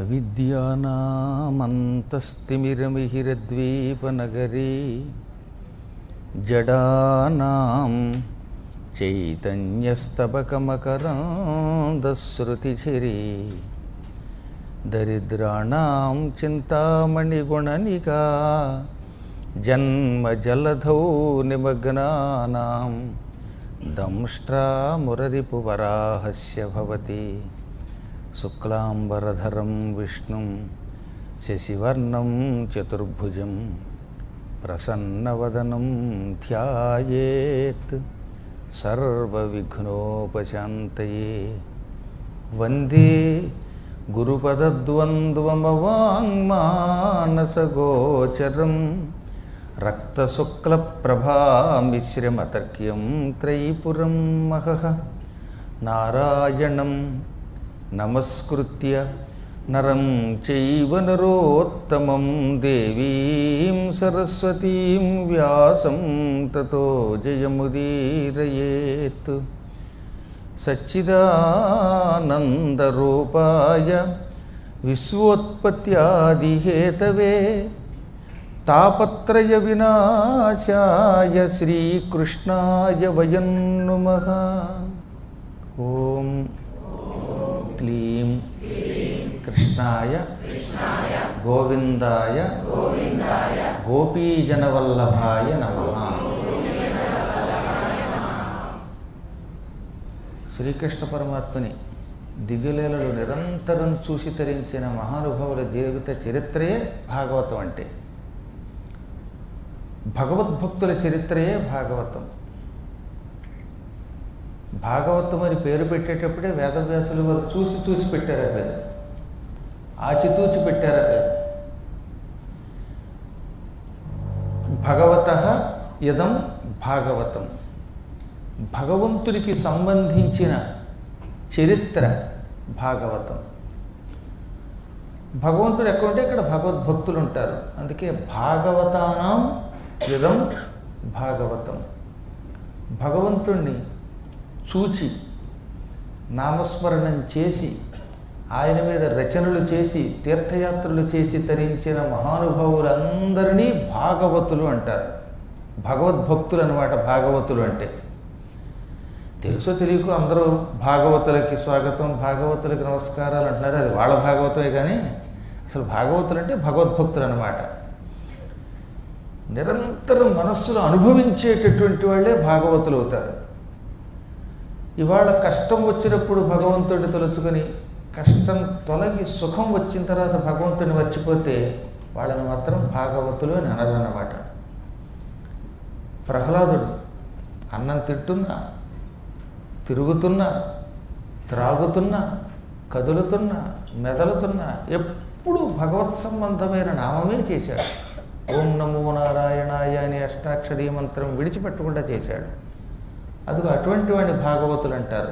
అవిద్యానామంతస్తిమిరమిహిరద్వీపనగరీ జడానాం చైతన్యస్తబకమకరాంధశ్రుతిఝరీ దరిద్రాణం చింతామణిగుణనికా జన్మజలధౌ నిమగ్నానాం దంష్ట్రామురరిపువరాహస్య భవతి శుక్లాంబరధరం విష్ణుం శశివర్ణం చతుర్భుజం ప్రసన్నవదనం ధ్యాయేత్ సర్వవిఘ్నోపశాంతయే వందే గురుపదద్వంద్వమవాङ्మానసగోచరం రక్తశుక్లప్రభామిశ్రమతర్క్యం త్రైపురం మహః నారాయణం నమస్కృత్య నరం చైవ నరోత్తమం దేవీం సరస్వతీం వ్యాసం తతో జయముదీరయేత్ సచ్చిదానందరూపాయ విశ్వోత్పత్యాదిహేతవే తాపత్రయ వినాశాయ శ్రీకృష్ణాయ వయం నుమః ఓం క్లీం కృష్ణాయ గోవిందాయ గోపీజనవల్లభాయ నమః శ్రీకృష్ణ పరమాత్మని దివ్యలీలలో నిరంతరం చూసి తరించిన మహానుభావుల జీవిత చరిత్రయే భాగవతం అంటే భగవద్భక్తుల చరిత్రయే భాగవతం భాగవతం అని పేరు పెట్టేటప్పుడే వేదవ్యాసులు వారు చూసి చూసి పెట్టారు ఆ పేరు ఆచితూచి పెట్టారు ఆ పేరు భగవత ఇదం భాగవతం భగవంతుడికి సంబంధించిన చరిత్ర భాగవతం భగవంతుడు ఎక్కడుంటే ఇక్కడ భగవద్భక్తులు ఉంటారు అందుకే భాగవతానాం ఇదం భాగవతం భగవంతుణ్ణి చూచి నామస్మరణం చేసి ఆయన మీద రచనలు చేసి తీర్థయాత్రలు చేసి తరించిన మహానుభావులందరినీ భాగవతులు అంటారు భగవద్భక్తులు అనమాట భాగవతులు అంటే తెలుసో తెలియకు అందరూ భాగవతులకి స్వాగతం భాగవతులకి నమస్కారాలు అంటున్నారు అది వాళ్ళ భాగవతమే కానీ అసలు భాగవతులు అంటే భగవద్భక్తులు అనమాట నిరంతరం మనస్సులో అనుభవించేటటువంటి వాళ్ళే భాగవతులు అవుతారు ఇవాళ కష్టం వచ్చినప్పుడు భగవంతుడిని తలుచుకొని కష్టం తొలగి సుఖం వచ్చిన తర్వాత భగవంతుడిని మర్చిపోతే వాళ్ళని మాత్రం భాగవతులు అని అనరన్నమాట ప్రహ్లాదుడు అన్నం తింటున్నా తిరుగుతున్నా త్రాగుతున్నా కదులుతున్నా మెదలుతున్నా ఎప్పుడు భగవత్ సంబంధమైన నామమే చేశాడు ఓం నమో నారాయణాయ అనే అష్టాక్షరీ మంత్రం విడిచిపెట్టకుండా చేశాడు అదిగో అటువంటి వాడిని భాగవతులు అంటారు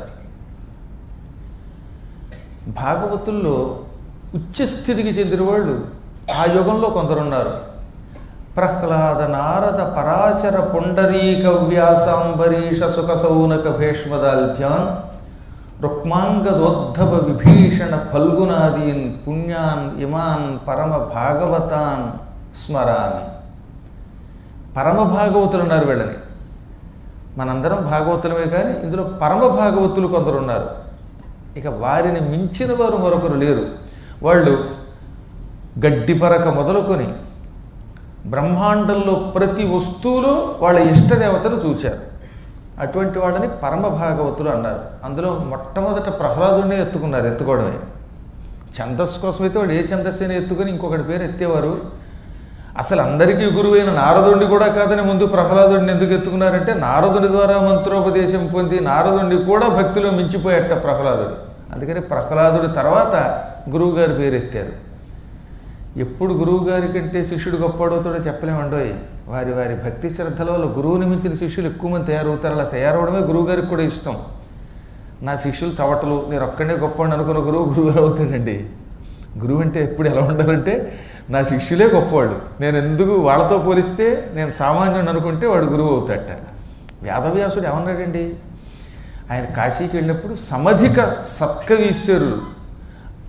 భాగవతుల్లో ఉచ్చస్థితికి చెందిన వాళ్ళు ఆ యుగంలో కొందరున్నారు ప్రహ్లాద నారద పరాశర పుండరీక వ్యాసాంబరీష సుఖ సౌనక భీష్మదాల్భ్యాన్ రుక్మాంగదోద్ధవ విభీషణ ఫల్గునాదీన్ పుణ్యాన్ ఇమాన్ పరమ భాగవతాన్ స్మరామి పరమ భాగవతులు ఉన్నారు వీళ్ళని మనందరం భాగవతులమే కానీ ఇందులో పరమ భాగవతులు కొందరు ఉన్నారు ఇక వారిని మించిన వారు మరొకరు లేరు వాళ్ళు గడ్డిపరక మొదలుకొని బ్రహ్మాండంలో ప్రతి వస్తువులో వాళ్ళ ఇష్టదేవతను చూశారు అటువంటి వాళ్ళని పరమ భాగవతులు అన్నారు అందులో మొట్టమొదట ప్రహ్లాదుడినే ఎత్తుకున్నారు ఎత్తుకోవడమే ఛందస్సు కోసం అయితే వాడు ఏ ఛందస్సుని ఎత్తుకొని ఇంకొకటి పేరు ఎత్తేవారు అసలు అందరికీ గురువైన నారదుడిని కూడా కాదని ముందు ప్రహ్లాదుడిని ఎందుకు ఎత్తుకున్నారంటే నారదుడి ద్వారా మంత్రోపదేశం పొంది నారదుడిని కూడా భక్తిలో మించిపోయేట ప్రహ్లాదుడు అందుకని ప్రహ్లాదుడి తర్వాత గురువు గారి పేరు ఎత్తారు ఎప్పుడు గురువు గారి కంటే శిష్యుడు గొప్పడవుతాడో చెప్పలేమండోయ్ వారి వారి భక్తి శ్రద్ధల వల్ల గురువుని మించిన శిష్యులు ఎక్కువ మంది తయారవుతారు అలా తయారవడమే గురువు గారికి కూడా ఇష్టం నా శిష్యులు చవటలు నేను ఒక్కడే గొప్ప అనుకున్న గురువు గురువు అవుతాడండి గురువు అంటే ఎప్పుడు ఎలా ఉండాలంటే నా శిష్యులే గొప్పవాడు నేను ఎందుకు వాళ్ళతో పోలిస్తే నేను సామాన్యుని అనుకుంటే వాడు గురువు అవుతాడట వేదవ్యాసుడు ఏమన్నాడండి ఆయన కాశీకి వెళ్ళినప్పుడు సమధిక సత్కవీశ్వరులు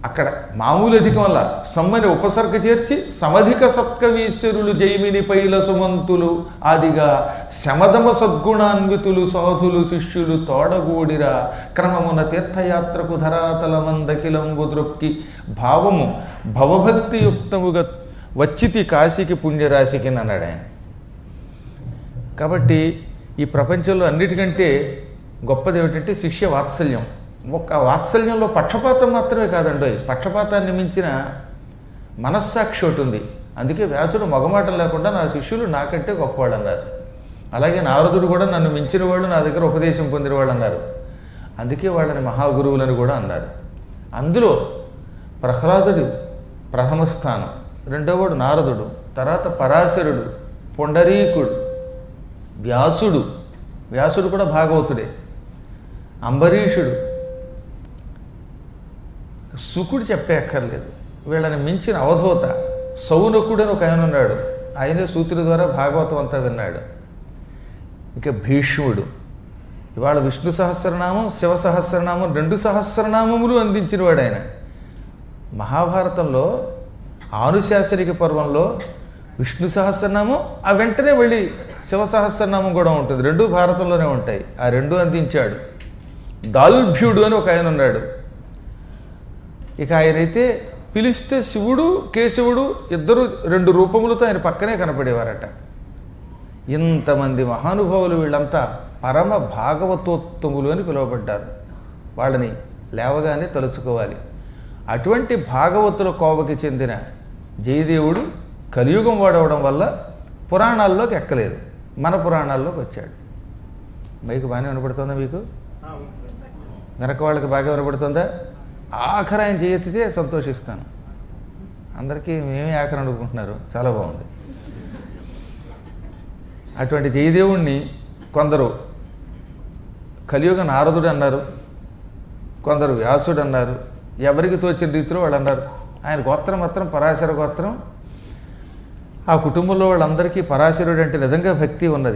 అక్కడ మామూలు అధికం వల్ల సమ్మని ఉపసర్గ చేర్చి సమధిక సత్కవీశ్వరులు జైమిని పైల సుమంతులు ఆదిగా శమదమ సద్గుణాన్వితులు సాధులు శిష్యులు తోడగూడిరా క్రమమున తీర్థయాత్రకు ధరాతల మందకిలంబు దృక్కి భావము భవభక్తియుక్తముగా వచ్చితి కాశీకి పుణ్యరాశికి అన్నాడు ఆయన కాబట్టి ఈ ప్రపంచంలో అన్నిటికంటే గొప్పది ఏమిటంటే శిష్య వాత్సల్యం ఒక వాత్సల్యంలో పక్షపాతం మాత్రమే కాదండి పక్షపాతాన్ని మించిన మనస్సాక్షి ఒకటి ఉంది అందుకే వ్యాసుడు మగమాటం లేకుండా నా శిష్యులు నాకంటే గొప్పవాడు అన్నారు అలాగే నారదుడు కూడా నన్ను మించిన వాళ్ళు నా దగ్గర ఉపదేశం పొందిన వాళ్ళు అన్నారు అందుకే వాళ్ళని మహాగురువులని కూడా అన్నారు అందులో ప్రహ్లాదుడు ప్రథమ స్థానం రెండోవాడు నారదుడు తర్వాత పరాశరుడు పొండరీకుడు వ్యాసుడు వ్యాసుడు కూడా భాగవతుడే అంబరీషుడు సుకుడు చెప్పే అక్కర్లేదు వీళ్ళని మించిన అవధూత సౌనకుడు అని ఒక ఆయన ఉన్నాడు ఆయనే సూత్రుడి ద్వారా భాగవతం అంతా విన్నాడు ఇక భీష్ముడు ఇవాళ విష్ణు సహస్రనామం శివ సహస్రనామం రెండు సహస్రనామములు అందించినవాడు ఆయన మహాభారతంలో ఆనుశాసనిక పర్వంలో విష్ణు సహస్రనామం ఆ వెంటనే వెళ్ళి శివ సహస్రనామం కూడా ఉంటుంది రెండు భారతంలోనే ఉంటాయి ఆ రెండు అందించాడు దాల్భ్యుడు అని ఒక ఆయన ఉన్నాడు ఇక ఆయనైతే పిలిస్తే శివుడు కేశవుడు ఇద్దరు రెండు రూపములతో ఆయన పక్కనే కనపడేవారట ఇంతమంది మహానుభావులు వీళ్ళంతా పరమ భాగవతోత్తములు అని పిలువబడ్డారు వాళ్ళని లేవగానే తలుచుకోవాలి అటువంటి భాగవతుల కోవకి చెందిన జయదేవుడు కలియుగం వాడవడం వల్ల పురాణాల్లోకి ఎక్కలేదు మన పురాణాల్లోకి వచ్చాడు మైకు బాగానే వినపడుతుందా మీకు వెనక వాళ్ళకి బాగా వినపడుతుందా ఆఖరి ఆయన చేయెత్తితే సంతోషిస్తాను అందరికీ మేమే ఆఖరి అనుకుంటున్నారు చాలా బాగుంది అటువంటి జయదేవుణ్ణి కొందరు కలియుగ నారదుడు అన్నారు కొందరు వ్యాసుడు అన్నారు ఎవరికి తోచిన రీతిలో వాళ్ళు అన్నారు ఆయన గోత్రం మాత్రం పరాశర గోత్రం ఆ కుటుంబంలో వాళ్ళందరికీ పరాశరుడు అంటే నిజంగా భక్తి ఉన్నది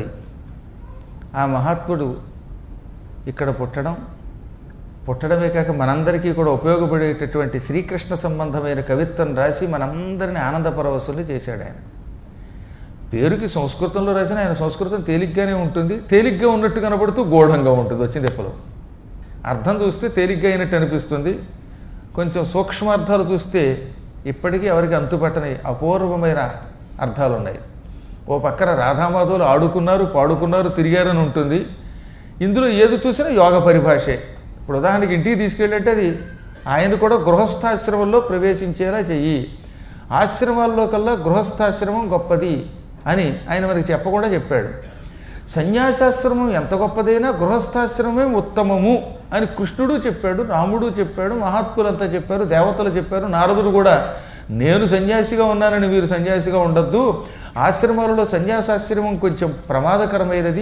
ఆ మహాత్ముడు ఇక్కడ పుట్టడం పుట్టడమే కాక మనందరికీ కూడా ఉపయోగపడేటటువంటి శ్రీకృష్ణ సంబంధమైన కవిత్వం రాసి మనందరినీ ఆనందపరవశులు చేశాడు ఆయన పేరుకి సంస్కృతంలో రాసిన ఆయన సంస్కృతం తేలిగ్గానే ఉంటుంది తేలిగ్గా ఉన్నట్టు కనబడుతూ గూఢంగా ఉంటుంది వచ్చింది ఎప్పుడు అర్థం చూస్తే తేలిగ్గా అయినట్టు అనిపిస్తుంది కొంచెం సూక్ష్మార్థాలు చూస్తే ఇప్పటికీ ఎవరికి అంతుపట్టని అపూర్వమైన అర్థాలు ఉన్నాయి ఓ పక్కన రాధామాధవులు ఆడుకున్నారు పాడుకున్నారు తిరిగారని ఉంటుంది ఇందులో ఏది చూసినా యోగ పరిభాషే ఇప్పుడు ఉదాహరణకి ఇంటికి తీసుకెళ్ళంటే అది ఆయన కూడా గృహస్థాశ్రమంలో ప్రవేశించేలా చెయ్యి ఆశ్రమాల్లో కల్లా గృహస్థాశ్రమం గొప్పది అని ఆయన మనకి చెప్పకుండా చెప్పాడు సన్యాసాశ్రమం ఎంత గొప్పదైనా గృహస్థాశ్రమమే ఉత్తమము అని కృష్ణుడు చెప్పాడు రాముడు చెప్పాడు మహాత్ములంతా చెప్పారు దేవతలు చెప్పారు నారదుడు కూడా నేను సన్యాసిగా ఉన్నానని మీరు సన్యాసిగా ఉండొద్దు ఆశ్రమాలలో సన్యాసాశ్రమం కొంచెం ప్రమాదకరమైనది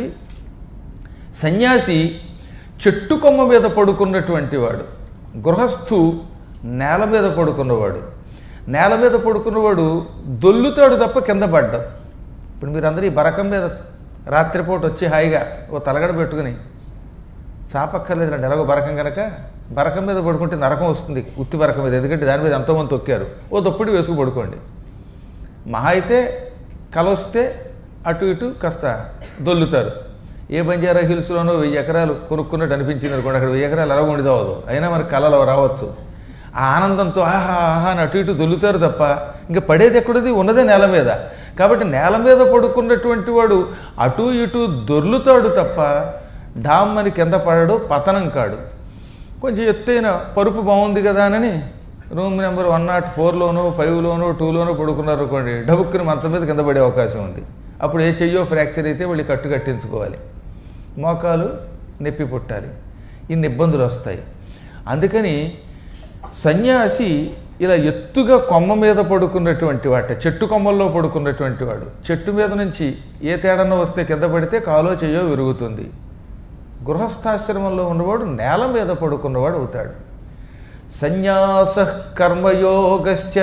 సన్యాసి చెట్టు కొమ్మ మీద పడుకున్నటువంటి వాడు గృహస్థు నేల మీద పడుకున్నవాడు నేల మీద పడుకున్నవాడు దొల్లుతాడు తప్ప కింద పడ్డం ఇప్పుడు మీరందరూ ఈ బరకం మీద రాత్రిపూట వచ్చి హాయిగా ఓ తలగడ పెట్టుకుని చాపక్కర్లేదు రండి ఎలాగో బరకం కనుక బరకం మీద పడుకుంటే నరకం వస్తుంది ఉత్తి బరకం మీద ఎందుకంటే దాని మీద ఎంతోమంది తొక్కారు ఓ దొప్పుడు వేసుకు పడుకోండి మహా అయితే కలొస్తే అటు ఇటు కాస్త దొల్లుతారు ఏ బంజారా హిల్స్లోనో వెయ్యి ఎకరాలు కొనుక్కున్నట్టు అనిపించింది అనుకోండి అక్కడ వెయ్యి ఎకరాలు ఎలా ఉండిదవదు అయినా మనకి కళలో రావచ్చు ఆ ఆనందంతో ఆహా ఆహా అని అటు ఇటు దొల్లుతారు తప్ప ఇంకా పడేది ఎక్కడది ఉన్నదే నేల మీద కాబట్టి నేల మీద పడుకున్నటువంటి వాడు అటు ఇటు దొర్లుతాడు తప్ప డామ్ అని కింద పడడు పతనం కాడు కొంచెం ఎత్తైన పరుపు బాగుంది కదా అని రూమ్ నెంబర్ వన్ నాట్ ఫోర్లోనో ఫైవ్లోనో టూలోనో పడుకున్నారు అనుకోండి డబుక్కుని మంచం మీద కింద పడే అవకాశం ఉంది అప్పుడు ఏ చెయ్యో ఫ్రాక్చర్ అయితే వెళ్ళి కట్టు కట్టించుకోవాలి మోకాలు నొప్పి పుట్టాలి ఇన్ని ఇబ్బందులు వస్తాయి అందుకని సన్యాసి ఇలా ఎత్తుగా కొమ్మ మీద పడుకున్నటువంటి వాట చెట్టు కొమ్మల్లో పడుకున్నటువంటి వాడు చెట్టు మీద నుంచి ఏ తేడానో వస్తే కింద పడితే కాలో చెయ్యో విరుగుతుంది గృహస్థాశ్రమంలో ఉన్నవాడు నేల మీద పడుకున్నవాడు అవుతాడు సన్యాస కర్మయోగశ్చ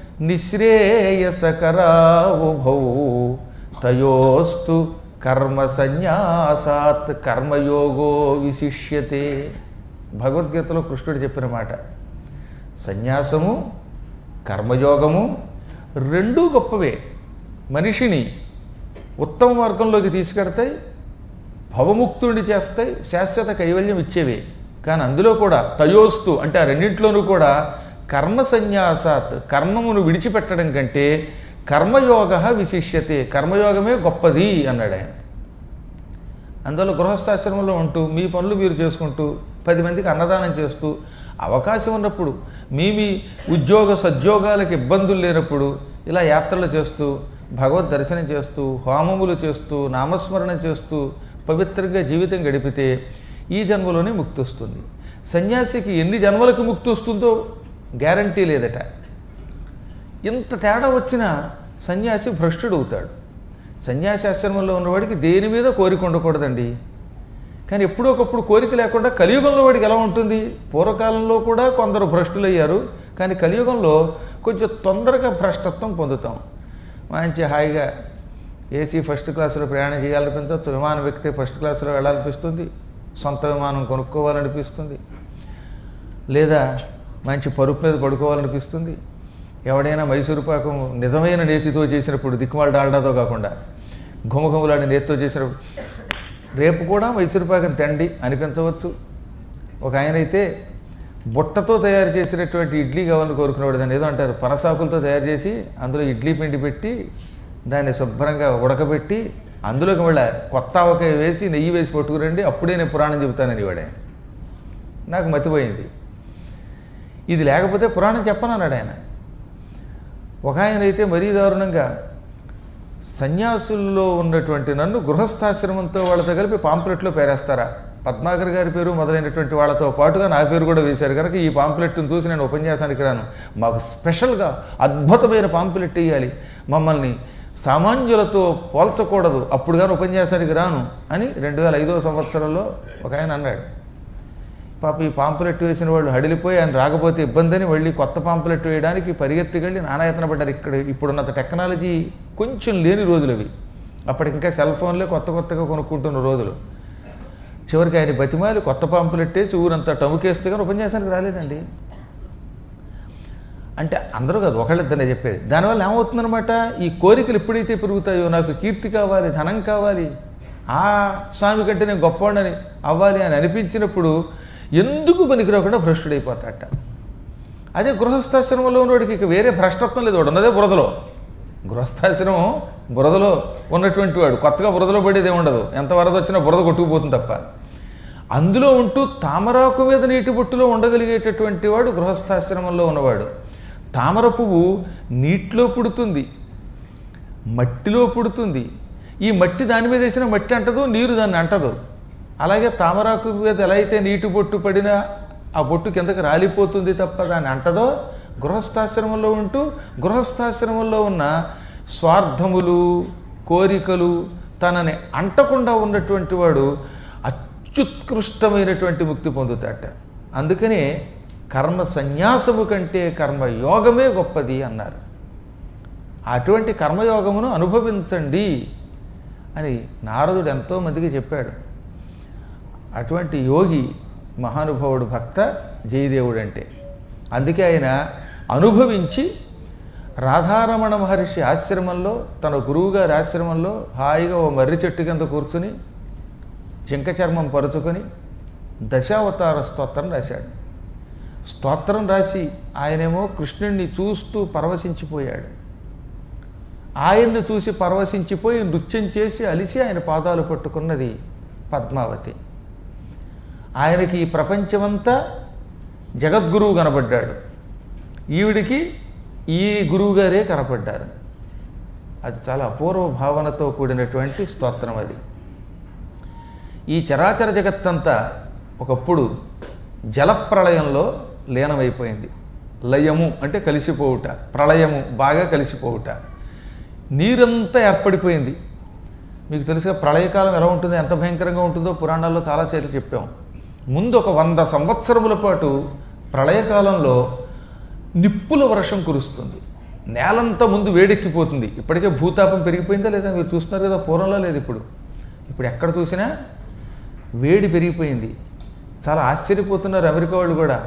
నిశ్రేయసకరావుభౌ తయోస్తు కర్మ సన్యాసాత్ కర్మయోగో విశిష్యతే భగవద్గీతలో కృష్ణుడు చెప్పిన మాట సన్యాసము కర్మయోగము రెండూ గొప్పవే మనిషిని ఉత్తమ మార్గంలోకి తీసుకెడతాయి భవముక్తుడిని చేస్తాయి శాశ్వత కైవల్యం ఇచ్చేవే కానీ అందులో కూడా తయోస్తు అంటే ఆ రెండింటిలోనూ కూడా కర్మ సన్యాసాత్ కర్మమును విడిచిపెట్టడం కంటే కర్మయోగ విశిష్యతే కర్మయోగమే గొప్పది అన్నాడు ఆయన అందువల్ల గృహస్థాశ్రమంలో ఉంటూ మీ పనులు మీరు చేసుకుంటూ పది మందికి అన్నదానం చేస్తూ అవకాశం ఉన్నప్పుడు మీ మీ ఉద్యోగ సద్యోగాలకు ఇబ్బందులు లేనప్పుడు ఇలా యాత్రలు చేస్తూ భగవద్ దర్శనం చేస్తూ హోమములు చేస్తూ నామస్మరణ చేస్తూ పవిత్రంగా జీవితం గడిపితే ఈ జన్మలోనే ముక్తి వస్తుంది సన్యాసికి ఎన్ని జన్మలకు ముక్తి వస్తుందో గ్యారంటీ లేదట ఇంత తేడా వచ్చినా సన్యాసి భ్రష్టుడు అవుతాడు సన్యాసాశ్రమంలో ఉన్నవాడికి దేని మీద కోరిక ఉండకూడదండి కానీ ఎప్పుడో ఒకప్పుడు కోరిక లేకుండా కలియుగంలో వాడికి ఎలా ఉంటుంది పూర్వకాలంలో కూడా కొందరు భ్రష్టులయ్యారు కానీ కలియుగంలో కొంచెం తొందరగా భ్రష్టత్వం పొందుతాం మంచి హాయిగా ఏసీ ఫస్ట్ క్లాసులో ప్రయాణం చేయాలనిపించవచ్చు విమానం ఎక్కితే ఫస్ట్ క్లాసులో వెళ్ళాలనిపిస్తుంది సొంత విమానం కొనుక్కోవాలనిపిస్తుంది లేదా మంచి పరుపు మీద పడుకోవాలనిపిస్తుంది ఎవడైనా మైసూరు పాకం నిజమైన నేతితో చేసినప్పుడు దిక్కుమాల డాల్డాతో కాకుండా ఘుమఘుమలాడి నేతితో చేసినప్పుడు రేపు కూడా మైసూరు పాకం తండి అనిపించవచ్చు ఒక ఆయన అయితే బుట్టతో తయారు చేసినటువంటి ఇడ్లీ కావాలని కోరుకునేవాడు దాన్ని ఏదో అంటారు పనసాకులతో తయారు చేసి అందులో ఇడ్లీ పిండి పెట్టి దాన్ని శుభ్రంగా ఉడకబెట్టి అందులోకి మళ్ళీ కొత్త ఆవకాయ వేసి నెయ్యి వేసి పట్టుకురండి అప్పుడే నేను పురాణం చెబుతానని వాడే నాకు మతిపోయింది ఇది లేకపోతే పురాణం చెప్పనన్నాడు ఆయన ఒక ఆయన అయితే మరీ దారుణంగా సన్యాసుల్లో ఉన్నటువంటి నన్ను గృహస్థాశ్రమంతో వాళ్ళతో కలిపి పాంప్లెట్లో పేరేస్తారా పద్మాకర్ గారి పేరు మొదలైనటువంటి వాళ్ళతో పాటుగా నా పేరు కూడా వేశారు కనుక ఈ పాంప్లెట్ను చూసి నేను ఉపన్యాసానికి రాను మాకు స్పెషల్గా అద్భుతమైన పాంప్లెట్ ఇవ్వాలి మమ్మల్ని సామాన్యులతో పోల్చకూడదు అప్పుడు కానీ ఉపన్యాసానికి రాను అని రెండు వేల ఐదో సంవత్సరంలో ఒక ఆయన అన్నాడు పాప ఈ పాంపులెట్ వేసిన వాళ్ళు హడిలిపోయి ఆయన రాకపోతే ఇబ్బంది అని వెళ్ళి కొత్త పాంపులెట్ వేయడానికి పరిగెత్తికెళ్ళి నానాయతన పడ్డారు ఇక్కడ ఇప్పుడున్నంత టెక్నాలజీ కొంచెం లేని రోజులు అవి అప్పటికి ఇంకా సెల్ ఫోన్లే కొత్త కొత్తగా కొనుక్కుంటున్న రోజులు చివరికి ఆయన బతిమాలి కొత్త పాంపులెట్ వేసి ఊరంతా టముకేస్తే కానీ ఉపన్యాసానికి రాలేదండి అంటే అందరూ కాదు ఒకళ్ళిద్దరే చెప్పేది దానివల్ల ఏమవుతుందనమాట ఈ కోరికలు ఎప్పుడైతే పెరుగుతాయో నాకు కీర్తి కావాలి ధనం కావాలి ఆ స్వామి కంటే నేను గొప్పవాడిని అవ్వాలి అని అనిపించినప్పుడు ఎందుకు పనికిరాకుండా భ్రష్టుడైపోతాట అదే గృహస్థాశ్రమంలో ఉన్నవాడికి ఇక వేరే భ్రష్టత్వం లేదు వాడు ఉన్నదే బురదలో గృహస్థాశ్రమం బురదలో ఉన్నటువంటి వాడు కొత్తగా బురదలో పడేది ఏమి ఉండదు ఎంత వరద వచ్చినా బురద కొట్టుకుపోతుంది తప్ప అందులో ఉంటూ తామరాకు మీద నీటి బొట్టులో ఉండగలిగేటటువంటి వాడు గృహస్థాశ్రమంలో ఉన్నవాడు తామర పువ్వు నీటిలో పుడుతుంది మట్టిలో పుడుతుంది ఈ మట్టి దాని మీద వేసిన మట్టి అంటదు నీరు దాన్ని అంటదు అలాగే తామరాకు మీద ఎలా అయితే నీటి బొట్టు పడినా ఆ బొట్టు కిందకి రాలిపోతుంది తప్ప దాన్ని అంటదో గృహస్థాశ్రమంలో ఉంటూ గృహస్థాశ్రమంలో ఉన్న స్వార్థములు కోరికలు తనని అంటకుండా ఉన్నటువంటి వాడు అత్యుత్కృష్టమైనటువంటి ముక్తి పొందుతాట అందుకనే కర్మ సన్యాసము కంటే కర్మయోగమే గొప్పది అన్నారు అటువంటి కర్మయోగమును అనుభవించండి అని నారదుడు ఎంతో మందికి చెప్పాడు అటువంటి యోగి మహానుభావుడు భక్త జయదేవుడు అంటే అందుకే ఆయన అనుభవించి రాధారమణ మహర్షి ఆశ్రమంలో తన గురువుగారి ఆశ్రమంలో హాయిగా ఓ మర్రి చెట్టు కింద కూర్చుని జింక చర్మం పరుచుకొని దశావతార స్తోత్రం రాశాడు స్తోత్రం రాసి ఆయనేమో కృష్ణుణ్ణి చూస్తూ పరవశించిపోయాడు ఆయన్ని చూసి పరవశించిపోయి నృత్యం చేసి అలిసి ఆయన పాదాలు పట్టుకున్నది పద్మావతి ఆయనకి ఈ ప్రపంచమంతా జగద్గురువు కనబడ్డాడు ఈవిడికి ఈ గురువుగారే కనపడ్డారు అది చాలా అపూర్వ భావనతో కూడినటువంటి స్తోత్రం అది ఈ చరాచర జగత్తంతా ఒకప్పుడు జలప్రళయంలో లీనమైపోయింది లయము అంటే కలిసిపోవుట ప్రళయము బాగా కలిసిపోవుట నీరంతా ఏర్పడిపోయింది మీకు తెలుసుగా ప్రళయకాలం ఎలా ఉంటుందో ఎంత భయంకరంగా ఉంటుందో పురాణాల్లో చాలాసేపు చెప్పాం ముందు ఒక వంద సంవత్సరముల పాటు ప్రళయకాలంలో నిప్పుల వర్షం కురుస్తుంది నేలంతా ముందు వేడెక్కిపోతుంది ఇప్పటికే భూతాపం పెరిగిపోయిందా లేదా మీరు చూస్తున్నారు కదా పూర్వంలో లేదు ఇప్పుడు ఇప్పుడు ఎక్కడ చూసినా వేడి పెరిగిపోయింది చాలా ఆశ్చర్యపోతున్నారు అమెరికా వాళ్ళు కూడా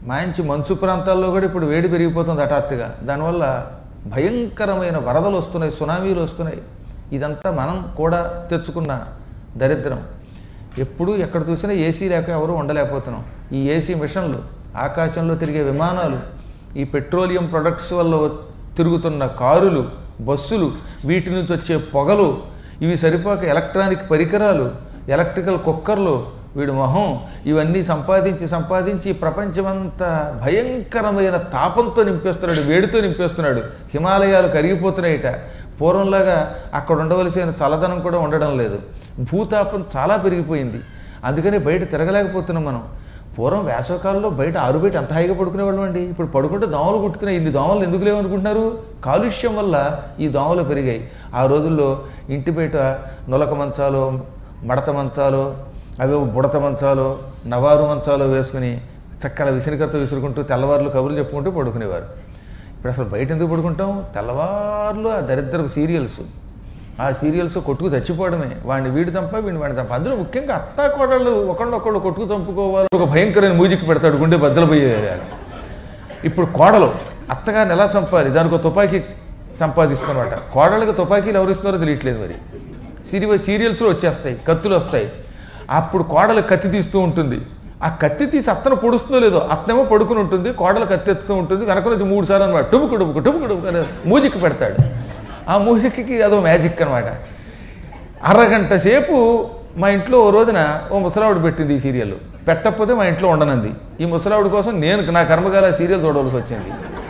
మంచి మంచు ప్రాంతాల్లో కూడా ఇప్పుడు వేడి పెరిగిపోతుంది హఠాత్తుగా దానివల్ల భయంకరమైన వరదలు వస్తున్నాయి సునామీలు వస్తున్నాయి ఇదంతా మనం కూడా తెచ్చుకున్న దరిద్రం ఎప్పుడు ఎక్కడ చూసినా ఏసీ లేక ఎవరు ఉండలేకపోతున్నాం ఈ ఏసీ మిషన్లు ఆకాశంలో తిరిగే విమానాలు ఈ పెట్రోలియం ప్రొడక్ట్స్ వల్ల తిరుగుతున్న కారులు బస్సులు వీటి నుంచి వచ్చే పొగలు ఇవి సరిపోక ఎలక్ట్రానిక్ పరికరాలు ఎలక్ట్రికల్ కుక్కర్లు వీడి మొహం ఇవన్నీ సంపాదించి సంపాదించి ఈ ప్రపంచమంతా భయంకరమైన తాపంతో నింపేస్తున్నాడు వేడితో నింపేస్తున్నాడు హిమాలయాలు కరిగిపోతున్నాయిట పూర్వంలాగా అక్కడ ఉండవలసిన చల్లదనం కూడా ఉండడం లేదు భూతాపం చాలా పెరిగిపోయింది అందుకని బయట తిరగలేకపోతున్నాం మనం పూర్వం వేసవకాలంలో బయట ఆరు బయట ఎంత హాయిగా పడుకునేవాళ్ళం అండి ఇప్పుడు పడుకుంటే దోమలు కుట్టుతున్నాయి ఇన్ని దోమలు ఎందుకు లేవనుకుంటున్నారు కాలుష్యం వల్ల ఈ దోమలు పెరిగాయి ఆ రోజుల్లో ఇంటి బయట నులక మంచాలు మడత మంచాలు అవి బుడత మంచాలు నవారు మంచాలు వేసుకుని చక్కల విసిరికరతో విసురుకుంటూ తెల్లవారులు కబుర్లు చెప్పుకుంటూ పడుకునేవారు ఇప్పుడు అసలు బయట ఎందుకు పడుకుంటాం తెల్లవారులు ఆ దరిద్రపు సీరియల్స్ ఆ సీరియల్స్ కొట్టుకు చచ్చిపోవడమే వాడిని వీడు చంప వీడిని వాడిని చంప అందులో ముఖ్యంగా అత్తా కోడళ్ళు ఒకళ్ళొకళ్ళు కొట్టుకు చంపుకోవాలి ఒక భయంకరమైన మ్యూజిక్ పెడతాడు గుండె బద్దలపోయేది ఇప్పుడు కోడలు అత్తగారిని ఎలా చంపాలి దానికి ఒక తుపాకీ సంపాదిస్తున్నమాట కోడళ్ళకి తుపాకీలు ఎవరు ఇస్తున్నారో తెలియట్లేదు మరి సీరియల్ సీరియల్స్లో వచ్చేస్తాయి కత్తులు వస్తాయి అప్పుడు కోడలు కత్తి తీస్తూ ఉంటుంది ఆ కత్తి తీసి అత్తను పొడుస్తుందో లేదో అత్తనేమో పడుకుని ఉంటుంది కోడలు కత్తి ఎత్తుతూ ఉంటుంది వెనక నుంచి మూడు సార్లు అనమాట టుబుకు టుబుకు టుబుకు టుబుకు అని మ్యూజిక్ పెడతాడు ఆ మ్యూజిక్కి అదో మ్యాజిక్ అనమాట అరగంట సేపు మా ఇంట్లో ఓ రోజున ఓ ముసలావిడ పెట్టింది ఈ సీరియల్ పెట్టకపోతే మా ఇంట్లో ఉండనంది ఈ ముసలావిడ కోసం నేను నా కర్మకాల సీరియల్ చూడవలసి వచ్చింది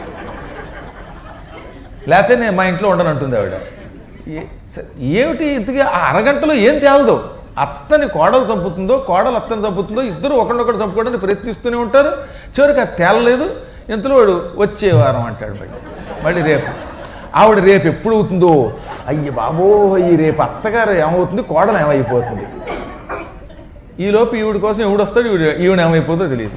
లేకపోతే నేను మా ఇంట్లో ఉండనంటుంది ఆవిడ ఏ- స- ఏమిటి ఇంతకీ ఆ అరగంటలో ఏం తేలదు అత్తని కోడలు చంపుతుందో కోడలు అత్తని చంపుతుందో ఇద్దరు ఒకరినొకరు చంపుకోవడానికి ప్రయత్నిస్తూనే ఉంటారు చివరికి అది తేలలేదు ఇంతలో వాడు వచ్చే వారం అంటాడు మళ్ళీ మళ్ళీ రేపు ఆవిడ రేపు ఎప్పుడు అవుతుందో అయ్యి బాబో ఈ రేపు అత్తగారు ఏమవుతుంది కోడలు ఏమైపోతుంది ఈలోపు ఈవిడ కోసం ఈవిడ వస్తాడు ఈవిడ ఈవిడ ఏమైపోతుందో తెలియదు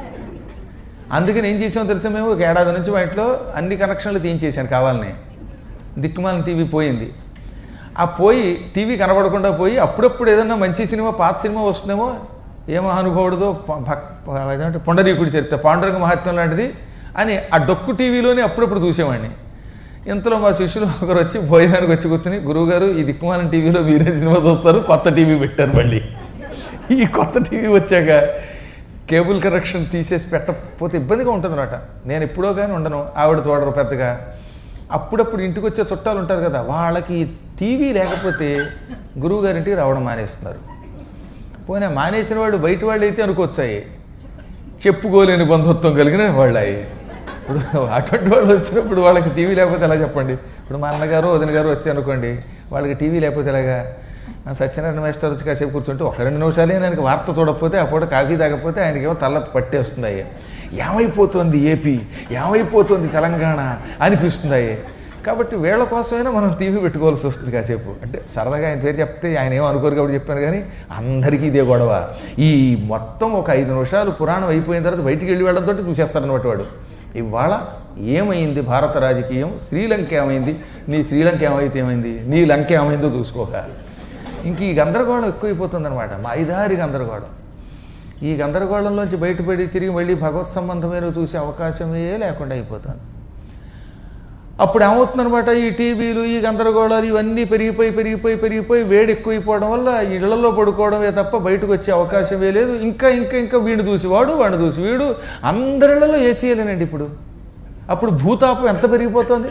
అందుకని ఏం చేసామో తెలుసా మేము ఒక ఏడాది నుంచి మా ఇంట్లో అన్ని కనెక్షన్లు తీయించేసాను కావాలని దిక్కుమాలిన టీవీ పోయింది ఆ పోయి టీవీ కనబడకుండా పోయి అప్పుడప్పుడు ఏదన్నా మంచి సినిమా పాత సినిమా వస్తుందేమో ఏ మహానుభావుడిదో ప- భక్- ప- ఏదంటే పొండరీకుడి చరిత్ర పాండురంగ మహాత్మ్యం లాంటిది అని ఆ డొక్కు టీవీలోనే అప్పుడప్పుడు చూసేవాడిని ఇంతలో మా శిష్యులు ఒకరు వచ్చి భోజనానికి వచ్చి కూర్చుని గురువుగారు ఈ దిక్కుమాలిన టీవీలో మీరే సినిమా చూస్తారు కొత్త టీవీ పెట్టారు మళ్ళీ ఈ కొత్త టీవీ వచ్చాక కేబుల్ కనెక్షన్ తీసేసి పెట్టకపోతే ఇబ్బందిగా ఉంటుంది అనమాట నేను ఎప్పుడో కానీ ఉండను ఆవిడ చూడరు పెద్దగా అప్పుడప్పుడు ఇంటికి వచ్చే చుట్టాలు ఉంటారు కదా వాళ్ళకి టీవీ లేకపోతే గురువు గారింటికి రావడం మానేస్తున్నారు పోనీ మానేసిన వాడు బయట వాళ్ళు అయితే అనుకోవచ్చాయి చెప్పుకోలేని బంధుత్వం కలిగిన వాళ్ళు అయ్యి ఇప్పుడు అటువంటి వాళ్ళు వచ్చినప్పుడు వాళ్ళకి టీవీ లేకపోతే ఎలా చెప్పండి ఇప్పుడు మా అన్నగారు వదిన గారు వచ్చి అనుకోండి వాళ్ళకి టీవీ లేకపోతే ఎలాగా ఆ సత్యనారాయణ మాస్టర్ వచ్చి కాసేపు కూర్చుంటే ఒక రెండు నిమిషాలే ఆయనకి వార్త చూడకపోతే ఆ పూట కాఫీ తాగకపోతే ఆయనకేమో తల్ల పట్టేస్తుంది అయ్యే ఏమైపోతుంది ఏపీ ఏమైపోతుంది తెలంగాణ అనిపిస్తుంది అయ్యే కాబట్టి వీళ్ళ కోసమైనా మనం టీవీ పెట్టుకోవాల్సి వస్తుంది కాసేపు అంటే సరదాగా ఆయన పేరు చెప్తే ఆయన ఏమో అనుకోరు కాబట్టి చెప్పాను కానీ అందరికీ ఇదే గొడవ ఈ మొత్తం ఒక ఐదు నిమిషాలు పురాణం అయిపోయిన తర్వాత బయటికి వెళ్ళి వెళ్ళడంతో చూసేస్తారనమాట వాడు ఇవాళ ఏమైంది భారత రాజకీయం శ్రీలంక ఏమైంది నీ శ్రీలంక ఏమైతే ఏమైంది నీ లంక ఏమైందో చూసుకోక ఇంక ఈ గందరగోళం ఎక్కువైపోతుందన్నమాట మా ఐదారి గందరగోళం ఈ గందరగోళంలోంచి బయటపడి తిరిగి మళ్ళీ భగవత్ సంబంధమైన చూసే అవకాశమే లేకుండా అయిపోతుంది అప్పుడు ఏమవుతుందనమాట ఈ టీవీలు ఈ గందరగోళాలు ఇవన్నీ పెరిగిపోయి పెరిగిపోయి పెరిగిపోయి వేడి ఎక్కువైపోవడం వల్ల ఇళ్లలో పడుకోవడమే తప్ప బయటకు వచ్చే అవకాశమే లేదు ఇంకా ఇంకా ఇంకా వీడిని చూసి వాడు వాడిని చూసి వీడు అందరిళ్లలో ఏసీలేనండి ఇప్పుడు అప్పుడు భూతాపం ఎంత పెరిగిపోతుంది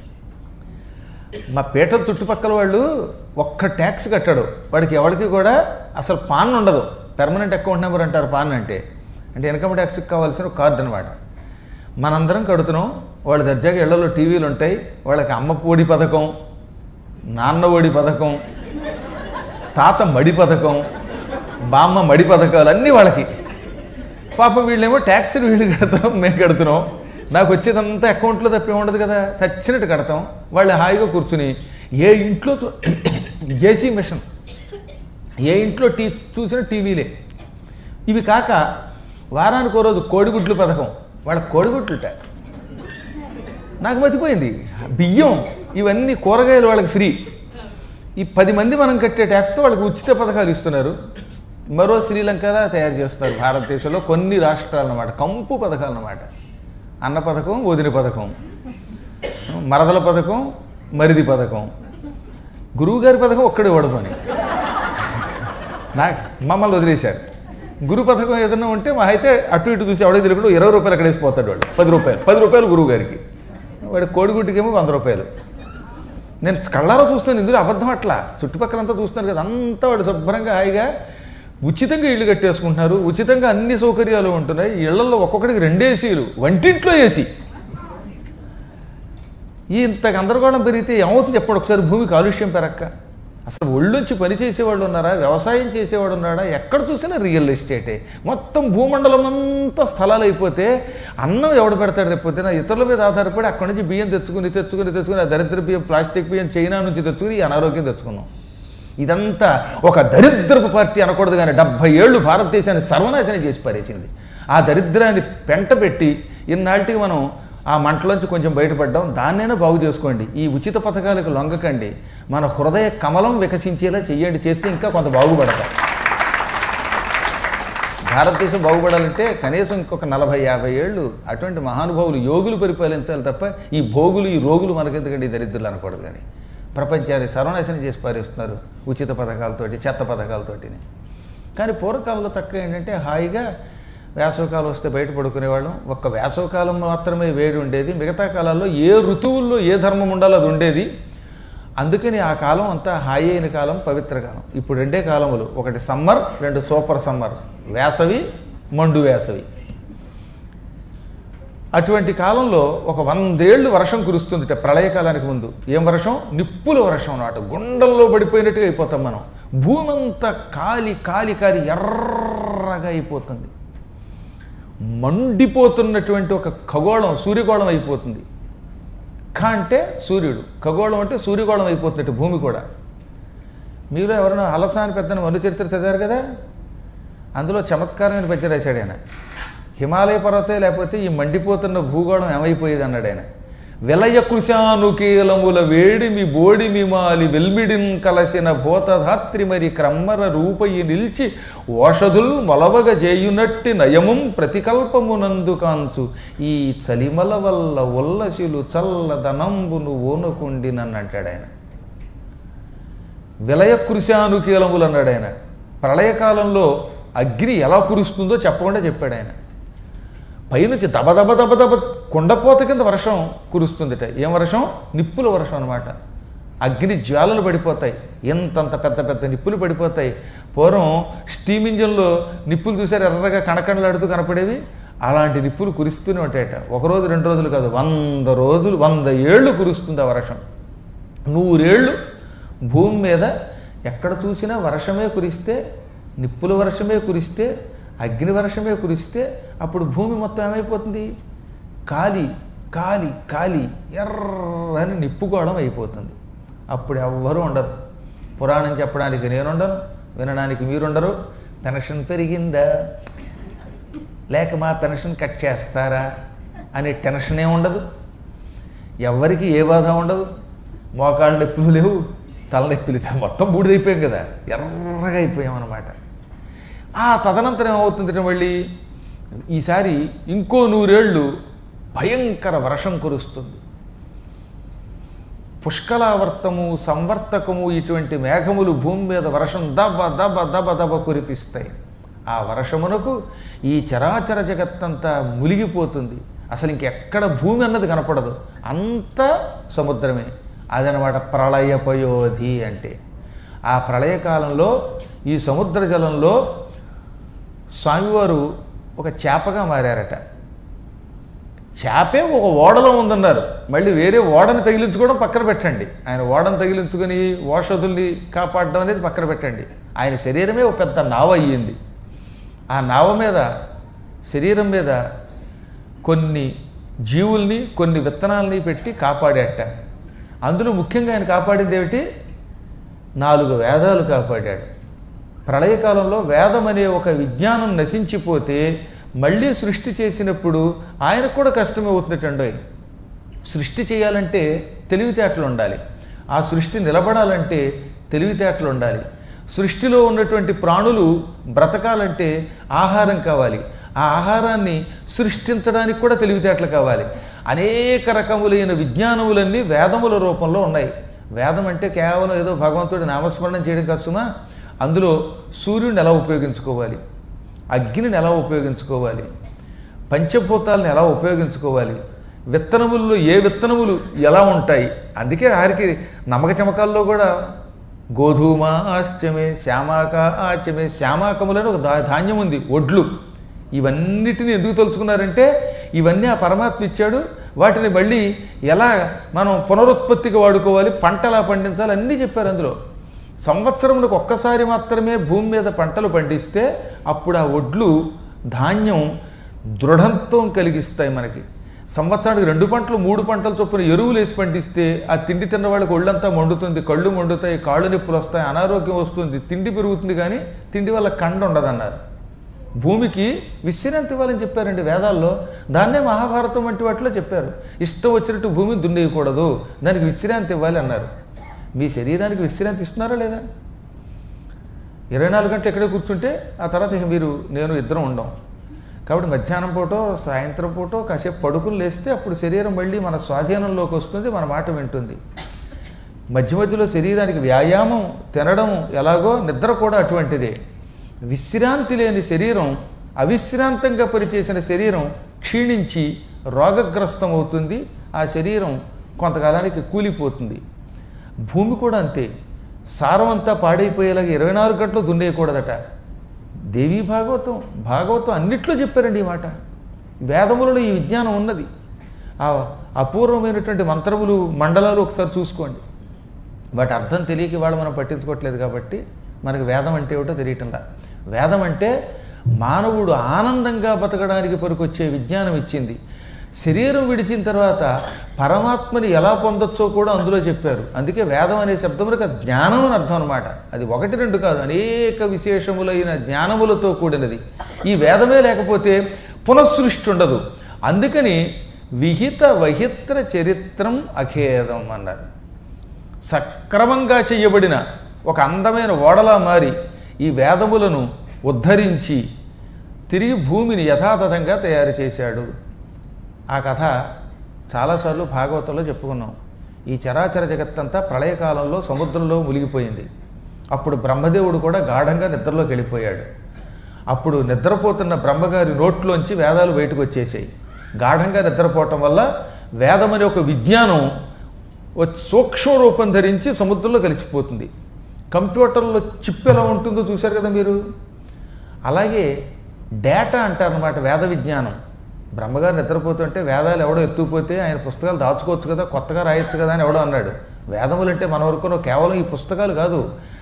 మా పీటల చుట్టుపక్కల వాళ్ళు ఒక్క ట్యాక్స్ కట్టాడు వాడికి ఎవరికి కూడా అసలు పాన్ ఉండదు పెర్మనెంట్ అకౌంట్ నెంబర్ అంటారు పాన్ అంటే అంటే ఇన్కమ్ ట్యాక్స్కి కావాల్సిన కార్డు అనమాట మనందరం కడుతున్నాం వాళ్ళ దర్జాగా ఇళ్లలో టీవీలు ఉంటాయి వాళ్ళకి అమ్మ ఒడి పథకం నాన్న ఒడి పథకం తాత మడి పథకం బామ్మ మడి పథకాలు అన్నీ వాళ్ళకి పాపం వీళ్ళేమో ట్యాక్సీలు వీళ్ళు కడతాం మేము కడుతున్నాం నాకు వచ్చేదంతా అకౌంట్లో తప్పే ఉండదు కదా చచ్చినట్టు కడతాం వాళ్ళు హాయిగా కూర్చుని ఏ ఇంట్లో చూ- ఏసీ మిషన్ ఏ ఇంట్లో టీ చూసిన టీవీలే ఇవి కాక వారానికి ఓ రోజు కోడిగుడ్లు పథకం వాళ్ళ కోడిగుడ్లుట నాకు మతిపోయింది బియ్యం ఇవన్నీ కూరగాయలు వాళ్ళకి ఫ్రీ ఈ పది మంది మనం కట్టే ట్యాక్స్తో వాళ్ళకి ఉచిత పథకాలు ఇస్తున్నారు మరో శ్రీలంకలా తయారు చేస్తారు భారతదేశంలో కొన్ని రాష్ట్రాలు అన్నమాట కంపు పథకాలు అన్నమాట అన్న పథకం వదిన పథకం మరదల పథకం మరిది పథకం గురువుగారి పథకం ఒక్కడే ఓడమని నాకు మమ్మల్ని వదిలేశారు గురు పథకం ఏదైనా ఉంటే మా అయితే అటు ఇటు చూసి ఎవడో తెలియకుండా ఇరవై రూపాయలు అక్కడ వేసిపోతాడు వాడు పది రూపాయలు పది రూపాయలు గురువు గారికి వాడి కోడిగుడ్డుకేమో వంద రూపాయలు నేను కళ్ళారా చూస్తాను ఇందులో అబద్ధం అట్లా చుట్టుపక్కలంతా చూస్తున్నాను కదా అంతా వాడు శుభ్రంగా హాయిగా ఉచితంగా ఇల్లు కట్టేసుకుంటున్నారు ఉచితంగా అన్ని సౌకర్యాలు ఉంటున్నాయి ఇళ్లలో ఒక్కొక్కడికి రెండు ఏసీలు వంటింట్లో ఏసీ ఈ ఇంత గందరగోళం పెరిగితే ఏమవుతుంది చెప్పండి ఒకసారి భూమి కాలుష్యం పెరక్క అసలు ఒళ్ళొంచి పని చేసేవాళ్ళు ఉన్నారా వ్యవసాయం చేసేవాడు ఉన్నాడా ఎక్కడ చూసినా రియల్ ఎస్టేటే మొత్తం భూమండలం అంతా స్థలాలు అయిపోతే అన్నం ఎవడు పెడతాడు రేపొద్దున ఇతరుల మీద ఆధారపడి అక్కడి నుంచి బియ్యం తెచ్చుకుని తెచ్చుకుని తెచ్చుకుని ఆ దరిద్ర బియ్యం ప్లాస్టిక్ బియ్యం చైనా నుంచి తెచ్చుకుని ఈ అనారోగ్యం తెచ్చుకున్నాం ఇదంతా ఒక దరిద్రపు పార్టీ అనకూడదు కానీ డెబ్బై ఏళ్ళు భారతదేశాన్ని సర్వనాశనం చేసి పారేసింది ఆ దరిద్రాన్ని పెంట పెట్టి ఇన్నాళ్ళకి మనం ఆ మంటలోంచి కొంచెం బయటపడ్డాం దాన్నైనా బాగు చేసుకోండి ఈ ఉచిత పథకాలకు లొంగకండి మన హృదయ కమలం వికసించేలా చెయ్యండి చేస్తే ఇంకా కొంత బాగుపడతాం భారతదేశం బాగుపడాలంటే కనీసం ఇంకొక నలభై యాభై ఏళ్ళు అటువంటి మహానుభావులు యోగులు పరిపాలించాలి తప్ప ఈ భోగులు ఈ రోగులు మనకెందుకండి ఈ దరిద్రులు అనకూడదు కానీ ప్రపంచాన్ని సర్వనాశనం చేసి పారేస్తున్నారు ఉచిత పథకాలతోటి చెత్త పథకాలతోటి కానీ పూర్వకాలంలో చక్కగా ఏంటంటే హాయిగా వేసవకాలం వస్తే బయట పడుకునేవాళ్ళం ఒక్క వేసవకాలం మాత్రమే వేడి ఉండేది మిగతా కాలాల్లో ఏ ఋతువుల్లో ఏ ధర్మం ఉండాలో అది ఉండేది అందుకని ఆ కాలం అంతా హాయి అయిన కాలం పవిత్ర కాలం ఇప్పుడు రెండే కాలములు ఒకటి సమ్మర్ రెండు సూపర్ సమ్మర్ వేసవి మండు వేసవి అటువంటి కాలంలో ఒక వందేళ్లు వర్షం కురుస్తుంది ప్రళయకాలానికి ముందు ఏం వర్షం నిప్పుల వర్షం అన్నమాట గుండెల్లో పడిపోయినట్టుగా అయిపోతాం మనం భూమి అంతా కాలి కాలి కాలి ఎర్రగా అయిపోతుంది మండిపోతున్నటువంటి ఒక ఖగోళం సూర్యగోళం అయిపోతుంది ఖ అంటే సూర్యుడు ఖగోళం అంటే సూర్యగోళం అయిపోతున్నట్టు భూమి కూడా మీలో ఎవరైనా అలసాని పెద్దని మను చరిత్ర చదివారు కదా అందులో చమత్కారమైన పద్యం రాశాడు ఆయన హిమాలయ పర్వతే లేకపోతే ఈ మండిపోతున్న భూగోళం ఏమైపోయేది అన్నాడు ఆయన విలయ కృశానుకీలముల వేడిమి బోడిమి మాలి వెల్మిడిన్ కలసిన భూతధాత్రి మరి క్రమ్మర రూపయి నిల్చి ఓషధుల్ మొలవగ చేయునట్టి నయముం ప్రతికల్పమునందు కాంచు ఈ చలిమల వల్ల ఉల్లసిలు చల్లదనంబును ఓనుకుండినన్నంటాడు ఆయన విలయ కృశానుకీలములు అన్నాడు ఆయన ప్రళయకాలంలో అగ్ని ఎలా కురుస్తుందో చెప్పకుండా చెప్పాడు ఆయన పైనుంచి దబ దబ దబ దబ కుండపోత కింద వర్షం కురుస్తుందిట ఏం వర్షం నిప్పుల వర్షం అనమాట అగ్ని జ్వాలలు పడిపోతాయి ఎంతంత పెద్ద పెద్ద నిప్పులు పడిపోతాయి పూర్వం స్టీమ్ ఇంజన్లో నిప్పులు చూసారు ఎర్రగా కణకణలాడుతూ కనపడేవి అలాంటి నిప్పులు కురుస్తూనే ఉంటాయట ఒక రోజు రెండు రోజులు కాదు వంద రోజులు వంద ఏళ్ళు కురుస్తుంది ఆ వర్షం నూరేళ్ళు భూమి మీద ఎక్కడ చూసినా వర్షమే కురిస్తే నిప్పుల వర్షమే కురిస్తే అగ్ని వర్షమే కురిస్తే అప్పుడు భూమి మొత్తం ఏమైపోతుంది కాలి కాలి కాలి ఎర్రని నిప్పుకోవడం అయిపోతుంది అప్పుడు ఎవ్వరూ ఉండరు పురాణం చెప్పడానికి నేనుండను వినడానికి మీరుండరు పెన్షన్ పెరిగిందా లేక మా పెన్షన్ కట్ చేస్తారా అనే టెన్షనే ఉండదు ఎవరికి ఏ బాధ ఉండదు మోకాళ్ళ నొప్పులు లేవు తలనొప్పులు లేవు మొత్తం బూడిదైపోయాం కదా ఎర్రగా అయిపోయాం అనమాట ఆ తదనంతరం ఏమవుతుంది మళ్ళీ ఈసారి ఇంకో నూరేళ్ళు భయంకర వర్షం కురుస్తుంది పుష్కలావర్తము సంవర్తకము ఇటువంటి మేఘములు భూమి మీద వర్షం దబ దబ దబ దబ కురిపిస్తాయి ఆ వర్షమునకు ఈ చరాచర జగత్తంతా మునిగిపోతుంది అసలు ఇంకెక్కడ భూమి అన్నది కనపడదు అంత సముద్రమే అదనమాట ప్రళయపయోధి అంటే ఆ ప్రళయకాలంలో ఈ సముద్ర జలంలో స్వామివారు ఒక చేపగా మారారట చేపే ఒక ఓడలో ఉందన్నారు మళ్ళీ వేరే ఓడని తగిలించుకోవడం పక్కన పెట్టండి ఆయన ఓడను తగిలించుకొని ఓషధుల్ని కాపాడడం అనేది పక్కన పెట్టండి ఆయన శరీరమే ఒక పెద్ద నావ అయ్యింది ఆ నావ మీద శరీరం మీద కొన్ని జీవుల్ని కొన్ని విత్తనాలని పెట్టి కాపాడేట అందులో ముఖ్యంగా ఆయన కాపాడింది ఏమిటి నాలుగు వేదాలు కాపాడాడు ప్రళయకాలంలో వేదం అనే ఒక విజ్ఞానం నశించిపోతే మళ్ళీ సృష్టి చేసినప్పుడు ఆయనకు కూడా కష్టమే అవుతున్నట్టండి సృష్టి చేయాలంటే తెలివితేటలు ఉండాలి ఆ సృష్టి నిలబడాలంటే తెలివితేటలు ఉండాలి సృష్టిలో ఉన్నటువంటి ప్రాణులు బ్రతకాలంటే ఆహారం కావాలి ఆ ఆహారాన్ని సృష్టించడానికి కూడా తెలివితేటలు కావాలి అనేక రకములైన విజ్ఞానములన్నీ వేదముల రూపంలో ఉన్నాయి వేదం అంటే కేవలం ఏదో భగవంతుడి నామస్మరణం చేయడం కష్టమా అందులో సూర్యుడిని ఎలా ఉపయోగించుకోవాలి అగ్నిని ఎలా ఉపయోగించుకోవాలి పంచభూతాలను ఎలా ఉపయోగించుకోవాలి విత్తనముల్లో ఏ విత్తనములు ఎలా ఉంటాయి అందుకే ఆరికి నమ్మక చమకాల్లో కూడా గోధుమ ఆశ్చమే శ్యామాక ఆశ్చమే శ్యామాకములని ఒక దా ధాన్యం ఉంది ఒడ్లు ఇవన్నిటిని ఎందుకు తలుచుకున్నారంటే ఇవన్నీ ఆ పరమాత్మ ఇచ్చాడు వాటిని మళ్ళీ ఎలా మనం పునరుత్పత్తికి వాడుకోవాలి పంట ఎలా పండించాలి అన్నీ చెప్పారు అందులో సంవత్సరములకు ఒక్కసారి మాత్రమే భూమి మీద పంటలు పండిస్తే అప్పుడు ఆ ఒడ్లు ధాన్యం దృఢత్వం కలిగిస్తాయి మనకి సంవత్సరానికి రెండు పంటలు మూడు పంటలు చొప్పున ఎరువులు వేసి పండిస్తే ఆ తిండి తిన్న వాళ్ళకి ఒళ్ళంతా మండుతుంది కళ్ళు మండుతాయి కాళ్ళు నొప్పులు వస్తాయి అనారోగ్యం వస్తుంది తిండి పెరుగుతుంది కానీ తిండి వల్ల కండ ఉండదన్నారు భూమికి విశ్రాంతి ఇవ్వాలని చెప్పారండి వేదాల్లో దాన్నే మహాభారతం వంటి వాటిలో చెప్పారు ఇష్టం వచ్చినట్టు భూమిని దున్నేయకూడదు దానికి విశ్రాంతి ఇవ్వాలి అన్నారు మీ శరీరానికి విశ్రాంతి ఇస్తున్నారా లేదా ఇరవై నాలుగు గంటలు ఎక్కడే కూర్చుంటే ఆ తర్వాత ఇక మీరు నేను ఇద్దరం ఉండం కాబట్టి మధ్యాహ్నం పూటో సాయంత్రం పూటో కాసేపు పడుకుని లేస్తే అప్పుడు శరీరం మళ్ళీ మన స్వాధీనంలోకి వస్తుంది మన మాట వింటుంది మధ్య మధ్యలో శరీరానికి వ్యాయామం తినడం ఎలాగో నిద్ర కూడా అటువంటిదే విశ్రాంతి లేని శరీరం అవిశ్రాంతంగా పనిచేసిన శరీరం క్షీణించి రోగగ్రస్తం అవుతుంది ఆ శరీరం కొంతకాలానికి కూలిపోతుంది భూమి కూడా అంతే సారం అంతా పాడైపోయేలాగా ఇరవై నాలుగు గంటలు దున్నేయకూడదట దేవీ భాగవతం భాగవతం అన్నిట్లో చెప్పారండి ఈ మాట వేదములలో ఈ విజ్ఞానం ఉన్నది ఆ అపూర్వమైనటువంటి మంత్రములు మండలాలు ఒకసారి చూసుకోండి వాటి అర్థం తెలియక ఇవాళ మనం పట్టించుకోవట్లేదు కాబట్టి మనకి వేదం అంటే ఏమిటో తెలియటంలా వేదం అంటే మానవుడు ఆనందంగా బతకడానికి పనికొచ్చే విజ్ఞానం ఇచ్చింది శరీరం విడిచిన తర్వాత పరమాత్మని ఎలా పొందొచ్చో కూడా అందులో చెప్పారు అందుకే వేదం అనే శబ్దములకు అది జ్ఞానం అని అర్థం అనమాట అది ఒకటి రెండు కాదు అనేక విశేషములైన జ్ఞానములతో కూడినది ఈ వేదమే లేకపోతే పునఃసృష్టి ఉండదు అందుకని విహిత వహిత్ర చరిత్రం అఖేదం అన్నారు సక్రమంగా చేయబడిన ఒక అందమైన ఓడలా మారి ఈ వేదములను ఉద్ధరించి తిరిగి భూమిని యథాతథంగా తయారు చేశాడు ఆ కథ చాలాసార్లు భాగవతంలో చెప్పుకున్నాం ఈ చరాచర జగత్తంతా ప్రళయకాలంలో సముద్రంలో మునిగిపోయింది అప్పుడు బ్రహ్మదేవుడు కూడా గాఢంగా నిద్రలోకి వెళ్ళిపోయాడు అప్పుడు నిద్రపోతున్న బ్రహ్మగారి నోట్లోంచి వేదాలు బయటకు వచ్చేసాయి గాఢంగా నిద్రపోవటం వల్ల వేదం అనే ఒక విజ్ఞానం ఓ సూక్ష్మ రూపం ధరించి సముద్రంలో కలిసిపోతుంది కంప్యూటర్లో చిప్ ఎలా ఉంటుందో చూశారు కదా మీరు అలాగే డేటా అంటారనమాట వేద విజ్ఞానం బ్రహ్మగారు నిద్రపోతుంటే వేదాలు ఎవడో ఎత్తుకుపోతే ఆయన పుస్తకాలు దాచుకోవచ్చు కదా కొత్తగా రాయొచ్చు కదా అని ఎవడో అన్నాడు వేదములు అంటే మన వరకు కేవలం ఈ పుస్తకాలు కాదు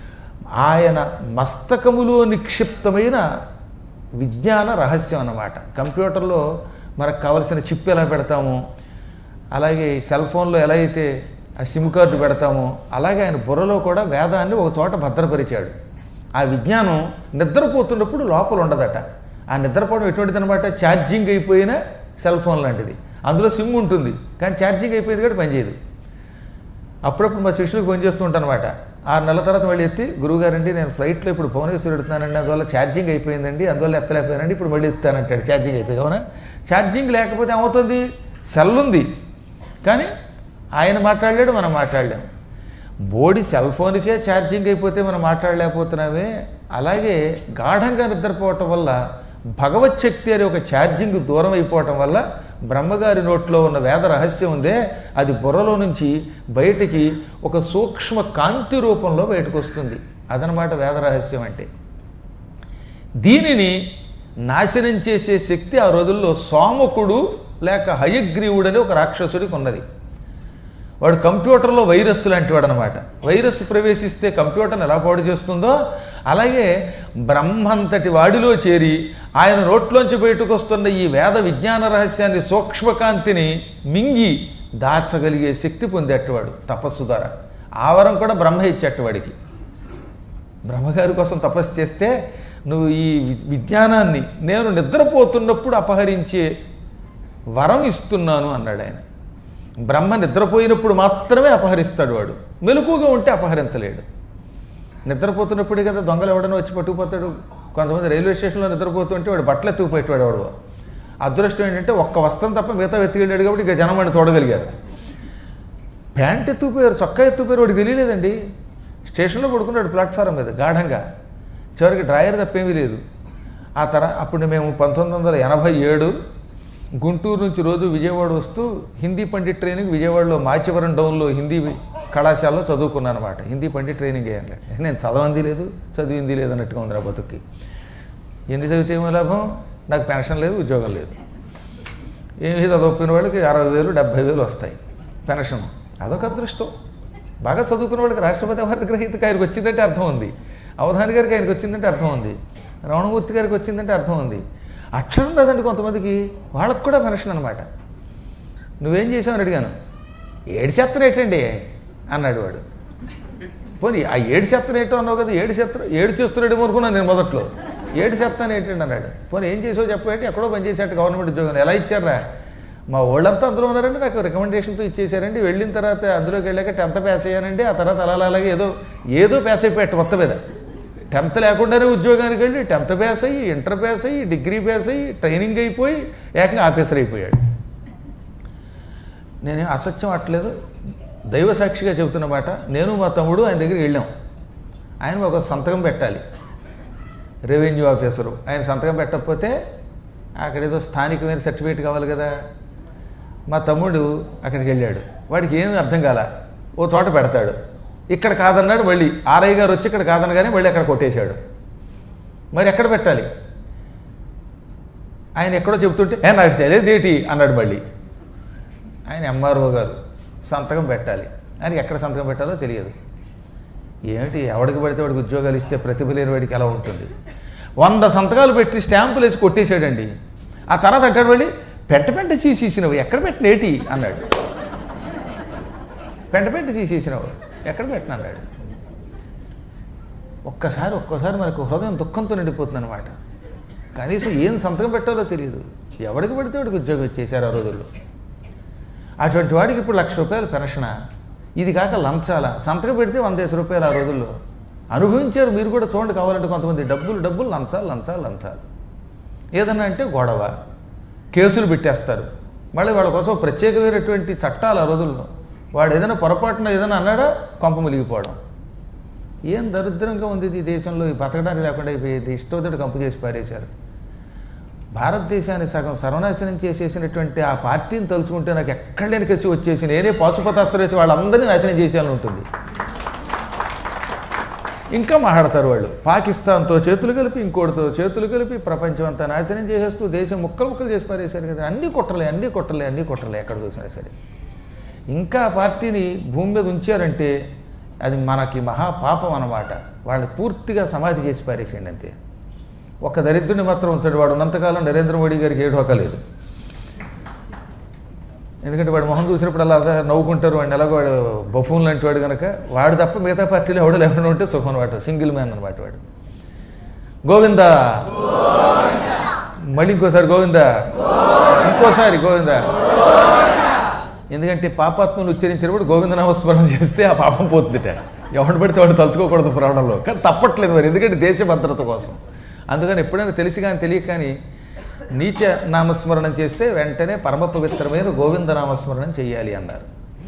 ఆయన మస్తకములో నిక్షిప్తమైన విజ్ఞాన రహస్యం అన్నమాట కంప్యూటర్లో మనకు కావలసిన చిప్ ఎలా పెడతాము అలాగే సెల్ ఫోన్లో ఎలా అయితే ఆ సిమ్ కార్డు పెడతామో అలాగే ఆయన బుర్రలో కూడా వేదాన్ని ఒక చోట భద్రపరిచాడు ఆ విజ్ఞానం నిద్రపోతున్నప్పుడు లోపల ఉండదట ఆ నిద్రపోవడం ఎటువంటిది అనమాట ఛార్జింగ్ అయిపోయిన సెల్ ఫోన్ లాంటిది అందులో సిమ్ ఉంటుంది కానీ ఛార్జింగ్ అయిపోయింది కూడా పనిచేయదు అప్పుడప్పుడు మా శిష్యులకు ఫోన్ చేస్తూ ఉంటాను అనమాట ఆరు నెలల తర్వాత మళ్ళీ ఎత్తి గురువుగారండి నేను ఫ్లైట్లో ఇప్పుడు భువనేశ్వర్ ఎడుతున్నానండి అందువల్ల ఛార్జింగ్ అయిపోయిందండి అందువల్ల ఎత్తలేకపోయానండి ఇప్పుడు మళ్ళీ ఎత్తానంటాడు ఛార్జింగ్ అయిపోయింది అవునా ఛార్జింగ్ లేకపోతే ఏమవుతుంది సెల్ ఉంది కానీ ఆయన మాట్లాడలేడు మనం మాట్లాడలేము బోడి సెల్ ఫోన్కే ఛార్జింగ్ అయిపోతే మనం మాట్లాడలేకపోతున్నామే అలాగే గాఢంగా నిద్రపోవటం వల్ల భగవత్ శక్తి అనే ఒక ఛార్జింగ్ దూరం అయిపోవటం వల్ల బ్రహ్మగారి నోట్లో ఉన్న వేద రహస్యం ఉందే అది బుర్రలో నుంచి బయటికి ఒక సూక్ష్మ కాంతి రూపంలో బయటకు వస్తుంది అదనమాట వేద రహస్యం అంటే దీనిని నాశనం చేసే శక్తి ఆ రోజుల్లో సోమకుడు లేక హయగ్రీవుడు అని ఒక రాక్షసుడికి ఉన్నది వాడు కంప్యూటర్లో వైరస్ లాంటి వాడు అనమాట వైరస్ ప్రవేశిస్తే కంప్యూటర్ని ఎలా పాడు చేస్తుందో అలాగే బ్రహ్మంతటి వాడిలో చేరి ఆయన నోట్లోంచి బయటకు వస్తున్న ఈ వేద విజ్ఞాన రహస్యాన్ని సూక్ష్మకాంతిని మింగి దాచగలిగే శక్తి పొందేటవాడు తపస్సు ద్వారా ఆవరం కూడా బ్రహ్మ ఇచ్చేటవాడికి బ్రహ్మగారి కోసం తపస్సు చేస్తే నువ్వు ఈ వి- విజ్ఞానాన్ని నేను నిద్రపోతున్నప్పుడు అపహరించే వరం ఇస్తున్నాను అన్నాడు ఆయన బ్రహ్మ నిద్రపోయినప్పుడు మాత్రమే అపహరిస్తాడు వాడు మెలకుగా ఉంటే అపహరించలేడు నిద్రపోతున్నప్పుడే కదా దొంగలు ఎవడన్నా వచ్చి పట్టుకుపోతాడు కొంతమంది రైల్వే స్టేషన్లో నిద్రపోతుంటే వాడు బట్టలు ఎత్తుకుపోయేవాడు వాడు అదృష్టం ఏంటంటే ఒక్క వస్త్రం తప్ప మిగతా వెతికెళ్ళాడు కాబట్టి ఇక జనం వాడిని చూడగలిగారు ప్యాంట్ ఎత్తుకుపోయారు చొక్కా ఎత్తుకుపోయారు వాడికి తెలియలేదండి స్టేషన్లో పడుకున్నాడు ప్లాట్ఫారం మీద గాఢంగా చివరికి డ్రాయర్ తప్పేమీ లేదు ఆ తర అప్పుడు మేము పంతొమ్మిది వందల ఎనభై ఏడు గుంటూరు నుంచి రోజు విజయవాడ వస్తూ హిందీ పండిట్ ట్రైనింగ్ విజయవాడలో మాచివరం డౌన్లో హిందీ కళాశాలలో చదువుకున్నాను అనమాట హిందీ పండిట్ ట్రైనింగ్ చేయాలి నేను చదవంది లేదు చదివింది లేదు అన్నట్టుగా ఉంది నా బతుక్కి ఎన్ని చదివితే ఏమో లాభం నాకు పెన్షన్ లేదు ఉద్యోగం లేదు ఏమి చదువుకున్న వాళ్ళకి అరవై వేలు డెబ్భై వేలు వస్తాయి పెన్షన్ అదొక అదృష్టం బాగా చదువుకున్న వాళ్ళకి రాష్ట్రపతి అవార్డు గ్రహీతకి ఆయనకు వచ్చిందంటే అర్థం ఉంది అవధాని గారికి ఆయనకు వచ్చిందంటే అర్థం ఉంది రమణమూర్తి గారికి వచ్చిందంటే అర్థం ఉంది అక్షరం లేదండి కొంతమందికి వాళ్ళకు కూడా పెన్షన్ అనమాట నువ్వేం చేసావని అడిగాను ఏడు శాతం ఏంటండి అన్నాడు వాడు పోనీ ఆ ఏడు శాతం ఏంటో అన్నావు కదా ఏడు శాతం ఏడు చేస్తున్నాడు అనుకున్నాను నేను మొదట్లో ఏడు శాతం ఏంటండి అన్నాడు పోనీ ఏం చేసావు చెప్పండి ఎక్కడో పనిచేసేట్టు గవర్నమెంట్ ఉద్యోగం ఎలా ఇచ్చారా మా వాళ్ళంతా అందులో ఉన్నారండి నాకు రికమెండేషన్తో ఇచ్చేసారండి వెళ్ళిన తర్వాత అందులోకి వెళ్ళాక టెన్త్ పాస్ అయ్యానండి ఆ తర్వాత అలా అలాగే ఏదో ఏదో పాస్ అయిపోయాడు మొత్తం మీద టెన్త్ లేకుండానే ఉద్యోగానికి వెళ్ళి టెన్త్ పాస్ అయ్యి ఇంటర్ పాస్ అయ్యి డిగ్రీ పాస్ అయ్యి ట్రైనింగ్ అయిపోయి ఏకంగా ఆఫీసర్ అయిపోయాడు నేనేం అసత్యం అట్లేదు దైవ సాక్షిగా చెబుతున్న మాట నేను మా తమ్ముడు ఆయన దగ్గరికి వెళ్ళాం ఆయన ఒక సంతకం పెట్టాలి రెవెన్యూ ఆఫీసరు ఆయన సంతకం పెట్టకపోతే అక్కడ ఏదో స్థానికమైన సర్టిఫికేట్ కావాలి కదా మా తమ్ముడు అక్కడికి వెళ్ళాడు వాడికి ఏమీ అర్థం కాల ఓ చోట పెడతాడు ఇక్కడ కాదన్నాడు మళ్ళీ ఆర్ఐ గారు వచ్చి ఇక్కడ కాదనగానే మళ్ళీ అక్కడ కొట్టేశాడు మరి ఎక్కడ పెట్టాలి ఆయన ఎక్కడో చెబుతుంటే ఏ నాకు తెలియదేటి అన్నాడు మళ్ళీ ఆయన ఎంఆర్ఓ గారు సంతకం పెట్టాలి ఆయనకి ఎక్కడ సంతకం పెట్టాలో తెలియదు ఏమిటి ఎవడికి పడితే వాడికి ఉద్యోగాలు ఇస్తే ప్రతిభ లేని వాడికి ఎలా ఉంటుంది వంద సంతకాలు పెట్టి స్టాంపులు వేసి కొట్టేశాడండి ఆ తర్వాత అంటాడు మళ్ళీ పెంట పెంట తీసేసినవు ఎక్కడ పెట్టినేటి అన్నాడు పెంట పెంట తీసేసినవు ఎక్కడ పెట్టిన అన్నాడు ఒక్కసారి ఒక్కోసారి మనకు హృదయం దుఃఖంతో నిండిపోతుంది అనమాట కనీసం ఏం సంతకం పెట్టాలో తెలియదు ఎవడికి పడితే వాడికి ఉద్యోగం ఇచ్చేశారు ఆ రోజుల్లో అటువంటి వాడికి ఇప్పుడు లక్ష రూపాయలు పెన్షన్ ఇది కాక లంచాల సంతకం పెడితే వందేసి రూపాయలు ఆ రోజుల్లో అనుభవించారు మీరు కూడా చూడండి కావాలంటే కొంతమంది డబ్బులు డబ్బులు లంచాలు లంచాలు లంచాలు ఏదన్నా అంటే గొడవ కేసులు పెట్టేస్తారు మళ్ళీ వాళ్ళ కోసం ప్రత్యేకమైనటువంటి చట్టాలు ఆ రోజుల్లో వాడు ఏదైనా పొరపాటున ఏదైనా అన్నాడా కొంప ములిగిపోవడం ఏం దరిద్రంగా ఉంది ఇది ఈ దేశంలో ఈ బతకడానికి లేకుండా అయిపోయేది ఇష్టోదడు కంపు చేసి పారేశారు భారతదేశాన్ని సగం సర్వనాశనం చేసేసినటువంటి ఆ పార్టీని తలుచుకుంటే నాకు ఎక్కడ లేని కసి వచ్చేసి నేనే పాశుపతాస్త్ర వేసి వాళ్ళందరినీ నాశనం చేసేయాలని ఉంటుంది ఇంకా మాట్లాడతారు వాళ్ళు పాకిస్తాన్తో చేతులు కలిపి ఇంకోటితో చేతులు కలిపి ప్రపంచం అంతా నాశనం చేసేస్తూ దేశం ముక్కలు ముక్కలు చేసి పారేశారు కదా అన్ని కుట్రలే అన్ని కుట్రలే అన్ని కుట్రలే ఎక్కడ చూసినా సరే ఇంకా ఆ పార్టీని భూమి మీద ఉంచారంటే అది మనకి మహాపాపం అన్నమాట వాళ్ళు పూర్తిగా సమాధి చేసి పారేసేయండి అంతే ఒక దరిద్రుని మాత్రం ఉంచాడు వాడు ఉన్నంతకాలం నరేంద్ర మోడీ గారికి ఏడు లేదు ఎందుకంటే వాడు మొహం చూసినప్పుడు అలా అదే నవ్వుకుంటారు వాడిని ఎలాగో వాడు బఫూన్ లాంటి వాడు కనుక వాడు తప్ప మిగతా పార్టీలో ఎవడు లేకుండా ఉంటే సుఖం అనమాట సింగిల్ మ్యాన్ అనమాట వాడు గోవిందా మళ్ళీ ఇంకోసారి గోవిందా ఇంకోసారి గోవిందా ఎందుకంటే పాపాత్మను ఉచ్చరించినప్పుడు గోవింద నామస్మరణ చేస్తే ఆ పాపం పోతుందిట ఎవడు పడితే వాడు తలుచుకోకూడదు పురాణంలో కానీ తప్పట్లేదు మరి ఎందుకంటే దేశ భద్రత కోసం అందుకని ఎప్పుడైనా తెలిసి కానీ తెలియక కానీ నీచ నామస్మరణం చేస్తే వెంటనే పరమ పవిత్రమైన గోవింద నామస్మరణం చేయాలి అన్నారు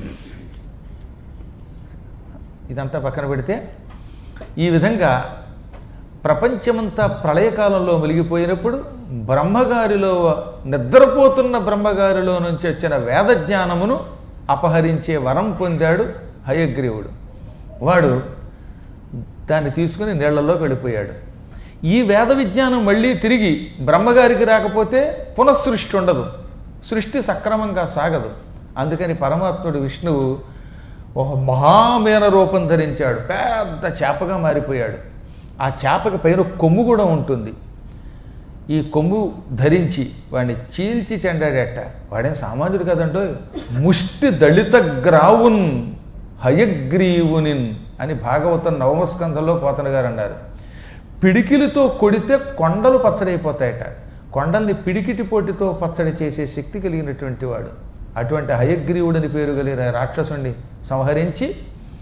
ఇదంతా పక్కన పెడితే ఈ విధంగా ప్రపంచమంతా ప్రళయకాలంలో మునిగిపోయినప్పుడు బ్రహ్మగారిలో నిద్రపోతున్న బ్రహ్మగారిలో నుంచి వచ్చిన వేద జ్ఞానమును అపహరించే వరం పొందాడు హయగ్రీవుడు వాడు దాన్ని తీసుకుని నీళ్లలోకి వెళ్ళిపోయాడు ఈ వేద విజ్ఞానం మళ్ళీ తిరిగి బ్రహ్మగారికి రాకపోతే పునఃసృష్టి ఉండదు సృష్టి సక్రమంగా సాగదు అందుకని పరమాత్ముడు విష్ణువు ఒక మహామేన రూపం ధరించాడు పెద్ద చేపగా మారిపోయాడు ఆ చేపకి పైన కొమ్ము కూడా ఉంటుంది ఈ కొమ్ము ధరించి వాడిని చీల్చి చెండాడట వాడేం సామాన్యుడు కదండో ముష్టి దళిత గ్రావున్ హయగ్రీవునిన్ అని భాగవతం నవమస్కంధంలో పోతన గారు అన్నారు పిడికిలితో కొడితే కొండలు పచ్చడైపోతాయట కొండల్ని పిడికిటి పోటీతో పచ్చడి చేసే శక్తి కలిగినటువంటి వాడు అటువంటి హయగ్రీవుడని పేరు కలిగిన రాక్షసుని సంహరించి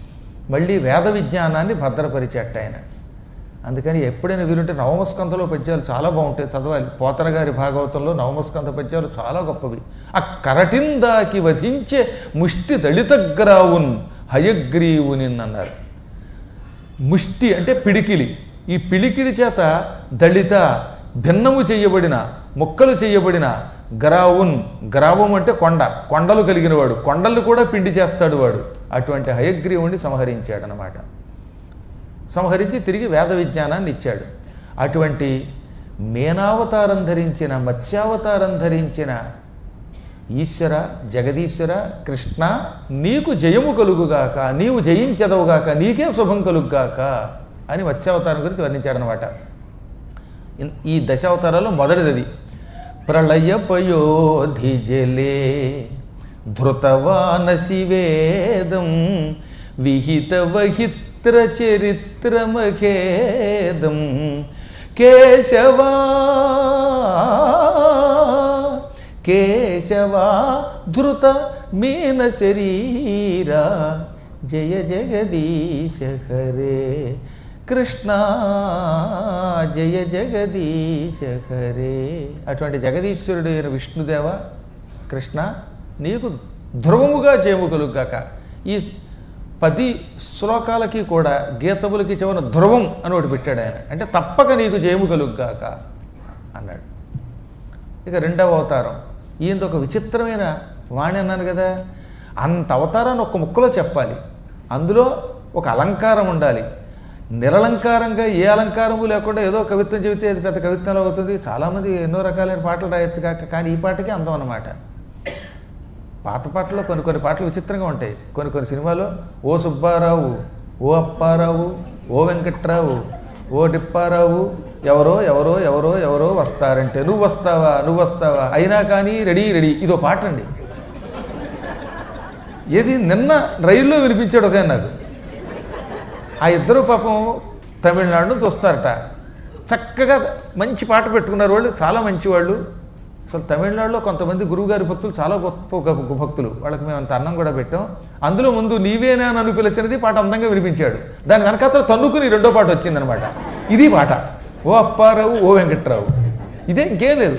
మళ్ళీ వేద విజ్ఞానాన్ని భద్రపరిచేట ఆయన అందుకని ఎప్పుడైనా వీలుంటే నవమస్కంధలో పద్యాలు చాలా బాగుంటాయి చదవాలి పోతన గారి భాగవతంలో నవమస్కంధ పద్యాలు చాలా గొప్పవి ఆ కరటిందాకి వధించే ముష్టి దళితగ్రావున్ హయగ్రీవుని అన్నారు ముష్టి అంటే పిడికిలి ఈ పిడికిలి చేత దళిత భిన్నము చేయబడిన ముక్కలు చేయబడిన గ్రావున్ గ్రావం అంటే కొండ కొండలు కలిగిన వాడు కొండలు కూడా పిండి చేస్తాడు వాడు అటువంటి హయగ్రీవుణ్ణి సంహరించాడనమాట సంహరించి తిరిగి వేద విజ్ఞానాన్ని ఇచ్చాడు అటువంటి మేనావతారం ధరించిన మత్స్యావతారం ధరించిన ఈశ్వర జగదీశ్వర కృష్ణ నీకు జయము కలుగుగాక నీవు జయించదవుగాక నీకే శుభం కలుగుగాక అని మత్స్యావతారం గురించి వర్ణించాడనమాట ఇన్- ఈ దశావతారాల్లో మొదటిది ప్రళయ పయోధి జలే ధృతవానసి వేదం విహిత వహిత్ర చరిత్రమఖేదం కేశవా కేశవా ధృత మీన శరీరా జయ జగదీశ హరే కృష్ణ జయ జగదీశ హరే అటువంటి జగదీశ్వరుడైన విష్ణుదేవ కృష్ణ నీకు ధ్రువముగా జయము కలుగాక ఈ పది శ్లోకాలకి కూడా గీతములకి చివర ధ్రువం అని ఒకటి పెట్టాడు ఆయన అంటే తప్పక నీకు జయము కలుగాక అన్నాడు ఇక రెండవ అవతారం ఈయనది ఒక విచిత్రమైన వాణి అన్నాను కదా అంత అవతారాన్ని ఒక్క ముక్కలో చెప్పాలి అందులో ఒక అలంకారం ఉండాలి నిరలంకారంగా ఏ అలంకారము లేకుండా ఏదో కవిత్వం చెబితే అది పెద్ద కవిత్వంలో అవుతుంది చాలామంది ఎన్నో రకాలైన పాటలు రాయొచ్చు కాక కానీ ఈ పాటకి అందం అన్నమాట పాత పాటల్లో కొన్ని కొన్ని పాటలు విచిత్రంగా ఉంటాయి కొన్ని కొన్ని సినిమాలు ఓ సుబ్బారావు ఓ అప్పారావు ఓ వెంకట్రావు ఓ డిప్పారావు ఎవరో ఎవరో ఎవరో ఎవరో వస్తారంటే నువ్వు వస్తావా నువ్వు వస్తావా అయినా కానీ రెడీ రెడీ ఇదో పాట అండి ఏది నిన్న రైల్లో వినిపించాడు ఒక ఆయన నాకు ఆ ఇద్దరు పాపం తమిళనాడు నుంచి వస్తారట చక్కగా మంచి పాట పెట్టుకున్నారు వాళ్ళు చాలా మంచి వాళ్ళు అసలు తమిళనాడులో కొంతమంది గురువుగారి భక్తులు చాలా గొప్ప గొప్ప భక్తులు వాళ్ళకి మేము అంత అన్నం కూడా పెట్టాం అందులో ముందు నీవేనా అని అనుకులచ్చినది పాట అందంగా వినిపించాడు దాని వెనకాతల తన్నుకుని రెండో పాట వచ్చిందనమాట ఇది పాట ఓ అప్పారావు ఓ వెంకట్రావు ఇదే ఇంకేం లేదు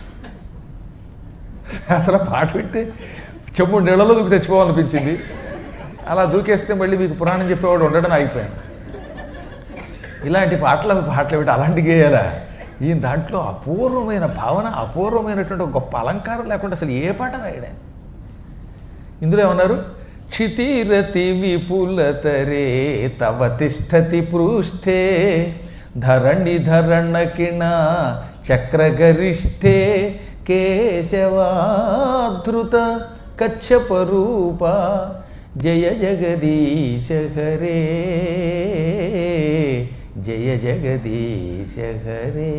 అసలు ఆ పాట వింటే చెమ్ము నీళ్ళలో దూకి తెచ్చిపోవాలనిపించింది అలా దూకేస్తే మళ్ళీ మీకు పురాణం చెప్పేవాడు ఉండడం ఆగిపోయాను ఇలాంటి పాటలు పాటలు ఏమిటి అలాంటి గేయాలా ఈయన దాంట్లో అపూర్వమైన భావన అపూర్వమైనటువంటి ఒక గొప్ప అలంకారం లేకుండా అసలు ఏ పాట రాయడా ఇందులో ఏమన్నారు క్షితిరతి విపులతరే తవ తిష్టతి పృష్ఠే ధరణి ధరణ కిణ చక్రగరిష్ఠే కేశవాధృత కచ్చపరూప జయ జగదీశ హరే జయ జగదీశ హరే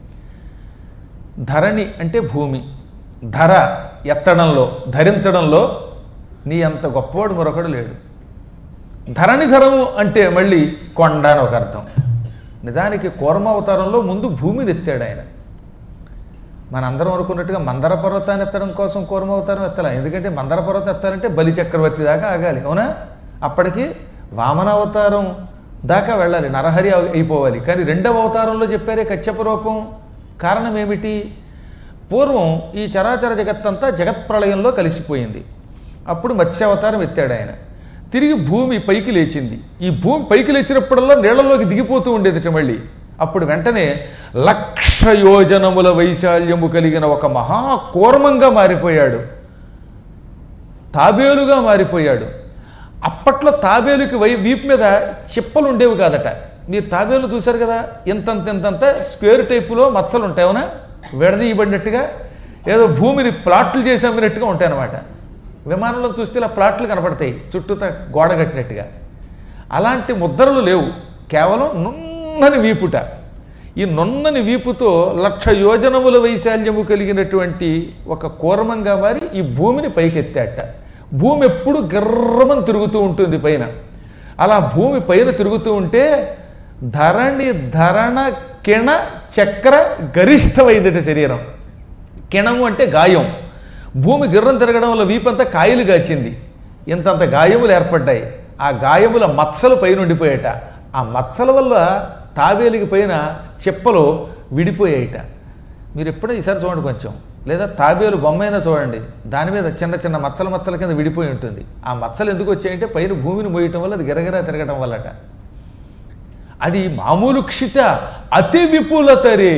ధరణి అంటే భూమి ధర ఎత్తడంలో ధరించడంలో నీ అంత గొప్పవాడు మరొకడు లేడు ధరణి ధరము అంటే మళ్ళీ కొండ అని ఒక అర్థం నిజానికి కూర్మావతారంలో ముందు భూమిని ఎత్తాడు ఆయన మనందరం అనుకున్నట్టుగా మందర పర్వతాన్ని ఎత్తడం కోసం కూర్మావతారం ఎత్తలే ఎందుకంటే మందర పర్వతం ఎత్తాలంటే బలి చక్రవర్తి దాకా ఆగాలి అవునా అప్పటికి వామనావతారం దాకా వెళ్ళాలి నరహరి అవ- అయిపోవాలి కానీ రెండవ అవతారంలో చెప్పారే కచ్చప రూపం కారణం ఏమిటి పూర్వం ఈ చరాచర జగత్తంతా జగత్ప్రళయంలో కలిసిపోయింది అప్పుడు మత్స్యావతారం ఎత్తాడు ఆయన తిరిగి భూమి పైకి లేచింది ఈ భూమి పైకి లేచినప్పుడల్లా నీళ్లలోకి దిగిపోతూ ఉండేది మళ్ళీ అప్పుడు వెంటనే లక్ష యోజనముల వైశాల్యము కలిగిన ఒక మహాకూర్మంగా మారిపోయాడు తాబేలుగా మారిపోయాడు అప్పట్లో తాబేలుకి వై వీపు మీద చిప్పలు ఉండేవి కాదట మీరు తాబేలు చూశారు కదా ఇంతంత ఇంతంత స్క్వేర్ టైపులో మచ్చలు ఉంటాయి అవునా విడదీయబడినట్టుగా ఏదో భూమిని ప్లాట్లు చేసి అమ్మినట్టుగా ఉంటాయి అన్నమాట విమానంలో చూస్తే ఇలా ప్లాట్లు కనపడతాయి చుట్టూతా గోడ కట్టినట్టుగా అలాంటి ముద్రలు లేవు కేవలం నున్నని వీపుట ఈ నున్నని వీపుతో లక్ష యోజనముల వైశాల్యము కలిగినటువంటి ఒక కూర్మంగా మారి ఈ భూమిని పైకెత్తాట భూమి ఎప్పుడు గిర్రమని తిరుగుతూ ఉంటుంది పైన అలా భూమి పైన తిరుగుతూ ఉంటే ధరణి ధరణ కిణ చక్ర గరిష్టమైందట శరీరం కిణము అంటే గాయం భూమి గిర్రం తిరగడం వల్ల వీపంతా కాయలు కాచింది ఇంతంత గాయములు ఏర్పడ్డాయి ఆ గాయముల మచ్చలు పైన ఉండిపోయాట ఆ మచ్చల వల్ల తాబేలికి పైన చెప్పలు విడిపోయాయిట మీరు ఎప్పుడైనా ఈసారి చూడండి కొంచెం లేదా తాబేలు బొమ్మైనా చూడండి దాని మీద చిన్న చిన్న మచ్చల మచ్చల కింద విడిపోయి ఉంటుంది ఆ మచ్చలు ఎందుకు వచ్చాయంటే పైన భూమిని మోయటం వల్ల అది గిరగిరా తిరగటం వల్లట అది మామూలు క్షిత అతి విపులతరే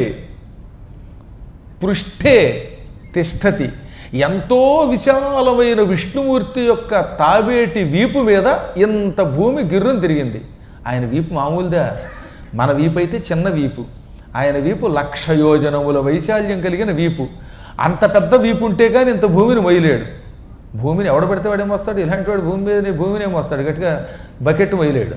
పృష్ఠే తిష్టతి ఎంతో విశాలమైన విష్ణుమూర్తి యొక్క తాబేటి వీపు మీద ఇంత భూమి గిర్రం తిరిగింది ఆయన వీపు మామూలుదా మన వీపు అయితే చిన్న వీపు ఆయన వీపు లక్ష యోజనముల వైశాల్యం కలిగిన వీపు అంత పెద్ద వీపు ఉంటే కానీ ఇంత భూమిని మొయ్యలేడు భూమిని ఎవడ పెడితే వాడేం వస్తాడు ఇలాంటి వాడు భూమి మీద భూమిని ఏం వస్తాడు గట్టిగా బకెట్ మొయ్యలేడు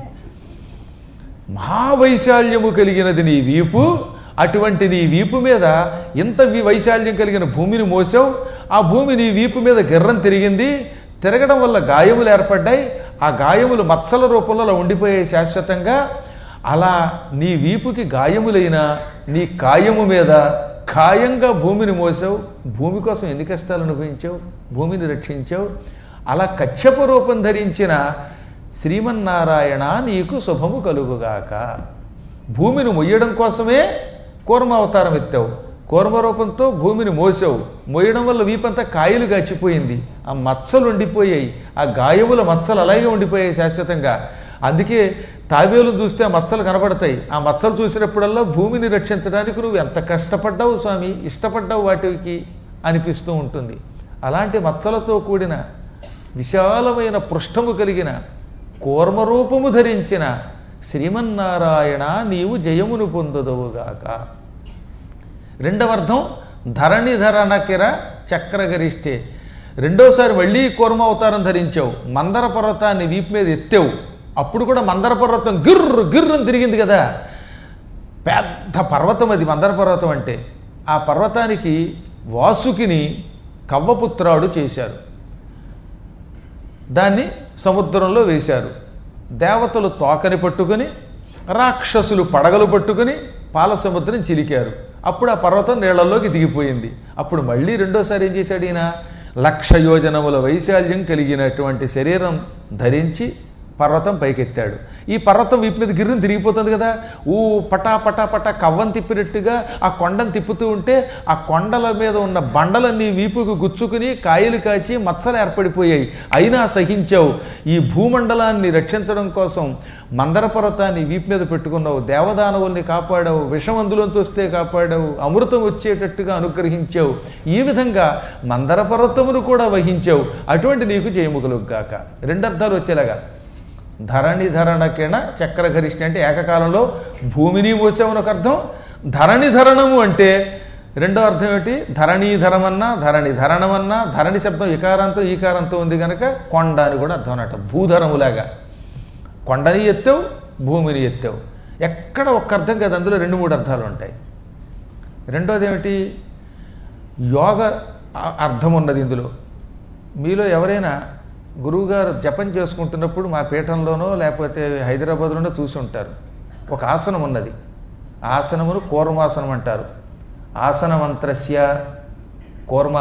మహావైశాల్యము కలిగినది నీ వీపు అటువంటి నీ వీపు మీద ఇంత వి- వైశాల్యం కలిగిన భూమిని మోసావు ఆ భూమి నీ వీపు మీద గిర్రం తిరిగింది తిరగడం వల్ల గాయములు ఏర్పడ్డాయి ఆ గాయములు మత్సల రూపంలో అలా ఉండిపోయాయి శాశ్వతంగా అలా నీ వీపుకి గాయములైన నీ కాయము మీద ఖాయంగా భూమిని మోసావు భూమి కోసం ఎన్ని కష్టాలు అనుభవించావు భూమిని రక్షించావు అలా కచ్చప రూపం ధరించిన శ్రీమన్నారాయణ నీకు శుభము కలుగుగాక భూమిని మొయ్యడం కోసమే కూర్మ అవతారం ఎత్తావు కూర్మ రూపంతో భూమిని మోసావు మోయడం వల్ల వీపంతా కాయలు గచ్చిపోయింది ఆ మచ్చలు ఉండిపోయాయి ఆ గాయముల మచ్చలు అలాగే ఉండిపోయాయి శాశ్వతంగా అందుకే తాబేలు చూస్తే ఆ మచ్చలు కనబడతాయి ఆ మచ్చలు చూసినప్పుడల్లా భూమిని రక్షించడానికి నువ్వు ఎంత కష్టపడ్డావు స్వామి ఇష్టపడ్డావు వాటికి అనిపిస్తూ ఉంటుంది అలాంటి మచ్చలతో కూడిన విశాలమైన పృష్ఠము కలిగిన కూర్మరూపము ధరించిన శ్రీమన్నారాయణ నీవు జయమును పొందుదవుగాక రెండవ అర్థం ధరణిధరణకిర చక్రగరిష్టే రెండోసారి మళ్ళీ కూర్మ అవతారం ధరించావు మందర పర్వతాన్ని వీపు మీద ఎత్తావు అప్పుడు కూడా మందర పర్వతం గిర్రు గిర్రని తిరిగింది కదా పెద్ద పర్వతం అది మందర పర్వతం అంటే ఆ పర్వతానికి వాసుకిని కవ్వపుత్రాడు చేశారు దాన్ని సముద్రంలో వేశారు దేవతలు తోకని పట్టుకుని రాక్షసులు పడగలు పట్టుకుని పాల సముద్రం చిలికారు అప్పుడు ఆ పర్వతం నీళ్లలోకి దిగిపోయింది అప్పుడు మళ్ళీ రెండోసారి ఏం చేశాడు ఈయన లక్ష యోజనముల వైశాల్యం కలిగినటువంటి శరీరం ధరించి పర్వతం పైకెత్తాడు ఈ పర్వతం వీపు మీద గిర్రం తిరిగిపోతుంది కదా ఊ పటా పటా పటా కవ్వం తిప్పినట్టుగా ఆ కొండను తిప్పుతూ ఉంటే ఆ కొండల మీద ఉన్న బండలన్నీ వీపుకు గుచ్చుకుని కాయలు కాచి మచ్చలు ఏర్పడిపోయాయి అయినా సహించావు ఈ భూమండలాన్ని రక్షించడం కోసం మందర పర్వతాన్ని వీపు మీద పెట్టుకున్నావు దేవదానవుల్ని కాపాడావు విషం అందులోంచి వస్తే కాపాడావు అమృతం వచ్చేటట్టుగా అనుగ్రహించావు ఈ విధంగా మందర పర్వతమును కూడా వహించావు అటువంటి నీకు జయముగలుగు గాక రెండు అర్థాలు వచ్చేలాగా ధరణి ధరణకిణ చక్రగరిష్ఠ అంటే ఏకకాలంలో భూమిని మోసామని ఒక అర్థం ధరణి ధరణము అంటే రెండో అర్థం ఏమిటి ధరణీధరమన్నా ధరణి ధరణమన్నా ధరణి శబ్దం ఇకారంతో ఈకారంతో ఉంది కనుక కొండ అని కూడా అర్థం అన్నట్టు భూధరములాగా కొండని ఎత్తావు భూమిని ఎత్తావు ఎక్కడ ఒక్క అర్థం కాదు అందులో రెండు మూడు అర్థాలు ఉంటాయి రెండోది ఏమిటి యోగ అ- అర్థం ఉన్నది ఇందులో మీలో ఎవరైనా గురువుగారు జపం చేసుకుంటున్నప్పుడు మా పీఠంలోనో లేకపోతే హైదరాబాద్లోనో చూసి ఉంటారు ఒక ఆసనం ఉన్నది ఆసనమును కూర్మాసనం అంటారు ఆసనమంత్రస్య కూర్మ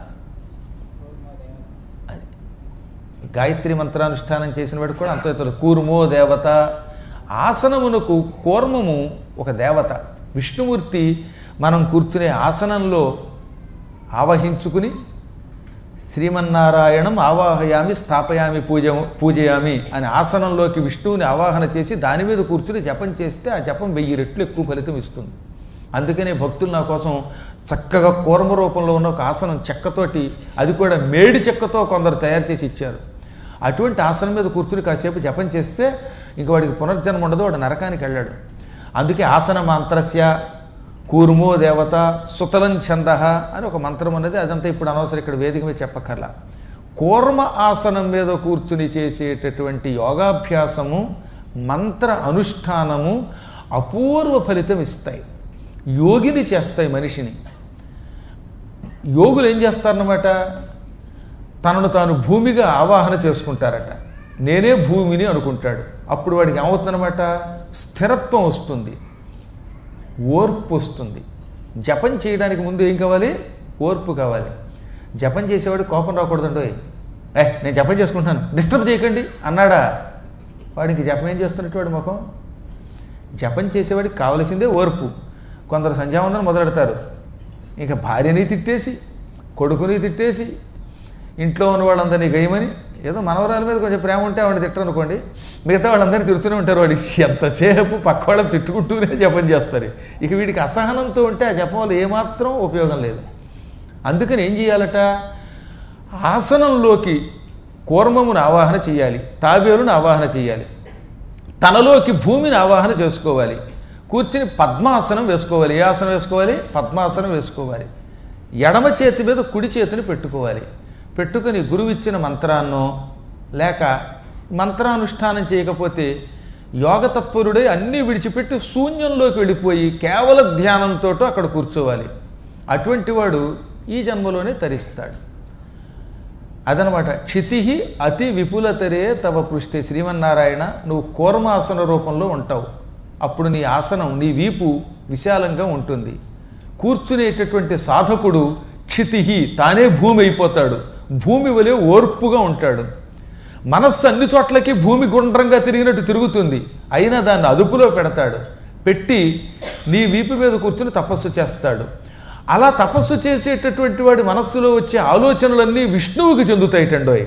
అది గాయత్రి మంత్రానుష్ఠానం చేసిన వాడు కూడా అంత తెలుసు కూర్మో దేవత ఆసనమునకు కూర్మము ఒక దేవత విష్ణుమూర్తి మనం కూర్చునే ఆసనంలో ఆవహించుకుని శ్రీమన్నారాయణం ఆవాహయామి స్థాపయామి పూజ పూజయామి అని ఆసనంలోకి విష్ణువుని ఆవాహన చేసి దాని మీద కూర్చుని జపం చేస్తే ఆ జపం వెయ్యి రెట్లు ఎక్కువ ఫలితం ఇస్తుంది అందుకనే భక్తులు నా కోసం చక్కగా కూర్మ రూపంలో ఉన్న ఒక ఆసనం చెక్కతోటి అది కూడా మేడి చెక్కతో కొందరు తయారు చేసి ఇచ్చారు అటువంటి ఆసనం మీద కూర్చుని కాసేపు జపం చేస్తే ఇంక వాడికి పునర్జన్మ ఉండదు వాడు నరకానికి వెళ్ళాడు అందుకే ఆసన మంత్రస్య కూర్మో దేవత సుతలం ఛంద అని ఒక మంత్రం ఉన్నది అదంతా ఇప్పుడు అనవసరం ఇక్కడ వేదిక మీద చెప్పక్కర్లా కూర్మ ఆసనం మీద కూర్చుని చేసేటటువంటి యోగాభ్యాసము మంత్ర అనుష్ఠానము అపూర్వ ఫలితం ఇస్తాయి యోగిని చేస్తాయి మనిషిని యోగులు ఏం చేస్తారన్నమాట తనను తాను భూమిగా ఆవాహన చేసుకుంటారట నేనే భూమిని అనుకుంటాడు అప్పుడు వాడికి ఏమవుతుందన్నమాట స్థిరత్వం వస్తుంది ఓర్పు వస్తుంది జపం చేయడానికి ముందు ఏం కావాలి ఓర్పు కావాలి జపం చేసేవాడు కోపం రాకూడదండోయ్ ఏ నేను జపం చేసుకుంటున్నాను డిస్టర్బ్ చేయకండి అన్నాడా వాడికి జపం ఏం చేస్తున్నట్టు వాడి ముఖం జపం చేసేవాడికి కావలసిందే ఓర్పు కొందరు సంధ్యావందనం మొదలెడతారు ఇక భార్యని తిట్టేసి కొడుకుని తిట్టేసి ఇంట్లో ఉన్న వాళ్ళందరినీ గయమని ఏదో మనవరాల మీద కొంచెం ప్రేమ ఉంటే ఆవిడ తిట్టరు అనుకోండి మిగతా వాళ్ళందరినీ తిడుతూనే ఉంటారు వాడు ఎంతసేపు పక్క వాళ్ళని తిట్టుకుంటూనే జపం చేస్తారు ఇక వీడికి అసహనంతో ఉంటే ఆ జపం వల్ల ఏమాత్రం ఉపయోగం లేదు అందుకని ఏం చేయాలట ఆసనంలోకి కూర్మమును ఆవాహన చేయాలి తాబేలును ఆవాహన చేయాలి తనలోకి భూమిని ఆవాహన చేసుకోవాలి కూర్చుని పద్మాసనం వేసుకోవాలి ఏ ఆసనం వేసుకోవాలి పద్మాసనం వేసుకోవాలి ఎడమ చేతి మీద కుడి చేతిని పెట్టుకోవాలి పెట్టుకుని గురువు ఇచ్చిన మంత్రాన్నో లేక మంత్రానుష్ఠానం చేయకపోతే యోగ తత్పరుడే అన్నీ విడిచిపెట్టి శూన్యంలోకి వెళ్ళిపోయి కేవల ధ్యానంతో అక్కడ కూర్చోవాలి అటువంటి వాడు ఈ జన్మలోనే తరిస్తాడు అదనమాట క్షితి అతి విపులతరే తవ పృష్టి శ్రీమన్నారాయణ నువ్వు కూర్మాసన రూపంలో ఉంటావు అప్పుడు నీ ఆసనం నీ వీపు విశాలంగా ఉంటుంది కూర్చునేటటువంటి సాధకుడు క్షితి తానే భూమి అయిపోతాడు భూమి వలె ఓర్పుగా ఉంటాడు మనస్సు అన్ని చోట్లకి భూమి గుండ్రంగా తిరిగినట్టు తిరుగుతుంది అయినా దాన్ని అదుపులో పెడతాడు పెట్టి నీ వీపు మీద కూర్చుని తపస్సు చేస్తాడు అలా తపస్సు చేసేటటువంటి వాడి మనస్సులో వచ్చే ఆలోచనలన్నీ విష్ణువుకి చెందుతాయిటండోయ్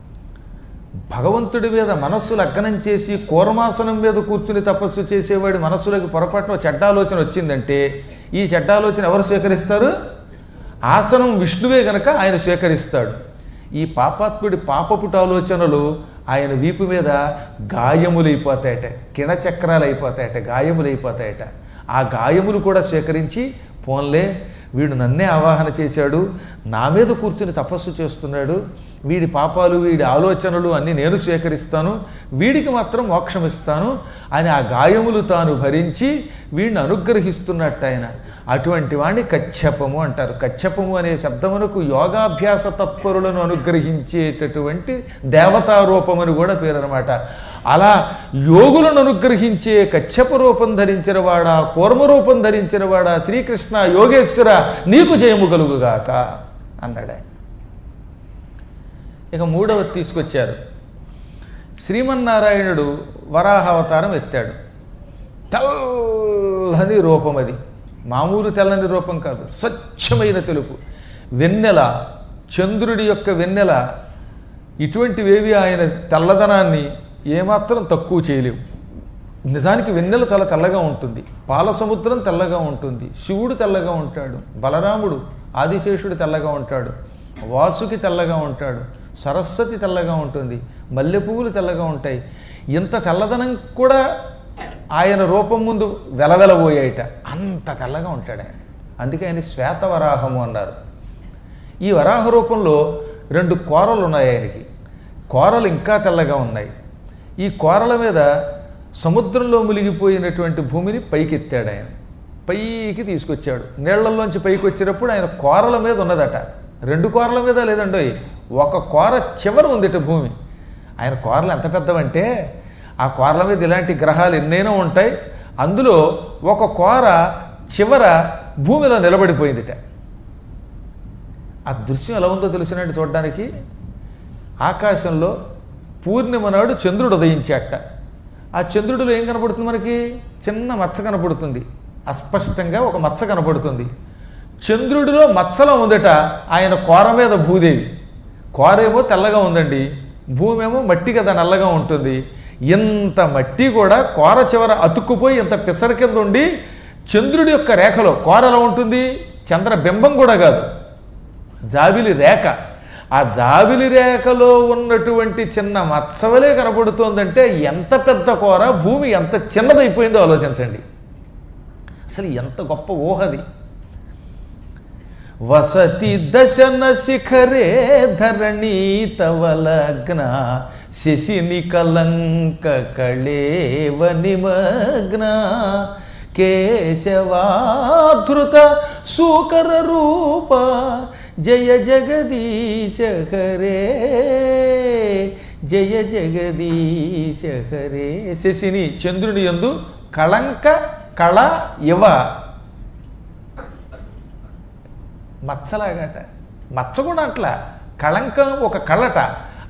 భగవంతుడి మీద మనస్సు లగ్నం చేసి కూర్మాసనం మీద కూర్చుని తపస్సు చేసేవాడి మనస్సులోకి పొరపాటున చెడ్డ ఆలోచన వచ్చిందంటే ఈ చెడ్డ ఆలోచన ఎవరు స్వీకరిస్తారు ఆసనం విష్ణువే గనక ఆయన స్వీకరిస్తాడు ఈ పాపాత్ముడి పాపపుట ఆలోచనలు ఆయన వీపు మీద గాయములైపోతాయట కిణచక్రాలు అయిపోతాయట గాయములైపోతాయట ఆ గాయములు కూడా స్వీకరించి పోన్లే వీడు నన్నే ఆవాహన చేశాడు నా మీద కూర్చుని తపస్సు చేస్తున్నాడు వీడి పాపాలు వీడి ఆలోచనలు అన్నీ నేను స్వీకరిస్తాను వీడికి మాత్రం మోక్షం ఇస్తాను అని ఆ గాయములు తాను భరించి వీడిని అనుగ్రహిస్తున్నట్టు ఆయన అటువంటి వాడిని కచ్చపము అంటారు కచ్చపము అనే శబ్దమునకు యోగాభ్యాస తత్పరులను అనుగ్రహించేటటువంటి దేవతా రూపమని కూడా పేరు అనమాట అలా యోగులను అనుగ్రహించే కచ్చప రూపం ధరించిన వాడా కూర్మ రూపం ధరించిన వాడా శ్రీకృష్ణ యోగేశ్వర నీకు జయము కలుగుగాక అన్నాడు ఆయన ఇక మూడవది తీసుకొచ్చారు శ్రీమన్నారాయణుడు వరాహావతారం ఎత్తాడు తెల్లని రూపం అది మామూలు తెల్లని రూపం కాదు స్వచ్ఛమైన తెలుపు వెన్నెల చంద్రుడి యొక్క వెన్నెల ఇటువంటివేవి ఆయన తెల్లదనాన్ని ఏమాత్రం తక్కువ చేయలేవు నిజానికి వెన్నెల చాలా తెల్లగా ఉంటుంది పాల సముద్రం తెల్లగా ఉంటుంది శివుడు తెల్లగా ఉంటాడు బలరాముడు ఆదిశేషుడు తెల్లగా ఉంటాడు వాసుకి తెల్లగా ఉంటాడు సరస్వతి తెల్లగా ఉంటుంది మల్లె పువ్వులు తెల్లగా ఉంటాయి ఇంత తెల్లదనం కూడా ఆయన రూపం ముందు వెలవెలబోయాయిట అంత తెల్లగా ఉంటాడు ఆయన అందుకే ఆయన శ్వేతవరాహము అన్నారు ఈ వరాహ రూపంలో రెండు కోరలు ఉన్నాయి ఆయనకి కోరలు ఇంకా తెల్లగా ఉన్నాయి ఈ కోరల మీద సముద్రంలో మునిగిపోయినటువంటి భూమిని పైకెత్తాడు ఆయన పైకి తీసుకొచ్చాడు నీళ్లలోంచి పైకి వచ్చినప్పుడు ఆయన కోరల మీద ఉన్నదట రెండు కోరల మీద లేదండోయ్ ఒక కోర చివర ఉందిట భూమి ఆయన కోరలు ఎంత పెద్దవంటే ఆ కోరల మీద ఇలాంటి గ్రహాలు ఎన్నైనా ఉంటాయి అందులో ఒక కోర చివర భూమిలో నిలబడిపోయిందిట ఆ దృశ్యం ఎలా ఉందో తెలిసినట్టు చూడడానికి ఆకాశంలో పూర్ణిమ నాడు చంద్రుడు ఉదయించాట ఆ చంద్రుడిలో ఏం కనపడుతుంది మనకి చిన్న మచ్చ కనపడుతుంది అస్పష్టంగా ఒక మచ్చ కనపడుతుంది చంద్రుడిలో మచ్చలో ఉందట ఆయన కోర మీద భూదేవి కోరేమో తెల్లగా ఉందండి భూమి ఏమో మట్టి కదా నల్లగా ఉంటుంది ఇంత మట్టి కూడా కోర చివర అతుక్కుపోయి ఇంత పిసర కింద ఉండి చంద్రుడి యొక్క రేఖలో కోర ఎలా ఉంటుంది చంద్ర బింబం కూడా కాదు జాబిలి రేఖ ఆ జాబిలి రేఖలో ఉన్నటువంటి చిన్న మత్సవలే కనపడుతోందంటే ఎంత పెద్ద కూర భూమి ఎంత చిన్నదైపోయిందో ఆలోచించండి అసలు ఎంత గొప్ప ఊహది వసతి దశన శిఖరే ధరణీ తవ లగ్న శశిని కలంక కళేవ నిమగ్న కేశవాధృత సూకర రూప జయ జగదీశ హరే జయ జగదీశ హరే శశిని చంద్రుని యందు కళంక కళ ఇవ మచ్చలాగట మచ్చ కూడా అట్లా కళంకం ఒక కళట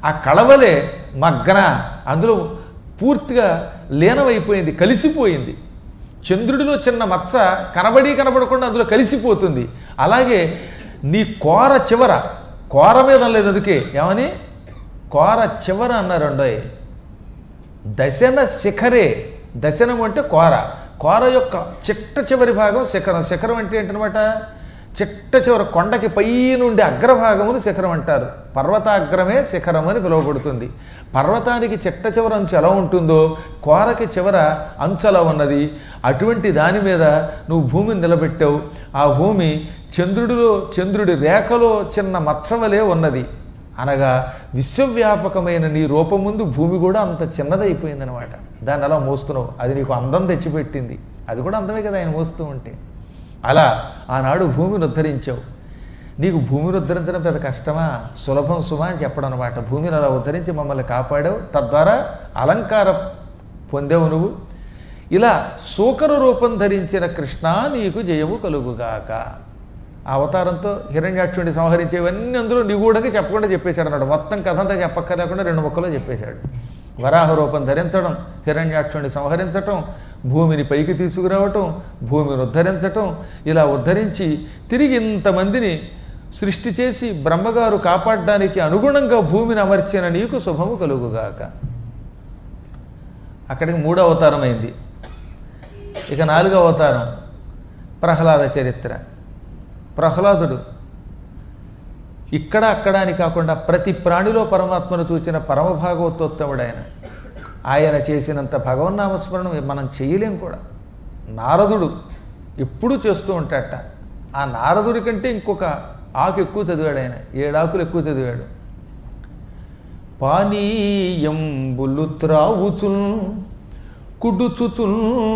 ఆ కళవలే మగ్న అందులో పూర్తిగా లీనమైపోయింది కలిసిపోయింది చంద్రుడిలో చిన్న మచ్చ కనబడి కనబడకుండా అందులో కలిసిపోతుంది అలాగే నీ కోర చివర కోర మీద లేదు అందుకే ఏమని కోర చివర అన్నారు అండోయ్ దశన శిఖరే దశనం అంటే కోర కోర యొక్క చిట్ట చివరి భాగం శిఖరం శిఖరం అంటే ఏంటనమాట చిట్ట చివరి కొండకి పై నుండి అగ్రభాగమును శిఖరం అంటారు పర్వతాగ్రమే శిఖరం అని పిలువబడుతుంది పర్వతానికి చిట్ట చివర అంచు ఎలా ఉంటుందో కోరకి చివర అంచు అలా ఉన్నది అటువంటి దాని మీద నువ్వు భూమిని నిలబెట్టావు ఆ భూమి చంద్రుడిలో చంద్రుడి రేఖలో చిన్న మత్సవలే ఉన్నది అనగా విశ్వవ్యాపకమైన నీ రూపం ముందు భూమి కూడా అంత చిన్నదైపోయిందనమాట దాన్ని అలా మోస్తున్నావు అది నీకు అందం తెచ్చిపెట్టింది అది కూడా అందమే కదా ఆయన మోస్తూ ఉంటే అలా ఆనాడు భూమిని ఉద్ధరించావు నీకు భూమిని ఉద్ధరించడం పెద్ద కష్టమా సులభం సుమా అని చెప్పడం అనమాట భూమిని అలా ఉద్ధరించి మమ్మల్ని కాపాడావు తద్వారా అలంకార పొందావు నువ్వు ఇలా సూకర రూపం ధరించిన కృష్ణ నీకు జయము కలుగుగాక ఆ అవతారంతో హిరణ్యాక్షుడిని సంహరించేవన్నీ అందులో నిగూఢంగా చెప్పకుండా చెప్పేశాడు అన్నాడు మొత్తం కథ అంతా చెప్పక్కర్లేకుండా రెండు ముక్కలో చెప్పేశాడు వరాహ రూపం ధరించడం హిరణ్యాక్షుడిని సంహరించటం భూమిని పైకి తీసుకురావటం భూమిని ఉద్ధరించటం ఇలా ఉద్ధరించి తిరిగి ఇంతమందిని సృష్టి చేసి బ్రహ్మగారు కాపాడడానికి అనుగుణంగా భూమిని అమర్చిన నీకు శుభము కలుగుగాక అక్కడికి మూడో అవతారం అయింది ఇక నాలుగో అవతారం ప్రహ్లాద చరిత్ర ప్రహ్లాదుడు ఇక్కడ అక్కడ అని కాకుండా ప్రతి ప్రాణిలో పరమాత్మను చూచిన పరమభాగవతోత్తముడు ఆయన ఆయన చేసినంత భగవన్నామస్మరణం మనం చేయలేం కూడా నారదుడు ఎప్పుడూ చేస్తూ ఉంటాడట ఆ నారదుడి కంటే ఇంకొక ఆకు ఎక్కువ చదివాడు ఆయన ఏడాకులు ఎక్కువ చదివాడు పానీయంబులు త్రావుచున్ కుడుచుచున్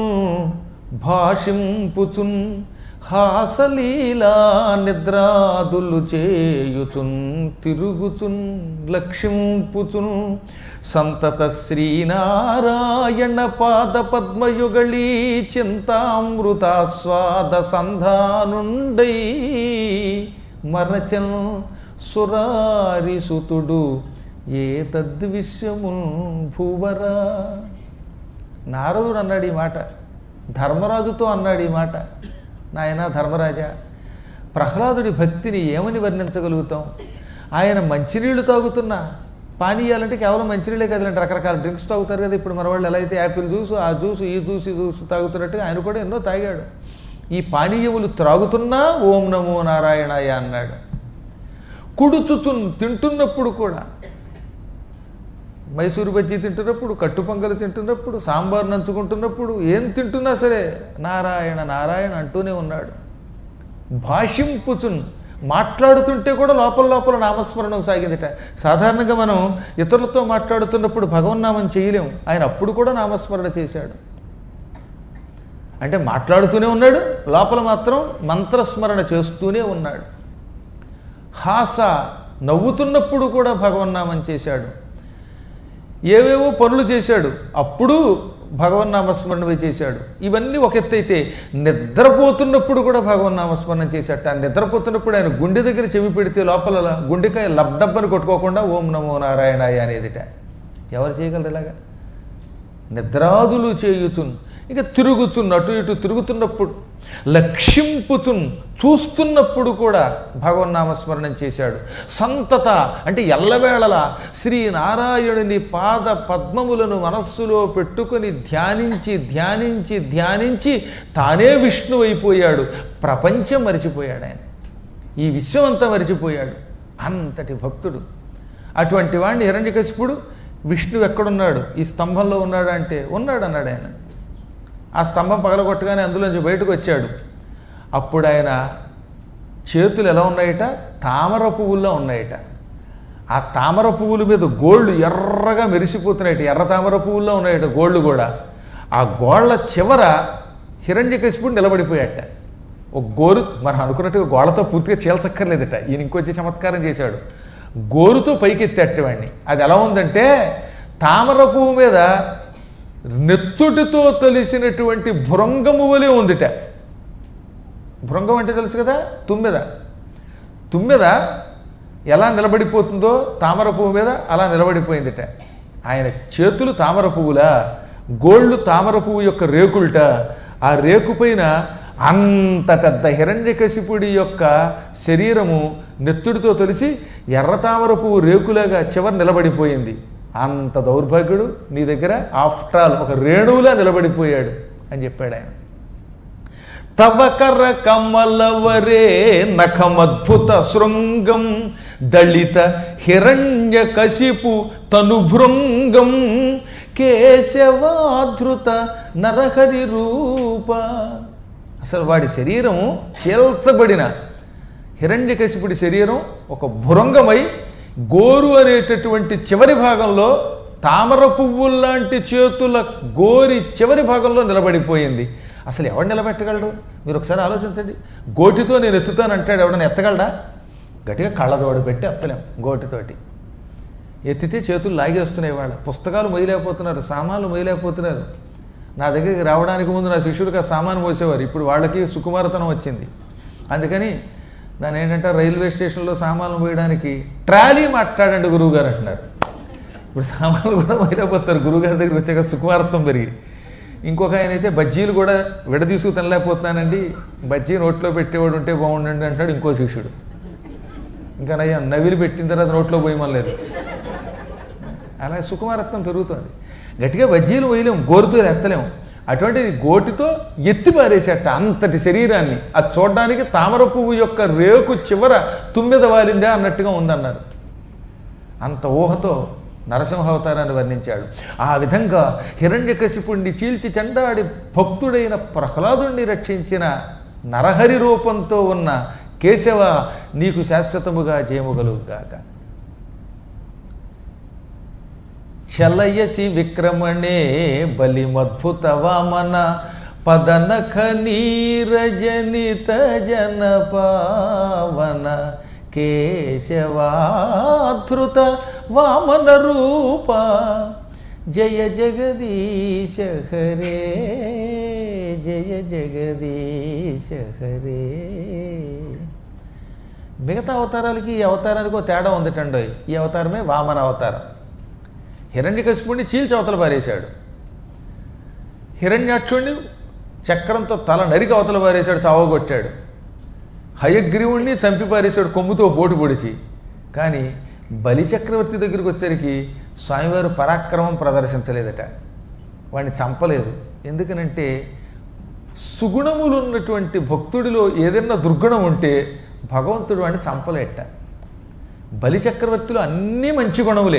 భాషింపుచున్ హాసలీలా నిద్రాదులు చేయుచున్ తిరుగుచున్ లక్ష్మింపుచున్ సంతత శ్రీనారాయణ పాద పద్మయుగళీ చింతామృతాస్వాద సంధానుండై మరచన్ సురారిసుతుడు ఏ తద్విశ్యము భూవరా నారదుడు అన్నాడు ఈ మాట ధర్మరాజుతో అన్నాడు ఈ మాట నాయన ధర్మరాజా ప్రహ్లాదుడి భక్తిని ఏమని వర్ణించగలుగుతాం ఆయన మంచినీళ్లు తాగుతున్నా పానీయాలంటే కేవలం మంచినీళ్ళే కదండి రకరకాల డ్రింక్స్ తాగుతారు కదా ఇప్పుడు మన వాళ్ళు ఎలా అయితే యాపిల్ జ్యూస్ ఆ జ్యూస్ ఈ జ్యూస్ ఈ జ్యూస్ తాగుతున్నట్టు ఆయన కూడా ఎన్నో తాగాడు ఈ పానీయములు త్రాగుతున్నా ఓం నమో నారాయణాయ అన్నాడు కుడుచుచున్ తింటున్నప్పుడు కూడా మైసూరు బజ్జీ తింటున్నప్పుడు కట్టు పొంగలు తింటున్నప్పుడు సాంబార్ నంచుకుంటున్నప్పుడు ఏం తింటున్నా సరే నారాయణ నారాయణ అంటూనే ఉన్నాడు భాషింపుచున్ మాట్లాడుతుంటే కూడా లోపల లోపల నామస్మరణం సాగిందిట సాధారణంగా మనం ఇతరులతో మాట్లాడుతున్నప్పుడు భగవన్నామం చేయలేం ఆయన అప్పుడు కూడా నామస్మరణ చేశాడు అంటే మాట్లాడుతూనే ఉన్నాడు లోపల మాత్రం మంత్రస్మరణ చేస్తూనే ఉన్నాడు హాస నవ్వుతున్నప్పుడు కూడా భగవన్నామం చేశాడు ఏవేవో పనులు చేశాడు అప్పుడు భగవన్నామస్మరణమే చేశాడు ఇవన్నీ ఒక ఎత్తు అయితే నిద్రపోతున్నప్పుడు కూడా భగవన్నామస్మరణం చేశాట ఆ నిద్రపోతున్నప్పుడు ఆయన గుండె దగ్గర చెవి పెడితే లోపల గుండెకాయ లబ్డబ్బని కొట్టుకోకుండా ఓం నమో నారాయణాయ అనేదిట ఎవరు చేయగలరు ఇలాగా నిద్రాదులు చేయుచున్ ఇక తిరుగుచున్ అటు ఇటు తిరుగుతున్నప్పుడు లక్ష్యింపుచున్ చూస్తున్నప్పుడు కూడా భగవన్నామస్మరణం చేశాడు సంతత అంటే ఎల్లవేళలా శ్రీనారాయణుని పాద పద్మములను మనస్సులో పెట్టుకొని ధ్యానించి ధ్యానించి ధ్యానించి తానే విష్ణు అయిపోయాడు ప్రపంచం మరిచిపోయాడు ఆయన ఈ విశ్వం అంతా మరిచిపోయాడు అంతటి భక్తుడు అటువంటి వాడిని హిరణ్యకశిపుడు విష్ణువు ఎక్కడున్నాడు ఈ స్తంభంలో ఉన్నాడు అంటే ఉన్నాడు అన్నాడు ఆయన ఆ స్తంభం పగలగొట్టగానే అందులోంచి బయటకు వచ్చాడు అప్పుడు ఆయన చేతులు ఎలా ఉన్నాయట తామర పువ్వుల్లో ఉన్నాయట ఆ తామర పువ్వుల మీద గోళ్ళు ఎర్రగా మెరిసిపోతున్నాయట ఎర్ర తామర పువ్వుల్లో ఉన్నాయట గోళ్ళు కూడా ఆ గోళ్ళ చివర హిరణ్యకశిపుడు నిలబడిపోయాట ఒక గోరు మనం అనుకున్నట్టుగా గోళ్ళతో పూర్తిగా చీల్చక్కర్లేదట ఈయన ఇంకొచ్చి చమత్కారం చేశాడు గోరుతో పైకెత్తేటవాడిని అది ఎలా ఉందంటే తామర పువ్వు మీద నెత్తుటితో తలిసినటువంటి భృంగము వలె ఉందిట భృంగం అంటే తెలుసు కదా తుమ్మెద తుమ్మెద ఎలా నిలబడిపోతుందో తామర పువ్వు మీద అలా నిలబడిపోయిందిట ఆయన చేతులు తామర పువ్వులా గోళ్ళు తామర పువ్వు యొక్క రేకులట ఆ రేకు పైన అంత పెద్ద హిరణ్యకశిపుడి యొక్క శరీరము నెత్తుడితో తొలిసి ఎర్ర తామర పువ్వు రేకులాగా చివరి నిలబడిపోయింది అంత దౌర్భాగ్యుడు నీ దగ్గర ఆఫ్టర్ ఆల్ ఒక రేణువులా నిలబడిపోయాడు అని చెప్పాడు ఆయన తవ కర కమలవరే నఖమద్భుత శృంగం దళిత హిరణ్య కశిపు తనుభృంగం కేశవాధృత నరహరి రూప అసలు వాడి శరీరం చీల్చబడిన హిరణ్యకశిపుడి శరీరం ఒక భృంగమై గోరు అనేటటువంటి చివరి భాగంలో తామర పువ్వుల్లాంటి చేతుల గోరి చివరి భాగంలో నిలబడిపోయింది అసలు ఎవడు నిలబెట్టగలడు మీరు ఒకసారి ఆలోచించండి గోటితో నేను ఎత్తుతాను అంటాడు ఎవడన్నా ఎత్తగలడా గట్టిగా కళ్ళదోడు పెట్టి ఎత్తలేం గోటితోటి ఎత్తితే చేతులు లాగేస్తున్నాయి వాళ్ళు పుస్తకాలు మొయ్యలేకపోతున్నారు సామాన్లు మొయ్యలేకపోతున్నారు నా దగ్గరికి రావడానికి ముందు నా శిష్యుడికి ఆ సామాను మోసేవారు ఇప్పుడు వాళ్ళకి సుకుమారతనం వచ్చింది అందుకని దాని ఏంటంటే రైల్వే స్టేషన్లో సామాన్లు మోయడానికి ట్రాలీ మాట్లాడండి గురువుగారు అంటున్నారు ఇప్పుడు సామాన్లు కూడా మైరైపోతారు గురువుగారి దగ్గరికి వచ్చాక సుకుమారత్వం పెరిగి ఇంకొక ఆయన అయితే బజ్జీలు కూడా విడదీసుకు తినలేకపోతున్నానండి బజ్జీ నోట్లో పెట్టేవాడు ఉంటే బాగుండండి అంటాడు ఇంకో శిష్యుడు ఇంకా నయ్యా నవిలి పెట్టిన తర్వాత నోట్లో పోయమలేదు అలా సుకుమారత్వం పెరుగుతుంది గట్టిగా బజ్జీలు వేయలేం గోరుతో ఎత్తలేం అటువంటిది గోటితో ఎత్తి పారేసేట అంతటి శరీరాన్ని అది చూడడానికి తామర పువ్వు యొక్క రేకు చివర తుమ్మెద వాలిందా అన్నట్టుగా ఉందన్నారు అంత ఊహతో నరసింహావతారాన్ని వర్ణించాడు ఆ విధంగా హిరణ్యకశిపుణ్ణి చీల్చి చెండాడి భక్తుడైన ప్రహ్లాదుణ్ణి రక్షించిన నరహరి రూపంతో ఉన్న కేశవ నీకు శాశ్వతముగా జయముగలుగాక చలయసి విక్రమణే బలిమద్భుత వామన పదనఖ నీరజనిత జన పావన కేశవాధృత వామన రూప జయ జగదీశ హరే జయ జగదీశ హరే మిగతా అవతారాలకి ఈ అవతారానికి ఒక తేడా ఉందిటండి ఈ అవతారమే వామన అవతారం హిరణ్యకశిపుణ్ణి చీల్చి అవతల పారేశాడు హిరణ్యాక్షుణ్ణి చక్రంతో తల నరికి అవతల పారేశాడు చావగొట్టాడు హయగ్రీవుణ్ణి చంపి పారేశాడు కొమ్ముతో పోటు పొడిచి కానీ బలి చక్రవర్తి దగ్గరికి వచ్చేసరికి స్వామివారు పరాక్రమం ప్రదర్శించలేదట వాడిని చంపలేదు ఎందుకనంటే సుగుణములు ఉన్నటువంటి భక్తుడిలో ఏదైనా దుర్గుణం ఉంటే భగవంతుడు వాడిని చంపలేట బలి చక్రవర్తిలో అన్నీ మంచి గుణములే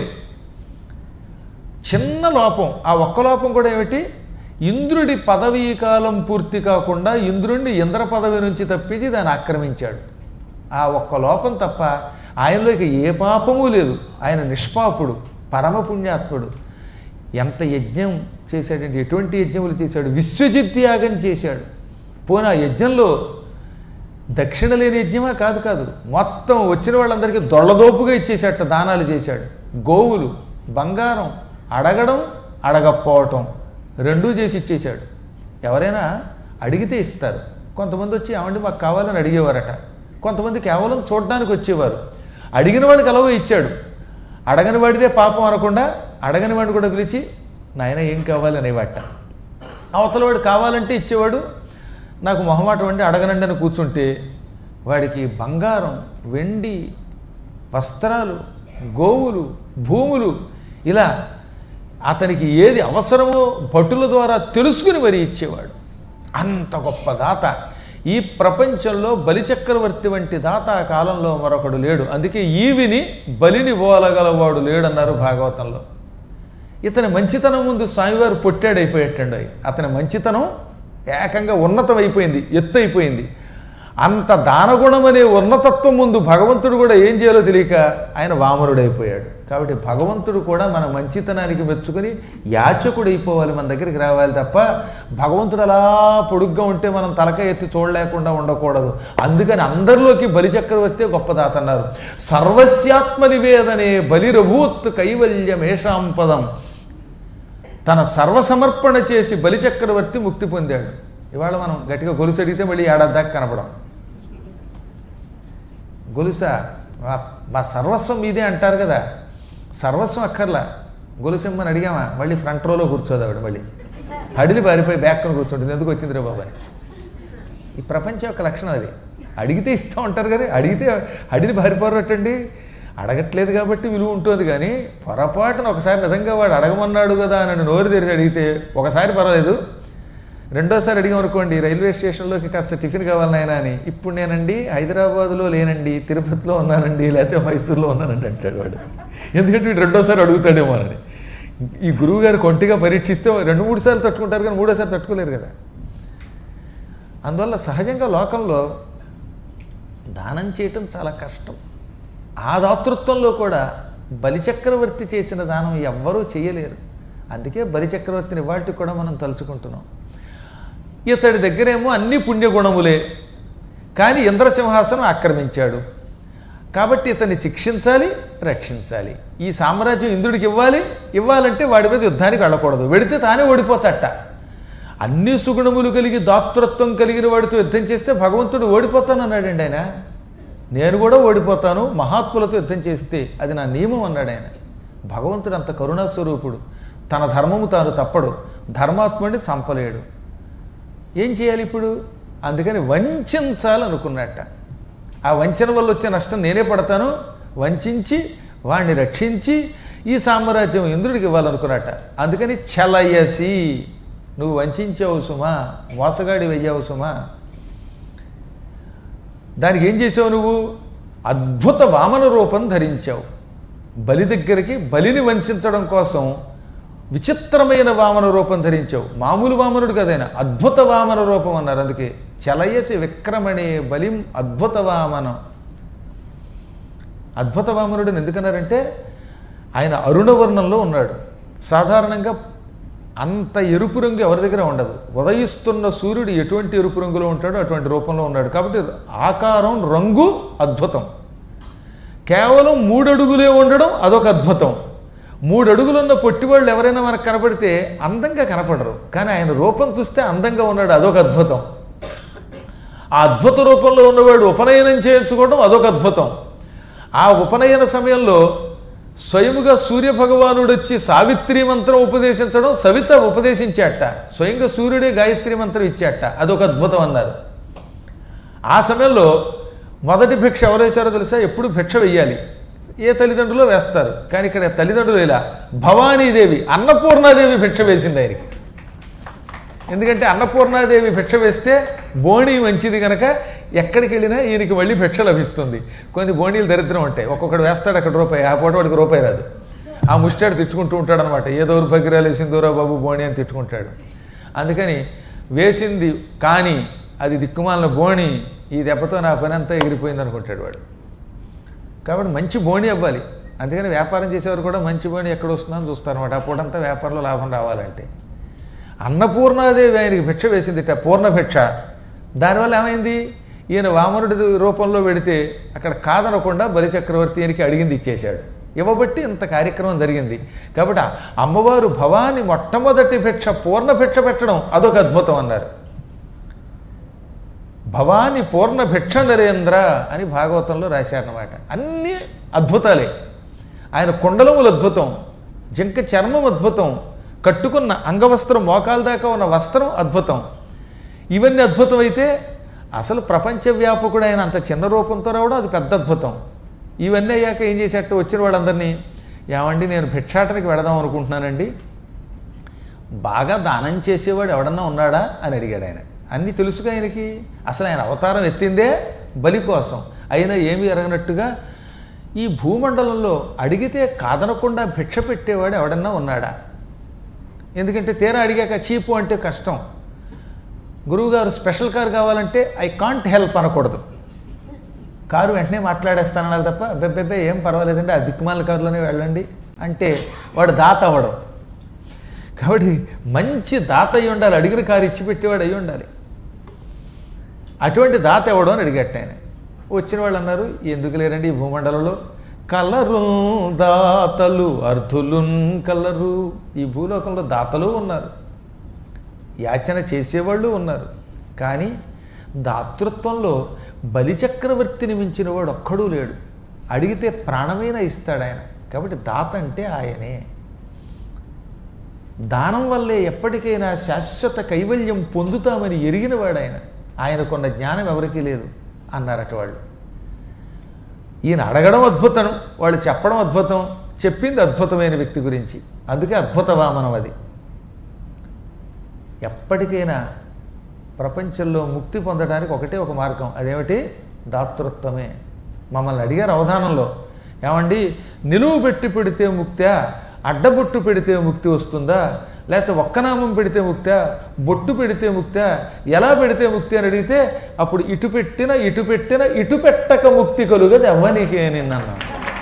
చిన్న లోపం ఆ ఒక్క లోపం కూడా ఏమిటి ఇంద్రుడి పదవీ కాలం పూర్తి కాకుండా ఇంద్రుడిని ఇంద్ర పదవి నుంచి తప్పించి దాన్ని ఆక్రమించాడు ఆ ఒక్క లోపం తప్ప ఆయనలో ఇక ఏ పాపము లేదు ఆయన నిష్పాపుడు పరమ పుణ్యాత్ముడు ఎంత యజ్ఞం చేశాడంటే ఎటువంటి యజ్ఞములు చేశాడు విశ్వజిత్ యాగం చేశాడు పోనీ ఆ యజ్ఞంలో దక్షిణ లేని యజ్ఞమా కాదు కాదు మొత్తం వచ్చిన వాళ్ళందరికీ దొళ్ళదోపుగా ఇచ్చేసేట దానాలు చేశాడు గోవులు బంగారం అడగడం అడగకపోవటం రెండూ చేసి ఇచ్చేశాడు ఎవరైనా అడిగితే ఇస్తారు కొంతమంది వచ్చి ఏమండి మాకు కావాలని అడిగేవారట కొంతమంది కేవలం చూడడానికి వచ్చేవారు అడిగిన వాడికి ఎలాగో ఇచ్చాడు అడగని వాడిదే పాపం అనకుండా అడగని వాడిని కూడా పిలిచి నాయన ఏం కావాలి అనేవాట అవతల వాడు కావాలంటే ఇచ్చేవాడు నాకు మొహమాటం అంటే అడగనండి అని కూర్చుంటే వాడికి బంగారం వెండి వస్త్రాలు గోవులు భూములు ఇలా అతనికి ఏది అవసరమో భటుల ద్వారా తెలుసుకుని మరీ ఇచ్చేవాడు అంత గొప్ప దాత ఈ ప్రపంచంలో బలిచక్రవర్తి వంటి దాత ఆ కాలంలో మరొకడు లేడు అందుకే ఈవిని బలిని పోలగలవాడు లేడన్నారు భాగవతంలో ఇతని మంచితనం ముందు స్వామివారు పొట్టాడైపోయేటండి అతని మంచితనం ఏకంగా ఉన్నతం అయిపోయింది ఎత్తు అయిపోయింది అంత దానగుణం అనే ఉన్నతత్వం ముందు భగవంతుడు కూడా ఏం చేయాలో తెలియక ఆయన వామనుడైపోయాడు కాబట్టి భగవంతుడు కూడా మన మంచితనానికి మెచ్చుకొని యాచకుడైపోవాలి మన దగ్గరికి రావాలి తప్ప భగవంతుడు అలా పొడుగ్గా ఉంటే మనం తలక ఎత్తి చూడలేకుండా ఉండకూడదు అందుకని అందరిలోకి బలిచక్రవర్తి గొప్ప దాత అన్నారు సర్వస్యాత్మ నివేదనే బలిరభూత్ కైవల్యమేషాం పదం తన సర్వసమర్పణ చేసి బలిచక్రవర్తి ముక్తి పొందాడు ఇవాళ మనం గట్టిగా గొలుసు అడిగితే మళ్ళీ ఏడాది దాకా కనపడం గొలుస మా- మా సర్వస్వం మీదే అంటారు కదా సర్వస్వం అక్కర్లా గొలుసెమ్మని అడిగామా మళ్ళీ ఫ్రంట్ రోలో కూర్చోదు ఆవిడ మళ్ళీ అడిలి పారిపోయి బ్యాక్ కూర్చుంటుంది ఎందుకు వచ్చింది రే బాబు అని ఈ ప్రపంచం యొక్క లక్షణం అది అడిగితే ఇస్తూ ఉంటారు కానీ అడిగితే అడిగి పారిపోరటండి అడగట్లేదు కాబట్టి విలువ ఉంటుంది కానీ పొరపాటున ఒకసారి నిజంగా వాడు అడగమన్నాడు కదా అని నోరు తెరిచి అడిగితే ఒకసారి పర్వాలేదు రెండోసారి అడిగాం అనుకోండి రైల్వే స్టేషన్లోకి కాస్త టిఫిన్ కావాలి నాయనా అని ఇప్పుడు నేనండి హైదరాబాద్లో లేనండి తిరుపతిలో ఉన్నానండి లేకపోతే మైసూర్లో ఉన్నానండి అంటాడు వాడు ఎందుకంటే వీడు రెండోసారి అడుగుతాడేమో అని ఈ గురువు గారు కొంటిగా పరీక్షిస్తే రెండు మూడు సార్లు తట్టుకుంటారు కానీ మూడోసారి తట్టుకోలేరు కదా అందువల్ల సహజంగా లోకంలో దానం చేయటం చాలా కష్టం ఆ దాతృత్వంలో కూడా బలిచక్రవర్తి చేసిన దానం ఎవ్వరూ చేయలేరు అందుకే బలిచక్రవర్తిని వాటికి కూడా మనం తలుచుకుంటున్నాం ఇతడి దగ్గరేమో అన్ని పుణ్యగుణములే కానీ ఇంద్రసింహాసనం ఆక్రమించాడు కాబట్టి ఇతన్ని శిక్షించాలి రక్షించాలి ఈ సామ్రాజ్యం ఇంద్రుడికి ఇవ్వాలి ఇవ్వాలంటే వాడి మీద యుద్ధానికి వెళ్ళకూడదు వెడితే తానే ఓడిపోతాట అన్ని సుగుణములు కలిగి దాతృత్వం కలిగిన వాడితో యుద్ధం చేస్తే భగవంతుడు ఓడిపోతానన్నాడండి ఆయన నేను కూడా ఓడిపోతాను మహాత్ములతో యుద్ధం చేస్తే అది నా నియమం అన్నాడు ఆయన భగవంతుడు అంత కరుణాస్వరూపుడు తన ధర్మము తాను తప్పడు ధర్మాత్ముడిని చంపలేడు ఏం చేయాలి ఇప్పుడు అందుకని వంచాలనుకున్నట్ట ఆ వంచన వల్ల వచ్చే నష్టం నేనే పడతాను వంచి వాణ్ణి రక్షించి ఈ సామ్రాజ్యం ఇంద్రుడికి ఇవ్వాలనుకున్నట్ట అందుకని చలయసి నువ్వు వంచావు సుమా మోసగాడి వెయ్యావు సుమా దానికి ఏం చేసావు నువ్వు అద్భుత వామన రూపం ధరించావు బలి దగ్గరికి బలిని వంచడం కోసం విచిత్రమైన వామన రూపం ధరించావు మామూలు వామనుడు కదైనా అద్భుత వామన రూపం అన్నారు అందుకే చలయసి విక్రమణే బలిం అద్భుత వామనం అద్భుత వామనుడిని ఎందుకన్నారంటే ఆయన అరుణవర్ణంలో ఉన్నాడు సాధారణంగా అంత ఎరుపు రంగు ఎవరి దగ్గర ఉండదు ఉదయిస్తున్న సూర్యుడు ఎటువంటి ఎరుపు రంగులో ఉంటాడో అటువంటి రూపంలో ఉన్నాడు కాబట్టి ఆకారం రంగు అద్భుతం కేవలం మూడడుగులే ఉండడం అదొక అద్భుతం మూడు అడుగులున్న పొట్టివాళ్ళు ఎవరైనా మనకు కనపడితే అందంగా కనపడరు కానీ ఆయన రూపం చూస్తే అందంగా ఉన్నాడు అదొక అద్భుతం ఆ అద్భుత రూపంలో ఉన్నవాడు ఉపనయనం చేయించుకోవడం అదొక అద్భుతం ఆ ఉపనయన సమయంలో స్వయముగా సూర్య భగవానుడు వచ్చి సావిత్రి మంత్రం ఉపదేశించడం సవిత ఉపదేశించాట స్వయంగా సూర్యుడే గాయత్రి మంత్రం ఇచ్చాట అదొక అద్భుతం అన్నారు ఆ సమయంలో మొదటి భిక్ష ఎవరేశారో తెలుసా ఎప్పుడు భిక్ష వెయ్యాలి ఏ తల్లిదండ్రులు వేస్తారు కానీ ఇక్కడ తల్లిదండ్రులు ఇలా భవానీదేవి అన్నపూర్ణాదేవి భిక్ష వేసింది ఆయనకి ఎందుకంటే అన్నపూర్ణాదేవి భిక్ష వేస్తే బోణి మంచిది కనుక ఎక్కడికి వెళ్ళినా ఈయనకి మళ్ళీ భిక్ష లభిస్తుంది కొన్ని బోణీలు దరిద్రం ఉంటాయి ఒక్కొక్కడు వేస్తాడు అక్కడ రూపాయి ఆ పూట వాడికి రూపాయి రాదు ఆ ముష్టాడు తిట్టుకుంటూ ఉంటాడు అనమాట ఏ దూరు పగిరాలు వేసిందోరా బాబు బోణి అని తిట్టుకుంటాడు అందుకని వేసింది కానీ అది దిక్కుమాలిన బోణి ఈ దెబ్బతో నా పని అంతా ఎగిరిపోయింది అనుకుంటాడు వాడు కాబట్టి మంచి బోణి అవ్వాలి అందుకని వ్యాపారం చేసేవారు కూడా మంచి బోణి ఎక్కడ వస్తుందని చూస్తారు అనమాట ఆ పూటంతా వ్యాపారంలో లాభం రావాలంటే అన్నపూర్ణాదేవి ఆయనకి భిక్ష వేసిందిట పూర్ణ భిక్ష దానివల్ల ఏమైంది ఈయన వామనుడి రూపంలో పెడితే అక్కడ కాదనకుండా బలిచక్రవర్తి ఈయనకి అడిగింది ఇచ్చేశాడు ఇవ్వబట్టి ఇంత కార్యక్రమం జరిగింది కాబట్టి ఆ అమ్మవారు భవాని మొట్టమొదటి భిక్ష పూర్ణ భిక్ష పెట్టడం అదొక అద్భుతం అన్నారు భవాని పూర్ణ భిక్ష నరేంద్ర అని భాగవతంలో రాశారన్నమాట అన్నీ అద్భుతాలే ఆయన కుండలములు అద్భుతం జింక చర్మం అద్భుతం కట్టుకున్న అంగవస్త్రం మోకాల దాకా ఉన్న వస్త్రం అద్భుతం ఇవన్నీ అద్భుతమైతే అసలు ప్రపంచవ్యాపకుడైన అంత చిన్న రూపంతో రావడం అది పెద్ద అద్భుతం ఇవన్నీ అయ్యాక ఏం చేసేట్టు వచ్చిన వాళ్ళందరినీ ఏమండి నేను భిక్షాటనకి వెడదాం అనుకుంటున్నానండి బాగా దానం చేసేవాడు ఎవడన్నా ఉన్నాడా అని అడిగాడు ఆయన అన్నీ తెలుసుగా ఆయనకి అసలు ఆయన అవతారం ఎత్తిందే బలి కోసం అయినా ఏమీ ఎరగనట్టుగా ఈ భూమండలంలో అడిగితే కాదనకుండా భిక్ష పెట్టేవాడు ఎవడన్నా ఉన్నాడా ఎందుకంటే తీరా అడిగాక చీపు అంటే కష్టం గురువుగారు స్పెషల్ కారు కావాలంటే ఐ కాంట్ హెల్ప్ అనకూడదు కారు వెంటనే మాట్లాడేస్తానన్నారు తప్ప బెబ్బెబ్బే ఏం పర్వాలేదండి ఆ దిక్కుమాల కారులోనే వెళ్ళండి అంటే వాడు దాత అవ్వడం కాబట్టి మంచి దాత అయి ఉండాలి అడిగిన కారు ఇచ్చి పెట్టేవాడు అయి ఉండాలి అటువంటి దాత ఎవడం అని అడిగట్టు ఆయన వచ్చిన వాళ్ళు అన్నారు ఎందుకు లేరండి ఈ భూమండలంలో కలరు దాతలు అర్ధులున్ కలరు ఈ భూలోకంలో దాతలు ఉన్నారు యాచన చేసేవాళ్ళు ఉన్నారు కానీ దాతృత్వంలో బలిచక్రవర్తిని మించిన వాడు ఒక్కడూ లేడు అడిగితే ప్రాణమైనా ఇస్తాడు ఆయన కాబట్టి దాత అంటే ఆయనే దానం వల్లే ఎప్పటికైనా శాశ్వత కైవల్యం పొందుతామని ఎరిగినవాడు ఆయన ఆయనకున్న జ్ఞానం ఎవరికీ లేదు అన్నారట వాళ్ళు ఈయన అడగడం అద్భుతం వాళ్ళు చెప్పడం అద్భుతం చెప్పింది అద్భుతమైన వ్యక్తి గురించి అందుకే అద్భుత వామనం అది ఎప్పటికైనా ప్రపంచంలో ముక్తి పొందడానికి ఒకటే ఒక మార్గం అదేమిటి దాతృత్వమే మమ్మల్ని అడిగారు అవధానంలో ఏమండి నిలువు పెట్టి పెడితే ముక్తా అడ్డబొట్టు పెడితే ముక్తి వస్తుందా లేకపోతే ఒక్కనామం పెడితే ముక్తా బొట్టు పెడితే ముక్తా ఎలా పెడితే ముక్తి అని అడిగితే అప్పుడు ఇటు పెట్టిన ఇటు పెట్టిన ఇటు పెట్టక ముక్తి కలుగదు ఎవ్వనికే నిన్నన్నాను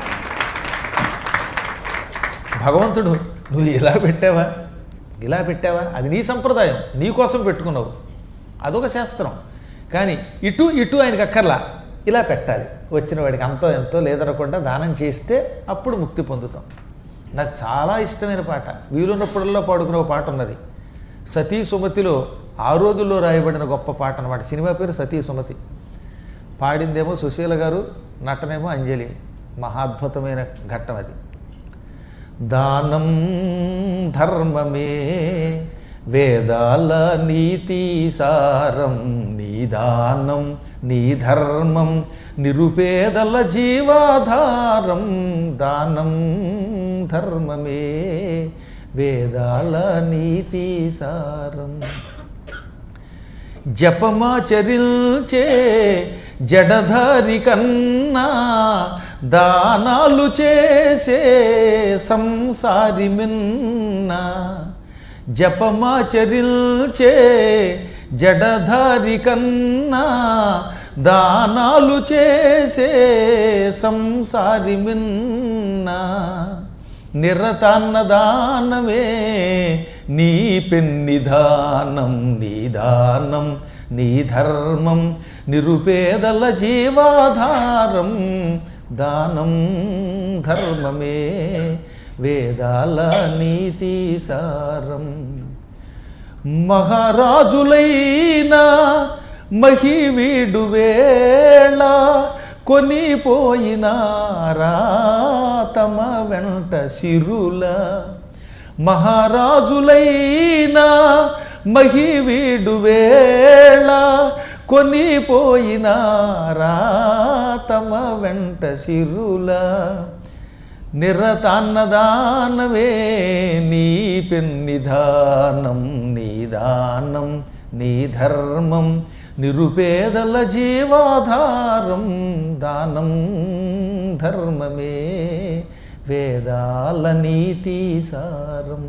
భగవంతుడు నువ్వు ఇలా పెట్టావా ఇలా పెట్టావా అది నీ సంప్రదాయం నీ కోసం పెట్టుకున్నావు అదొక శాస్త్రం కానీ ఇటు ఇటు ఆయనకి అక్కర్లా ఇలా పెట్టాలి వచ్చిన వాడికి అంతో ఎంతో లేదనకుండా దానం చేస్తే అప్పుడు ముక్తి పొందుతాం నాకు చాలా ఇష్టమైన పాట వీలున్నప్పుడల్లా పాడుకునే ఒక పాట ఉన్నది సతీ సుమతిలో ఆ రోజుల్లో రాయబడిన గొప్ప పాట అనమాట సినిమా పేరు సతీ సుమతి పాడిందేమో సుశీల గారు నటనేమో అంజలి మహాద్భుతమైన ఘట్టం అది దానం ధర్మమే వేదాల నీతి సారం నీ దానం నీ ధర్మం నిరుపేదల జీవాధారం దానం ధర్మమే వేదాల నీతి సారం జపమాచరిల్చే జడధారి కన్నా దానాలు చేసే సంసారి మిన్నా జపమాచరిల్చే జడధారి కన్నా దానాలు చేసే సంసారి మిన్నా నిరతాన్నదానమే నీ పెన్నిధానం నీ దానం నీ ధర్మం నిరుపేదల జీవాధారం దానం ధర్మమే వేదాల నీతి సారం మహారాజులైనా మహివీడు వేళ కొనిపోయినారా తమ వెంట సిరుల మహారాజులైనా మహివీడు వేళ కొనిపోయినారా తమ వెంట సిరుల నిరతాన్నదానమే నీ పెన్నిధానం నీ దానం నీ ధర్మం నిరుపేదల జీవాధారం దానం ధర్మమే వేదాల నీతి సారం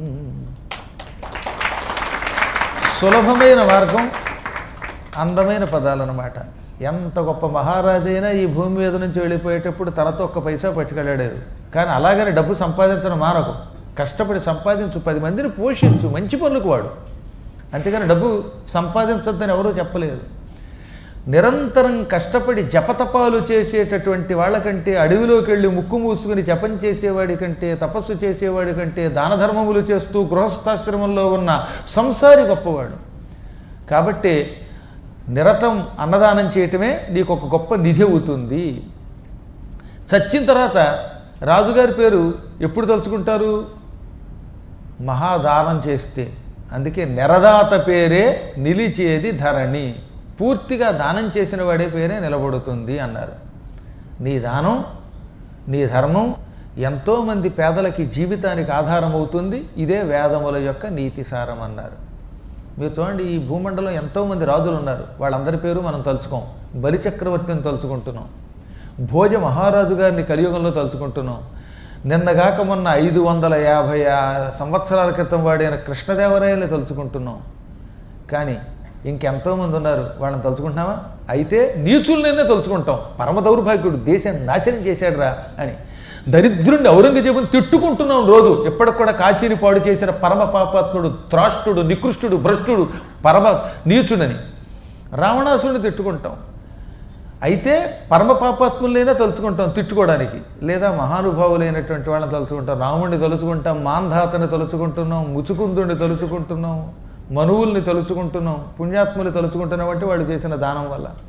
సులభమైన మార్గం అందమైన పదాలన్నమాట ఎంత గొప్ప మహారాజైనా ఈ భూమి మీద నుంచి వెళ్ళిపోయేటప్పుడు తలతో ఒక్క పైసా పట్టుకెళ్ళాడు కానీ అలాగని డబ్బు సంపాదించడం మానకు కష్టపడి సంపాదించు పది మందిని పోషించు మంచి పనులకు వాడు అంతేగాని డబ్బు సంపాదించొద్దని ఎవరూ చెప్పలేదు నిరంతరం కష్టపడి జపతపాలు చేసేటటువంటి వాళ్ళకంటే అడవిలోకి వెళ్ళి ముక్కు మూసుకుని జపం చేసేవాడి కంటే తపస్సు చేసేవాడి కంటే దాన ధర్మములు చేస్తూ గృహస్థాశ్రమంలో ఉన్న సంసారి గొప్పవాడు కాబట్టి నిరతం అన్నదానం చేయటమే నీకు ఒక గొప్ప నిధి అవుతుంది చచ్చిన తర్వాత రాజుగారి పేరు ఎప్పుడు తలుచుకుంటారు మహాదానం చేస్తే అందుకే నెరదాత పేరే నిలిచేది ధరణి పూర్తిగా దానం చేసిన వాడే పేరే నిలబడుతుంది అన్నారు నీ దానం నీ ధర్మం ఎంతోమంది పేదలకి జీవితానికి ఆధారం అవుతుంది ఇదే వేదముల యొక్క నీతి సారం అన్నారు మీరు చూడండి ఈ భూమండలం ఎంతోమంది రాజులు ఉన్నారు వాళ్ళందరి పేరు మనం తలుచుకోం బలి చక్రవర్తిని తలుచుకుంటున్నాం భోజ మహారాజు గారిని కలియుగంలో తలుచుకుంటున్నాం నిన్నగాక మొన్న ఐదు వందల యాభై ఆ- సంవత్సరాల క్రితం వాడైన కృష్ణదేవరాయల్ని తలుచుకుంటున్నాం కానీ ఇంకెంతోమంది ఉన్నారు వాళ్ళని తలుచుకుంటున్నావా అయితే నీచులనైనా తలుచుకుంటాం పరమ దౌర్భాగ్యుడు దేశాన్ని నాశనం చేశాడురా అని దరిద్రుడిని ఔరంగజేబుని తిట్టుకుంటున్నాం రోజు ఎప్పటికి కూడా కాశీని పాడు చేసిన పరమ పాపాత్ముడు త్రాష్టుడు నికృష్టుడు భ్రష్టుడు పరమ నీచుడని రావణాసుడిని తిట్టుకుంటాం అయితే పరమ పాపాత్ములైనా తలుచుకుంటాం తిట్టుకోవడానికి లేదా మహానుభావులైనటువంటి వాళ్ళని తలుచుకుంటాం రాముడిని తలుచుకుంటాం మాంధాతని తలుచుకుంటున్నాం ముచుకుందుడిని తలుచుకుంటున్నాం మనువుల్ని తలుచుకుంటున్నాం పుణ్యాత్ములు తలుచుకుంటున్నాం అంటే వాడు చేసిన దానం వల్ల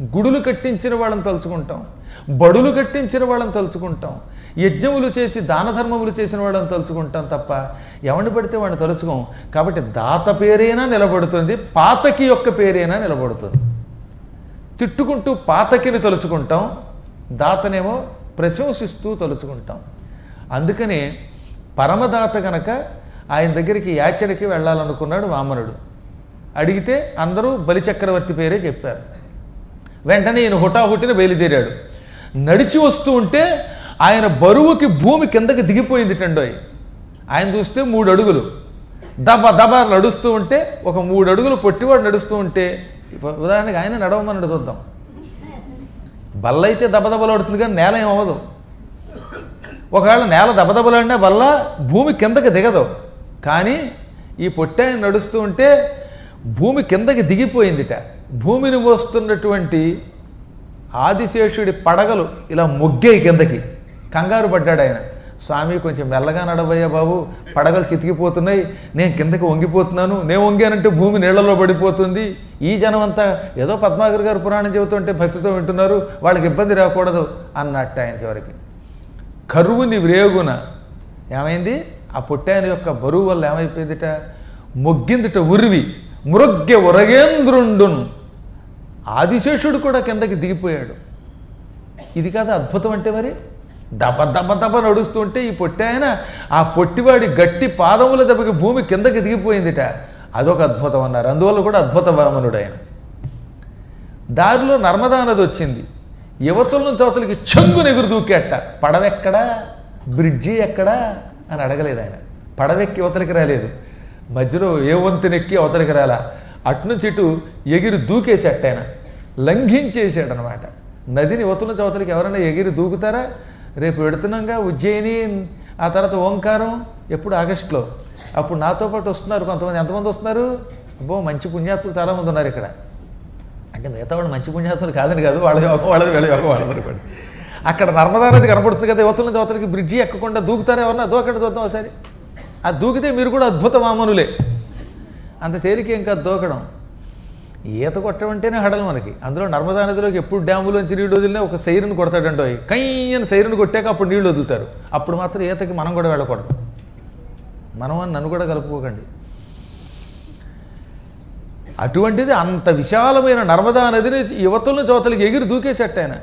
గుడులు కట్టించిన వాళ్ళని తలుచుకుంటాం బడులు కట్టించిన వాళ్ళని తలుచుకుంటాం యజ్ఞములు చేసి దాన ధర్మములు చేసిన వాళ్ళని తలుచుకుంటాం తప్ప ఎవరిని పడితే వాడిని తలుచుకోం కాబట్టి దాత పేరైనా నిలబడుతుంది పాతకి యొక్క పేరైనా నిలబడుతుంది తిట్టుకుంటూ పాతకిని తలుచుకుంటాం దాతనేమో ప్రశంసిస్తూ తలుచుకుంటాం అందుకనే పరమదాత గనక ఆయన దగ్గరికి యాచనకి వెళ్ళాలనుకున్నాడు వామనుడు అడిగితే అందరూ బలిచక్రవర్తి పేరే చెప్పారు వెంటనే ఈయన హుటాహుటిన బయలుదేరాడు నడిచి వస్తూ ఉంటే ఆయన బరువుకి భూమి కిందకి దిగిపోయింది టండోయ్ ఆయన చూస్తే మూడు అడుగులు దబ దబ నడుస్తూ ఉంటే ఒక మూడు అడుగులు పొట్టివాడు నడుస్తూ ఉంటే ఉదాహరణకి ఆయన నడవమని చూద్దాం బల్ల అయితే దబదబలాడుతుంది కానీ నేల ఏం అవ్వదు ఒకవేళ నేల దబదబలాడినా బల్ల భూమి కిందకి దిగదు కానీ ఈ పొట్టే నడుస్తూ ఉంటే భూమి కిందకి దిగిపోయిందిట భూమిని మోస్తున్నటువంటి ఆదిశేషుడి పడగలు ఇలా మొగ్గాయి కిందకి కంగారు పడ్డాడు ఆయన స్వామి కొంచెం మెల్లగా నడవయ్యా బాబు పడగలు చితికిపోతున్నాయి నేను కిందకి వంగిపోతున్నాను నేను వంగానంటే భూమి నీళ్లలో పడిపోతుంది ఈ జనం అంతా ఏదో పద్మాకర్ గారు పురాణం చెబుతుంటే భక్తితో వింటున్నారు వాళ్ళకి ఇబ్బంది రాకూడదు అన్నట్టు ఆయన చివరికి కరువుని వ్రేగున ఏమైంది ఆ పుట్టాయన యొక్క బరువు వల్ల ఏమైపోయిందిట మొగ్గిందిట ఉరివి మృగ్య ఉరగేంద్రుండున్ ఆదిశేషుడు కూడా కిందకి దిగిపోయాడు ఇది కాదు అద్భుతం అంటే మరి దబ దబ దబ నడుస్తుంటే ఈ పొట్టి ఆయన ఆ పొట్టివాడి గట్టి పాదముల దెబ్బకి భూమి కిందకి దిగిపోయిందిట అదొక అద్భుతం అన్నారు అందువల్ల కూడా అద్భుత వామనుడు ఆయన దారిలో నర్మదా నది వచ్చింది యువతుల నుంచి అవతలకి చెంగున ఎగురు దూకేట పడవెక్కడా బ్రిడ్జి ఎక్కడా అని అడగలేదు ఆయన పడవెక్కి యువతలకి రాలేదు మధ్యలో ఏ వంతెనెక్కి అవతలకి రాలా అటునుంచి ఇటు ఎగిరి దూకేసేట ఆయన లంఘించేసాడు అనమాట నదిని యువతల నుంచి అవతలకి ఎవరైనా ఎగిరి దూకుతారా రేపు పెడుతున్నాగా ఉజ్జయిని ఆ తర్వాత ఓంకారం ఎప్పుడు ఆగస్టులో అప్పుడు నాతో పాటు వస్తున్నారు కొంతమంది ఎంతమంది వస్తున్నారు అబ్బో మంచి పుణ్యాత్తులు చాలామంది ఉన్నారు ఇక్కడ అంటే మిగతా వాళ్ళు మంచి పుణ్యాత్తులు కాదని కాదు వాళ్ళ యోగం వాళ్ళది వీళ్ళ యోగం వాళ్ళది అనుకోండి అక్కడ నర్మదా నది కనపడుతుంది కదా యువతల నుంచి అవతలకి బ్రిడ్జి ఎక్కకుండా దూకుతారా ఎవరన్నా దూకండి చూద్దాం ఒకసారి ఆ దూకితే మీరు కూడా అద్భుత వామనులే అంత తేలికేం కాదు దూకడం ఈత కొట్టమంటేనే హడలు మనకి అందులో నర్మదా నదిలోకి ఎప్పుడు డ్యాములోంచి నీళ్ళు వదిలినా ఒక సైరుని కొడతాడంటో కయ్యని సైరుని కొట్టాక అప్పుడు నీళ్ళు వదులుతారు అప్పుడు మాత్రం ఈతకి మనం కూడా వెళ్ళకూడదు మనం అని నన్ను కూడా కలుపుకోకండి అటువంటిది అంత విశాలమైన నర్మదా నదిని యువతలను చోతలకి ఎగిరి దూకేసేట ఆయన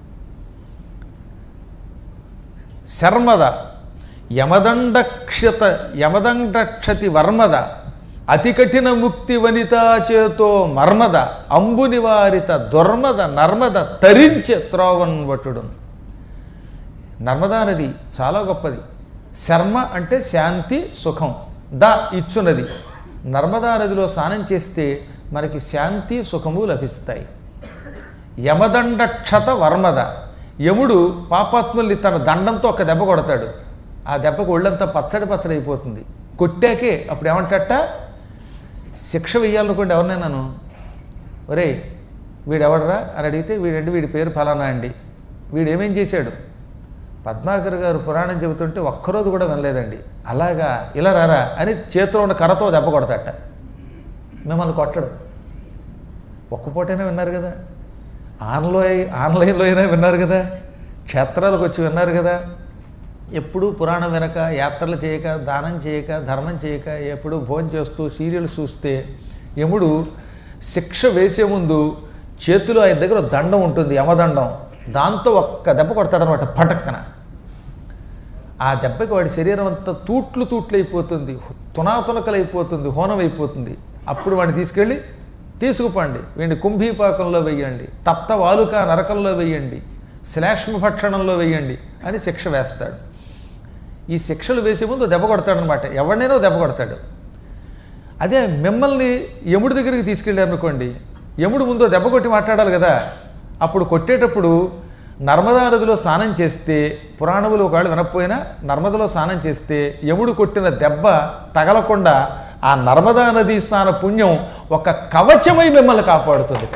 శర్మద యమదండక్షత యమదండక్షతి వర్మద అతి కఠిన ముక్తి వనితా చేతో మర్మద అంబు నివారిత దుర్మద నర్మద తరించే త్రోవన్వటుడు నర్మదా నది చాలా గొప్పది శర్మ అంటే శాంతి సుఖం ద ఇచ్చునది నర్మదా నదిలో స్నానం చేస్తే మనకి శాంతి సుఖము లభిస్తాయి యమదండక్షత వర్మద యముడు పాపాత్ముల్ని తన దండంతో ఒక దెబ్బ కొడతాడు ఆ దెబ్బకు ఒళ్ళంతా పచ్చడి పచ్చడి అయిపోతుంది కొట్టాకే అప్పుడు ఏమంటట శిక్ష వెయ్యాలనుకోండి ఎవరినైనాను ఒరే వీడెవడరా అని అడిగితే వీడండి వీడి పేరు ఫలానా అండి వీడు ఏమేం చేశాడు పద్మాకర్ గారు పురాణం చెబుతుంటే ఒక్కరోజు కూడా వినలేదండి అలాగా ఇలా రారా అని చేతిలో ఉన్న కర్రతో దెబ్బ కొడతాట మిమ్మల్ని కొట్టడు ఒక్క పూటైనా విన్నారు కదా ఆన్లో ఆన్లైన్లో అయినా విన్నారు కదా క్షేత్రాలకు వచ్చి విన్నారు కదా ఎప్పుడు పురాణం వినక యాత్రలు చేయక దానం చేయక ధర్మం చేయక ఎప్పుడు భోజనం చేస్తూ సీరియల్స్ చూస్తే యముడు శిక్ష వేసే ముందు చేతిలో ఆయన దగ్గర ఒక దండం ఉంటుంది యమదండం దాంతో ఒక్క దెబ్బ కొడతాడనమాట పటక్కన ఆ దెబ్బకి వాడి శరీరం అంతా తూట్లు తూట్లు అయిపోతుంది తునాతునకలు అయిపోతుంది హోనం అయిపోతుంది అప్పుడు వాడిని తీసుకెళ్ళి తీసుకుపండి వీడిని కుంభీపాకంలో వెయ్యండి తప్త వాలుక నరకంలో వెయ్యండి శ్లేష్మ భక్షణంలో వెయ్యండి అని శిక్ష వేస్తాడు ఈ శిక్షలు వేసే ముందు దెబ్బ కొడతాడనమాట ఎవరినైనా దెబ్బ కొడతాడు అదే మిమ్మల్ని యముడి దగ్గరికి తీసుకెళ్ళారనుకోండి యముడు ముందు దెబ్బ కొట్టి మాట్లాడాలి కదా అప్పుడు కొట్టేటప్పుడు నర్మదా నదిలో స్నానం చేస్తే పురాణములు ఒకవేళ వినకపోయినా నర్మదలో స్నానం చేస్తే యముడు కొట్టిన దెబ్బ తగలకుండా ఆ నర్మదా నది స్నాన పుణ్యం ఒక కవచమై మిమ్మల్ని కాపాడుతుంది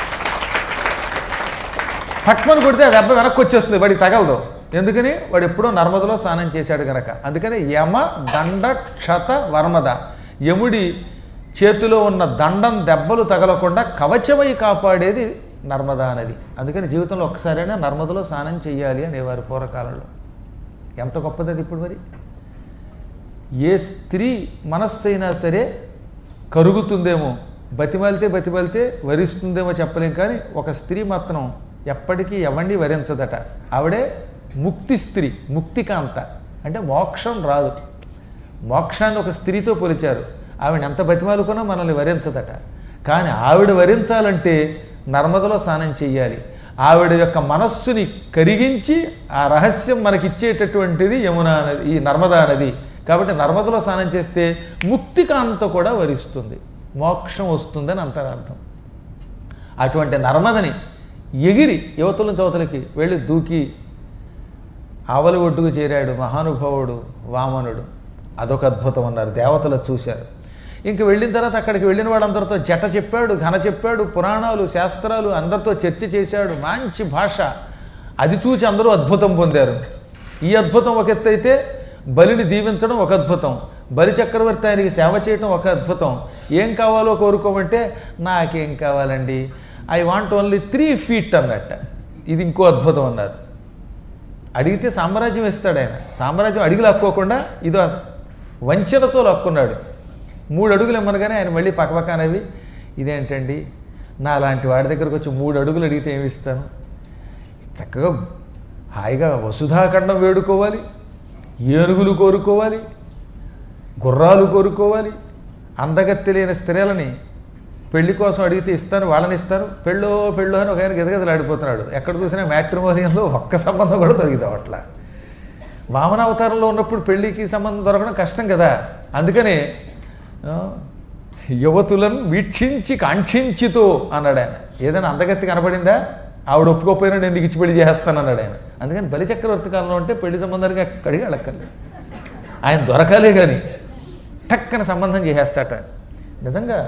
పట్మని కొడితే ఆ దెబ్బ వెనక్కి వచ్చేస్తుంది వాడికి తగలదు ఎందుకని వాడు ఎప్పుడో నర్మదలో స్నానం చేశాడు గనక అందుకని యమ దండ క్షత వర్మద యముడి చేతిలో ఉన్న దండం దెబ్బలు తగలకుండా కవచమై కాపాడేది నర్మదా నది అందుకని జీవితంలో ఒక్కసారైనా నర్మదలో స్నానం చేయాలి అనేవారు పూర్వకాలంలో ఎంత గొప్పది అది ఇప్పుడు మరి ఏ స్త్రీ మనస్సు అయినా సరే కరుగుతుందేమో బతిమాలితే బతిమాలితే వరిస్తుందేమో చెప్పలేం కానీ ఒక స్త్రీ మాత్రం ఎప్పటికీ ఎవరిని వరించదట ఆవిడే ముక్తి స్త్రీ ముక్తికాంత అంటే మోక్షం రాదు మోక్షాన్ని ఒక స్త్రీతో పోలిచారు ఆవిడ ఎంత బతిమాలుకున్నా మనల్ని వరించదట కానీ ఆవిడ వరించాలంటే నర్మదలో స్నానం చెయ్యాలి ఆవిడ యొక్క మనస్సుని కరిగించి ఆ రహస్యం మనకిచ్చేటటువంటిది యమునా నది ఈ నర్మదా నది కాబట్టి నర్మదలో స్నానం చేస్తే ముక్తికాంత కూడా వరిస్తుంది మోక్షం వస్తుందని అంతరార్థం అటువంటి నర్మదని ఎగిరి యువతల నుంచి అవతలకి వెళ్ళి దూకి ఆవలి ఒడ్డుకు చేరాడు మహానుభావుడు వామనుడు అదొక అద్భుతం అన్నారు దేవతలు చూశారు ఇంక వెళ్ళిన తర్వాత అక్కడికి వెళ్ళిన వాడందరితో జట చెప్పాడు ఘన చెప్పాడు పురాణాలు శాస్త్రాలు అందరితో చర్చ చేశాడు మంచి భాష అది చూసి అందరూ అద్భుతం పొందారు ఈ అద్భుతం ఒక ఎత్తు అయితే బలిని దీవించడం ఒక అద్భుతం బలి చక్రవర్తి ఆయనకి సేవ చేయడం ఒక అద్భుతం ఏం కావాలో కోరుకోమంటే నాకేం కావాలండి I want only three feet అన్నట్ట ఇది ఇంకో అద్భుతం అన్నారు అడిగితే సామ్రాజ్యం ఇస్తాడు ఆయన సామ్రాజ్యం అడిగి లాక్కోకుండా ఇదో వంచనతో లాక్కున్నాడు మూడు అడుగులు ఇమ్మనగానే ఆయన మళ్ళీ పక్కపక్కనవి ఇదేంటండి నా లాంటి వాడి దగ్గరకు వచ్చి మూడు అడుగులు అడిగితే ఏమి ఇస్తాను చక్కగా హాయిగా వసుధాఖండం వేడుకోవాలి ఏనుగులు కోరుకోవాలి గుర్రాలు కోరుకోవాలి అందగత్తి లేని స్త్రీలని పెళ్లి కోసం అడిగితే ఇస్తాను వాళ్ళని ఇస్తారు పెళ్ళో పెళ్ళో అని ఒక ఆయన గదగదలాడిపోతున్నాడు ఎక్కడ చూసినా మ్యాట్రిమోనియంలో ఒక్క సంబంధం కూడా దొరికితాం అట్లా వామన అవతారంలో ఉన్నప్పుడు పెళ్లికి సంబంధం దొరకడం కష్టం కదా అందుకనే ఆ, యువతులను వీక్షించి కాంక్షించితో అన్నాడు ఆయన ఏదైనా అందగత్తి కనపడిందా ఆవిడ ఒప్పుకోపోయినా నేను నీకు ఇచ్చి పెళ్లి చేస్తాను అన్నాడు ఆయన అందుకని బలి చక్రవర్తి కాలంలో అంటే పెళ్లి సంబంధానికి అక్కడికి వెళ్ళక్కర్లేదు ఆయన దొరకాలే కానీ టక్కన సంబంధం చేసేస్తాట నిజంగా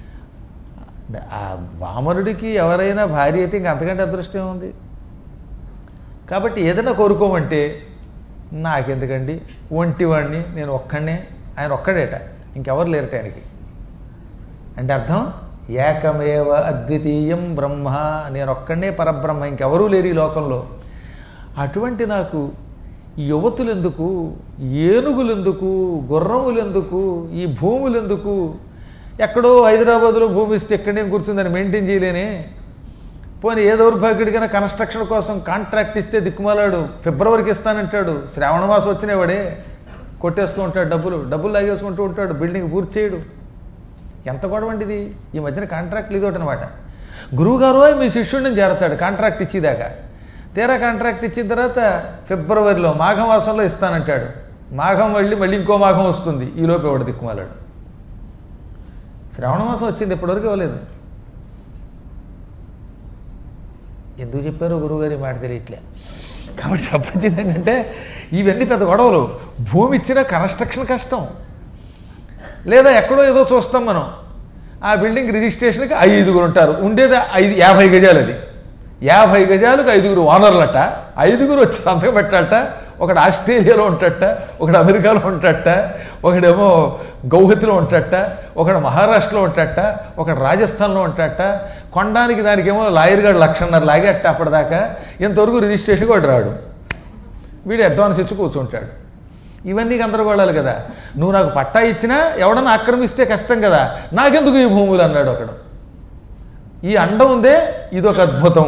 ఆ వామనుడికి ఎవరైనా భార్య అయితే ఇంక అంతకంటే అదృష్టం ఉంది కాబట్టి ఏదైనా కోరుకోమంటే నాకెందుకండి ఒంటివాడిని నేను ఒక్కడే ఆయన ఒక్కడేట ఇంకెవరు లేరట ఆయనకి అంటే అర్థం ఏకమేవ అద్వితీయం బ్రహ్మ నేను ఒక్కడే పరబ్రహ్మ ఇంకెవరూ లేరు ఈ లోకంలో అటువంటి నాకు ఈ యువతులెందుకు ఏనుగులెందుకు గుర్రములెందుకు ఈ భూములెందుకు ఎక్కడో హైదరాబాద్లో భూమి ఇస్తే ఎక్కడ నేను కూర్చుందని మెయింటైన్ చేయలేనే పోనీ ఏ దౌర్భాగ్యుడికైనా కన్స్ట్రక్షన్ కోసం కాంట్రాక్ట్ ఇస్తే దిక్కుమాలాడు ఫిబ్రవరికి ఇస్తానంటాడు శ్రావణ మాసం వచ్చినవాడే కొట్టేస్తూ ఉంటాడు డబ్బులు డబ్బులు లాగేసుకుంటూ ఉంటాడు బిల్డింగ్ పూర్తి చేయడు ఎంత గొడవండి ఇది ఈ మధ్యన కాంట్రాక్ట్లు ఇదొకటి అనమాట గురువుగారు మీ శిష్యుడిని చేరతాడు కాంట్రాక్ట్ ఇచ్చేదాకా తీరా కాంట్రాక్ట్ ఇచ్చిన తర్వాత ఫిబ్రవరిలో మాఘమాసంలో ఇస్తానంటాడు మాఘం వెళ్ళి మళ్ళీ ఇంకో మాఘం వస్తుంది ఈలోపు ఎవడు దిక్కుమాలాడు శ్రావణ మాసం వచ్చింది ఇప్పటివరకు ఇవ్వలేదు ఎందుకు చెప్పారో గురువుగారి మాట తెలియట్లే కాబట్టి ప్రపంచం ఏంటంటే ఇవన్నీ పెద్ద గొడవలు భూమి ఇచ్చిన కన్స్ట్రక్షన్ కష్టం లేదా ఎక్కడో ఏదో చూస్తాం మనం ఆ బిల్డింగ్ రిజిస్ట్రేషన్కి ఐదుగురు ఉంటారు ఉండేది ఐదు యాభై గజాలు అది యాభై గజాలకు ఐదుగురు ఓనర్లట ఐదుగురు వచ్చి సంతకం పెట్టాలట ఒకడు ఆస్ట్రేలియాలో ఉంటాడట ఒకడు అమెరికాలో ఉంటాడట ఒకడేమో గౌహతిలో ఉంటాడట ఒకడు మహారాష్ట్రలో ఉంటాడట ఒకడు రాజస్థాన్లో ఉంటాడట కొనడానికి దానికేమో లాయర్ గారు లక్షన్నర లాగేట అప్పటిదాకా ఇంతవరకు రిజిస్ట్రేషన్ కూడా రాడు వీడు అడ్వాన్స్ ఇచ్చి కూర్చుంటాడు ఇవన్నీ గందరగోళాలు కదా నువ్వు నాకు పట్టా ఇచ్చినా ఎవడన్నా ఆక్రమిస్తే కష్టం కదా నాకెందుకు ఈ భూములు అన్నాడు ఒకడు ఈ అండ ఉందే ఇదొక అద్భుతం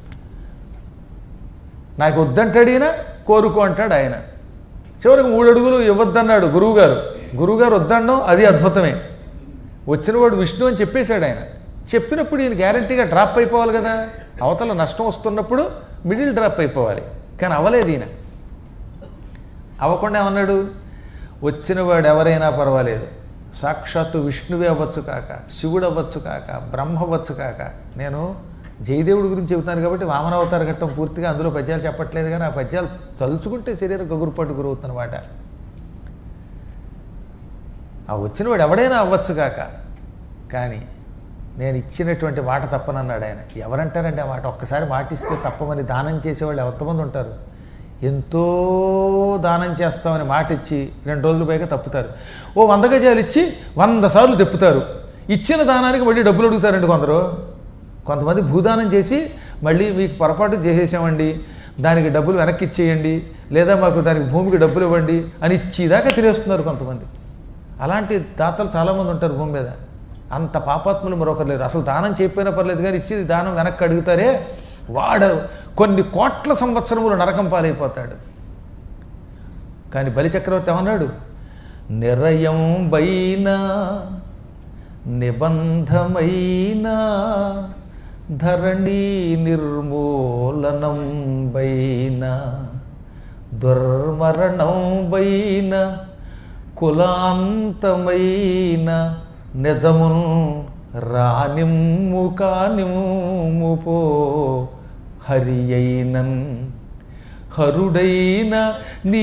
నాకు వద్దంటాడు ఈయన కోరుకో అంటాడు ఆయన చివరికి మూడు అడుగులు ఇవ్వద్దన్నాడు గురువుగారు గురువుగారు వద్దనడం అది అద్భుతమే వచ్చినవాడు విష్ణు అని చెప్పేశాడు ఆయన చెప్పినప్పుడు ఈయన గ్యారంటీగా డ్రాప్ అయిపోవాలి కదా అవతల నష్టం వస్తున్నప్పుడు మిడిల్ డ్రాప్ అయిపోవాలి కానీ అవ్వలేదు ఈయన అవ్వకుండా ఏమన్నాడు వచ్చినవాడు ఎవరైనా పర్వాలేదు సాక్షాత్తు విష్ణువే అవ్వచ్చు కాక శివుడు అవ్వచ్చు కాక బ్రహ్మ అవ్వచ్చు కాక నేను జయదేవుడి గురించి చెబుతాను కాబట్టి వామనావతార ఘట్టం పూర్తిగా అందులో పద్యాలు చెప్పట్లేదు కానీ ఆ పద్యాలు తలుచుకుంటే శరీరం గగురుపాటు గురవుతున్నమాట ఆ వచ్చినవాడు ఎవడైనా అవ్వచ్చు కాక కానీ నేను ఇచ్చినటువంటి మాట తప్పనన్నాడు ఆయన ఎవరంటారండి ఆ మాట ఒక్కసారి మాట ఇస్తే తప్పమని దానం చేసేవాళ్ళు ఎంతమంది ఉంటారు ఎంతో దానం చేస్తామని మాట ఇచ్చి రెండు రోజులు పైగా తప్పుతారు ఓ వంద గజాలు ఇచ్చి వంద సార్లు తెప్పుతారు ఇచ్చిన దానానికి మళ్ళీ డబ్బులు అడుగుతారండి కొందరు కొంతమంది భూదానం చేసి మళ్ళీ మీకు పొరపాటు చేసేసామండి దానికి డబ్బులు వెనక్కి ఇచ్చేయండి లేదా మాకు దానికి భూమికి డబ్బులు ఇవ్వండి అని ఇచ్చేదాకా తినేస్తున్నారు కొంతమంది అలాంటి దాతలు చాలామంది ఉంటారు భూమి మీద అంత పాపాత్ములు మరొకరు లేరు అసలు దానం చెప్పినా పర్లేదు కానీ ఇచ్చి దానం వెనక్కి అడుగుతారే వాడు కొన్ని కోట్ల సంవత్సరములు నరకం పాలైపోతాడు కానీ బలిచక్రవర్తి ఏమన్నాడు నిరయం బైన నిబంధమైన ధరణి నిర్మూలనం బైన దుర్మరణం బైన కులాంతమైన నిజమున్ రానిమ్ము కానిమ్ము పో హరి అయినన్ హరుడైన నీ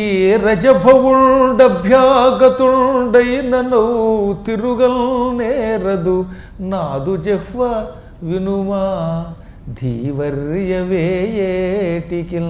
రజభవుండభ్యాగతుండైన నౌ తిరుగల్ నేరదు నాదు జహ్వ వినుమా ధీవర్యవేయేటికిల్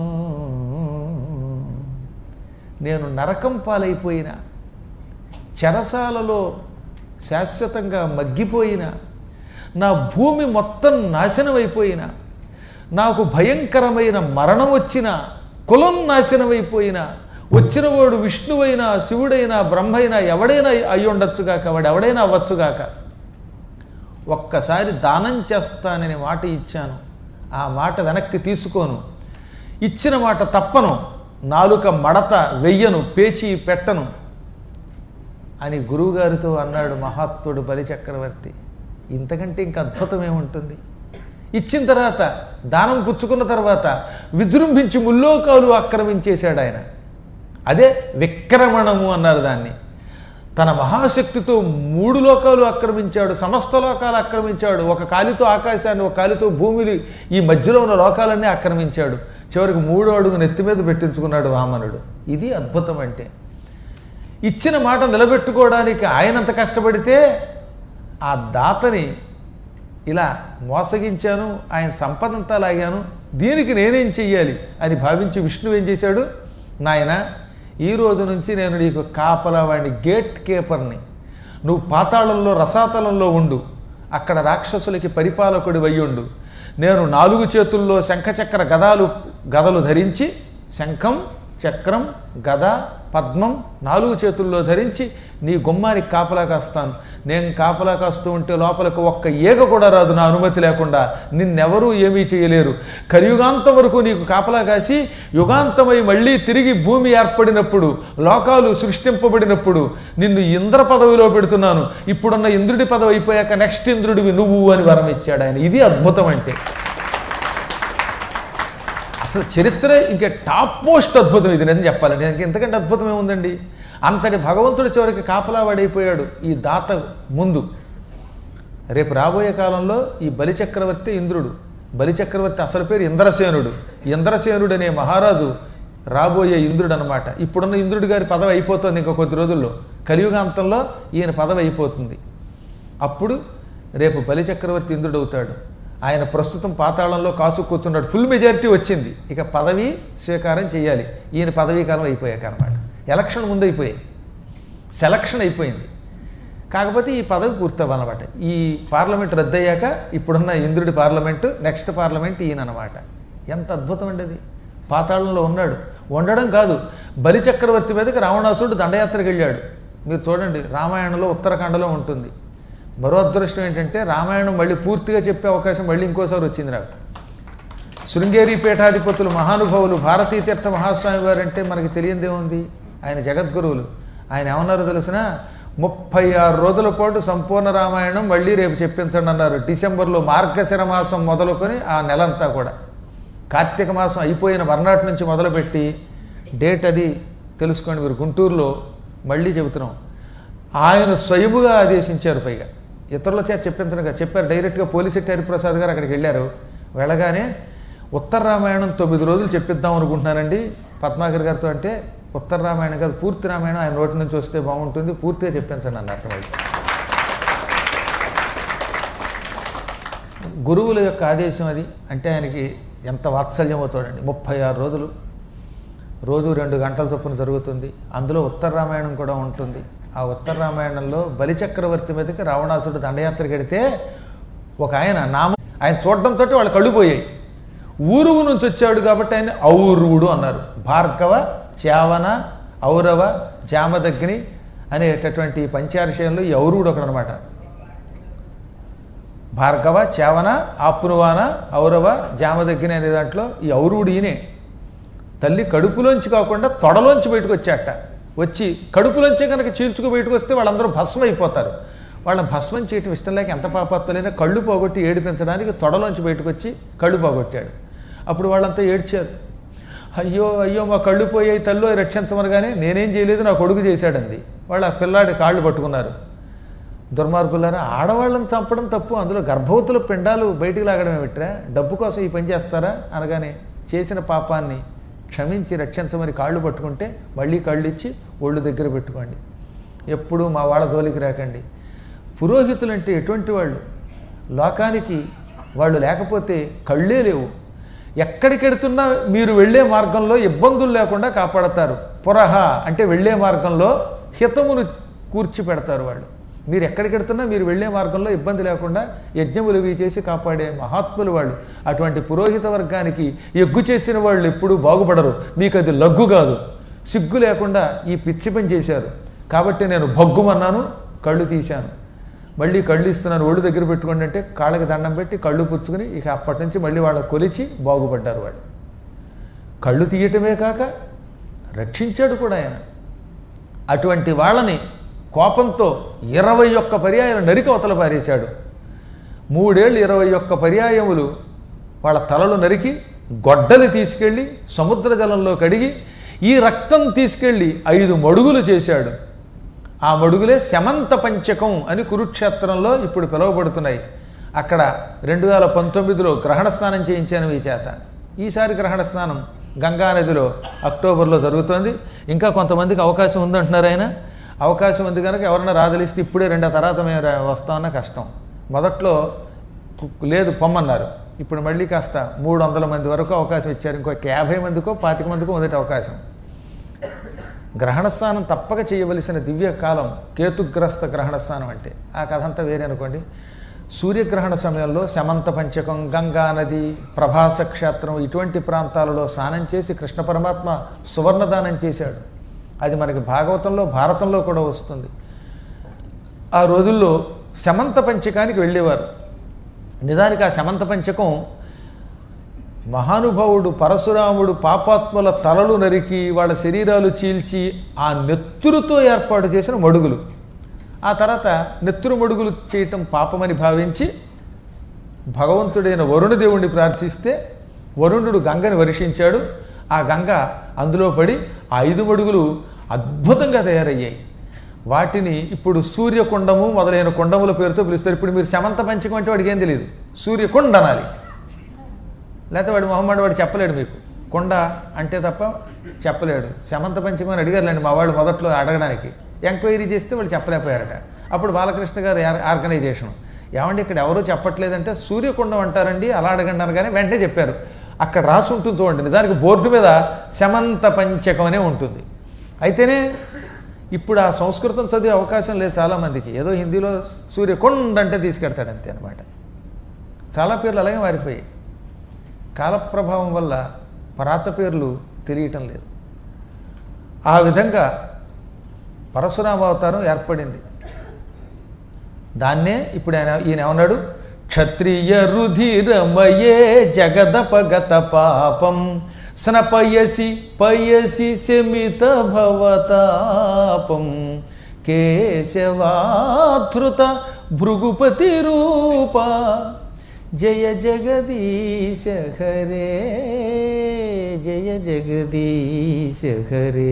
నేను నరకం పాలైపోయిన చెరసాలలో శాశ్వతంగా మగ్గిపోయిన నా భూమి మొత్తం నాశనమైపోయిన నాకు భయంకరమైన మరణం వచ్చిన కులం నాశనమైపోయిన వచ్చినవాడు విష్ణువైనా శివుడైనా బ్రహ్మైనా ఎవడైనా అయి ఉండొచ్చుగాక వాడు ఎవడైనా అవ్వచ్చుగాక ఒక్కసారి దానం చేస్తానని మాట ఇచ్చాను ఆ మాట వెనక్కి తీసుకోను ఇచ్చిన మాట తప్పను నాలుక మడత వెయ్యను పేచి పెట్టను అని గురువుగారితో అన్నాడు మహాత్ముడు బలిచక్రవర్తి ఇంతకంటే ఇంక అద్భుతం ఏముంటుంది ఇచ్చిన తర్వాత దానం పుచ్చుకున్న తర్వాత విజృంభించి ముల్లోకాలు ఆక్రమించేశాడు ఆయన అదే విక్రమణము అన్నారు దాన్ని తన మహాశక్తితో మూడు లోకాలు ఆక్రమించాడు సమస్త లోకాలు ఆక్రమించాడు ఒక కాలితో ఆకాశాన్ని ఒక కాలితో భూమిని ఈ మధ్యలో ఉన్న లోకాలన్నీ ఆక్రమించాడు చివరికి మూడో అడుగు నెత్తి మీద పెట్టించుకున్నాడు వామనుడు ఇది అద్భుతం అంటే ఇచ్చిన మాట నిలబెట్టుకోవడానికి ఆయనంత కష్టపడితే ఆ దాతని ఇలా మోసగించాను ఆయన సంపదంతా లాగాను దీనికి నేనేం చెయ్యాలి అని భావించి విష్ణువు ఏం చేశాడు నాయన ఈ రోజు నుంచి నేను నీకు కాపలా వాడిని గేట్ కీపర్ని నువ్వు పాతాళంలో రసాతలంలో ఉండు అక్కడ రాక్షసులకి పరిపాలకుడి వయ్యుండు నేను నాలుగు చేతుల్లో శంఖచక్ర గదాలు గదలు ధరించి శంఖం చక్రం గద పద్మం నాలుగు చేతుల్లో ధరించి నీ గుమ్మానికి కాపలా కాస్తాను నేను కాపలా కాస్తూ ఉంటే లోపలికి ఒక్క ఈగ కూడా రాదు నా అనుమతి లేకుండా నిన్నెవరూ ఏమీ చేయలేరు కలియుగాంతం వరకు నీకు కాపలా కాసి యుగాంతమై మళ్ళీ తిరిగి భూమి ఏర్పడినప్పుడు లోకాలు సృష్టింపబడినప్పుడు నిన్ను ఇంద్ర పదవిలో పెడుతున్నాను ఇప్పుడున్న ఇంద్రుడి పదవి అయిపోయాక నెక్స్ట్ ఇంద్రుడివి నువ్వు అని వరం ఇచ్చాడు ఆయన ఇది అద్భుతం అంటే అసలు చరిత్ర ఇంకా టాప్ మోస్ట్ అద్భుతం ఇది నేను చెప్పాలండి ఇంక ఎంతకంటే అద్భుతం ఏముందండి అంతటి భగవంతుడి చివరికి కాపలా వాడైపోయాడు ఈ దాత ముందు రేపు రాబోయే కాలంలో ఈ బలిచక్రవర్తి ఇంద్రుడు బలిచక్రవర్తి అసలు పేరు ఇంద్రసేనుడు ఇంద్రసేనుడు అనే మహారాజు రాబోయే ఇంద్రుడు అనమాట ఇప్పుడున్న ఇంద్రుడి గారి పదవి అయిపోతుంది ఇంకా కొద్ది రోజుల్లో కలియుగాంతంలో ఈయన పదవి అయిపోతుంది అప్పుడు రేపు బలిచక్రవర్తి ఇంద్రుడు అవుతాడు ఆయన ప్రస్తుతం పాతాళంలో కాసు కూర్చున్నాడు ఫుల్ మెజారిటీ వచ్చింది ఇక పదవి స్వీకారం చేయాలి ఈయన పదవీ కాలం అయిపోయాక అనమాట ఎలక్షన్ ముందు అయిపోయాయి సెలక్షన్ అయిపోయింది కాకపోతే ఈ పదవి పూర్తవ్వాలన్నమాట ఈ పార్లమెంట్ రద్దయ్యాక ఇప్పుడున్న ఇంద్రుడి పార్లమెంటు నెక్స్ట్ పార్లమెంట్ ఈయన అనమాట ఎంత అద్భుతం అండి అది పాతాళంలో ఉన్నాడు ఉండడం కాదు బలి చక్రవర్తి మీదకి రావణాసుడు దండయాత్రకు వెళ్ళాడు మీరు చూడండి రామాయణంలో ఉత్తరాఖండలో ఉంటుంది మరో అదృష్టం ఏంటంటే రామాయణం మళ్ళీ పూర్తిగా చెప్పే అవకాశం మళ్ళీ ఇంకోసారి వచ్చింది నాకు శృంగేరి పీఠాధిపతులు మహానుభావులు భారతీ తీర్థ మహాస్వామి వారు అంటే మనకి తెలియందే ఉంది ఆయన జగద్గురువులు ఆయన ఏమన్నారో తెలిసిన ముప్పై ఆరు రోజుల పాటు సంపూర్ణ రామాయణం మళ్ళీ రేపు చెప్పించండి అన్నారు డిసెంబర్లో మార్గశిర మాసం మొదలుకొని ఆ నెలంతా కూడా కార్తీక మాసం అయిపోయిన మర్నాటి నుంచి మొదలుపెట్టి డేట్ అది తెలుసుకోండి మీరు గుంటూరులో మళ్ళీ చెబుతున్నాం ఆయన స్వయముగా ఆదేశించారు పైగా ఇతరుల చేత చెప్పించనుగా చెప్పారు డైరెక్ట్గా పోలిశెట్టి హరిప్రసాద్ గారు అక్కడికి వెళ్ళారు వెళ్ళగానే ఉత్తర రామాయణం తొమ్మిది రోజులు చెప్పిద్దాం అనుకుంటున్నానండి పద్మాకర్ గారితో అంటే ఉత్తర రామాయణం కాదు పూర్తి రామాయణం ఆయన నోటి నుంచి వస్తే బాగుంటుంది పూర్తిగా చెప్పించండి అన్న అర్థమైంది గురువుల యొక్క ఆదేశం అది అంటే ఆయనకి ఎంత వాత్సల్యం అవుతాడండి ముప్పై ఆరు రోజులు రోజు రెండు గంటల చొప్పున జరుగుతుంది అందులో ఉత్తర రామాయణం కూడా ఉంటుంది ఆ ఉత్తర రామాయణంలో బలిచక్రవర్తి మీదకి రావణాసుడు దండయాత్రకు వెడితే ఒక ఆయన నామ ఆయన చూడడంతో వాళ్ళు కళ్ళు పోయాయి ఊరువు నుంచి వచ్చాడు కాబట్టి ఆయన ఔరువుడు అన్నారు భార్గవ చావన ఔరవ జామదగ్ని అనేటటువంటి పంచారిషయంలో ఈ ఔరువుడు ఒకడనమాట భార్గవ చేవన ఆప్నువాన ఔరవ జామదగ్గిని అనే దాంట్లో ఈ ఔరువుడు ఈయనే తల్లి కడుపులోంచి కాకుండా తొడలోంచి బయటకు వచ్చాట వచ్చి కడుపులోంచే కనుక చీల్చుకు బయటకు వస్తే వాళ్ళందరూ భస్మం అయిపోతారు వాళ్ళని భస్మం చేయటం ఇష్టం లేక ఎంత పాపత్తులైనా కళ్ళు పోగొట్టి ఏడిపించడానికి తొడలోంచి బయటకు వచ్చి కళ్ళు పోగొట్టాడు అప్పుడు వాళ్ళంతా ఏడ్చారు అయ్యో అయ్యో మా కళ్ళు పోయాయి తల్లో రక్షించమనగానే నేనేం చేయలేదు నా కొడుకు చేశాడంది వాళ్ళు ఆ పిల్లాడి కాళ్ళు పట్టుకున్నారు దుర్మార్గులారా ఆడవాళ్ళని చంపడం తప్పు అందులో గర్భవతుల పిండాలు బయటికి లాగడం ఏమిట్రా డబ్బు కోసం ఈ పని చేస్తారా అనగానే చేసిన పాపాన్ని క్షమించి రక్షించమని కాళ్ళు పట్టుకుంటే మళ్ళీ కళ్ళు ఇచ్చి ఒళ్ళు దగ్గర పెట్టుకోండి ఎప్పుడూ మా వాళ్ళ జోలికి రాకండి పురోహితులు అంటే ఎటువంటి వాళ్ళు లోకానికి వాళ్ళు లేకపోతే కళ్ళే లేవు ఎక్కడికి వెడుతున్నా మీరు వెళ్ళే మార్గంలో ఇబ్బందులు లేకుండా కాపాడతారు పురహ అంటే వెళ్ళే మార్గంలో హితమును కూర్చి పెడతారు వాళ్ళు మీరు ఎక్కడికి వెడుతున్నా మీరు వెళ్ళే మార్గంలో ఇబ్బంది లేకుండా యజ్ఞములు ఇవి చేసి కాపాడే మహాత్ములు వాళ్ళు అటువంటి పురోహిత వర్గానికి ఎగ్గు చేసిన వాళ్ళు ఎప్పుడూ బాగుపడరు మీకు అది లగ్గు కాదు సిగ్గు లేకుండా ఈ పిచ్చి పని చేశారు కాబట్టి నేను భగ్గుమన్నాను కళ్ళు తీశాను మళ్ళీ కళ్ళు ఇస్తున్నాను ఒళ్ళు దగ్గర పెట్టుకోండి అంటే కాళ్ళకి దండం పెట్టి కళ్ళు పుచ్చుకుని ఇక అప్పటి నుంచి మళ్ళీ వాళ్ళ కొలిచి బాగుపడ్డారు వాళ్ళు కళ్ళు తీయటమే కాక రక్షించాడు కూడా ఆయన అటువంటి వాళ్ళని కోపంతో ఇరవై ఒక్క పర్యాయం నరికి అవతల పారేశాడు మూడేళ్ళు ఇరవై ఒక్క పర్యాయములు వాళ్ళ తలలు నరికి గొడ్డలి తీసుకెళ్ళి సముద్ర జలంలో కడిగి ఈ రక్తం తీసుకెళ్ళి ఐదు మడుగులు చేశాడు ఆ మడుగులే శమంత పంచకం అని కురుక్షేత్రంలో ఇప్పుడు పిలువబడుతున్నాయి అక్కడ రెండు వేల పంతొమ్మిదిలో గ్రహణ స్నానం చేయించాను ఈ చేత ఈసారి గ్రహణ స్నానం గంగా నదిలో అక్టోబర్లో జరుగుతోంది ఇంకా కొంతమందికి అవకాశం ఉందంటున్నారు ఆయన అవకాశం ఉంది కనుక ఎవరన్నా రాదలిస్తే ఇప్పుడే రెండో తర్వాత మేము రా- వస్తామన్న కష్టం మొదట్లో కు- లేదు పొమ్మన్నారు ఇప్పుడు మళ్ళీ కాస్త మూడు వందల మంది వరకు అవకాశం ఇచ్చారు ఇంకొక యాభై మందికో పాతిక మందికో మొదటి అవకాశం గ్రహణ స్నానం తప్పక చేయవలసిన దివ్య కాలం కేతుగ్రస్త గ్రహణ స్నానం అంటే ఆ కథ అంతా వేరే అనుకోండి సూర్యగ్రహణ సమయంలో శమంత పంచకం గంగా నది ప్రభాస క్షేత్రం ఇటువంటి ప్రాంతాలలో స్నానం చేసి కృష్ణ పరమాత్మ సువర్ణదానం చేశాడు అది మనకి భాగవతంలో భారతంలో కూడా వస్తుంది ఆ రోజుల్లో శమంత పంచకానికి వెళ్ళేవారు నిజానికి ఆ శమంత పంచకం మహానుభావుడు పరశురాముడు పాపాత్ముల తలలు నరికి వాళ్ళ శరీరాలు చీల్చి ఆ నెత్తురుతో ఏర్పాటు చేసిన మడుగులు ఆ తర్వాత నెత్తురు మడుగులు చేయటం పాపమని భావించి భగవంతుడైన వరుణదేవుణ్ణి ప్రార్థిస్తే వరుణుడు గంగని వర్షించాడు ఆ గంగ అందులో పడి ఆ ఐదు మడుగులు అద్భుతంగా తయారయ్యాయి వాటిని ఇప్పుడు సూర్యకుండము మొదలైన కుండముల పేరుతో పిలుస్తారు ఇప్పుడు మీరు శమంత పంచకం అంటే వాడికి ఏం తెలియదు సూర్యకుండ అనాలి లేకపోతే వాడు మొహమ్మడ్ వాడు చెప్పలేడు మీకు కొండ అంటే తప్ప చెప్పలేడు శమంత పంచకం అని అడిగారులేండి మా వాళ్ళు మొదట్లో అడగడానికి ఎంక్వైరీ చేస్తే వాళ్ళు చెప్పలేకపోయారట అప్పుడు బాలకృష్ణ గారు ఆర్- ఆర్గనైజేషన్ ఏమండి ఇక్కడ ఎవరూ చెప్పట్లేదంటే సూర్యకుండం అంటారండి అలా అడగండి అనగానే వెంటనే చెప్పారు అక్కడ రాసి ఉంటుంది చూడండి నిజానికి బోర్డు మీద శమంత పంచకం అనే ఉంటుంది అయితేనే ఇప్పుడు ఆ సంస్కృతం చదివే అవకాశం లేదు చాలామందికి ఏదో హిందీలో సూర్యకొండ అంటే తీసుకెడతాడు అంతే అనమాట చాలా పేర్లు అలాగే మారిపోయాయి కాలప్రభావం వల్ల పరాత పేర్లు తెలియటం లేదు ఆ విధంగా పరశురామ అవతారం ఏర్పడింది దాన్నే ఇప్పుడు ఆయన ఈయన ఏమన్నాడు క్షత్రియ రుధిరమయే జగదపగత పాపం స్నపయసి పయసి శమిత భవతాపం కేశవాధృత భృగుపతి రూప జయ జగదీశ హరే జయ జగదీశ హరే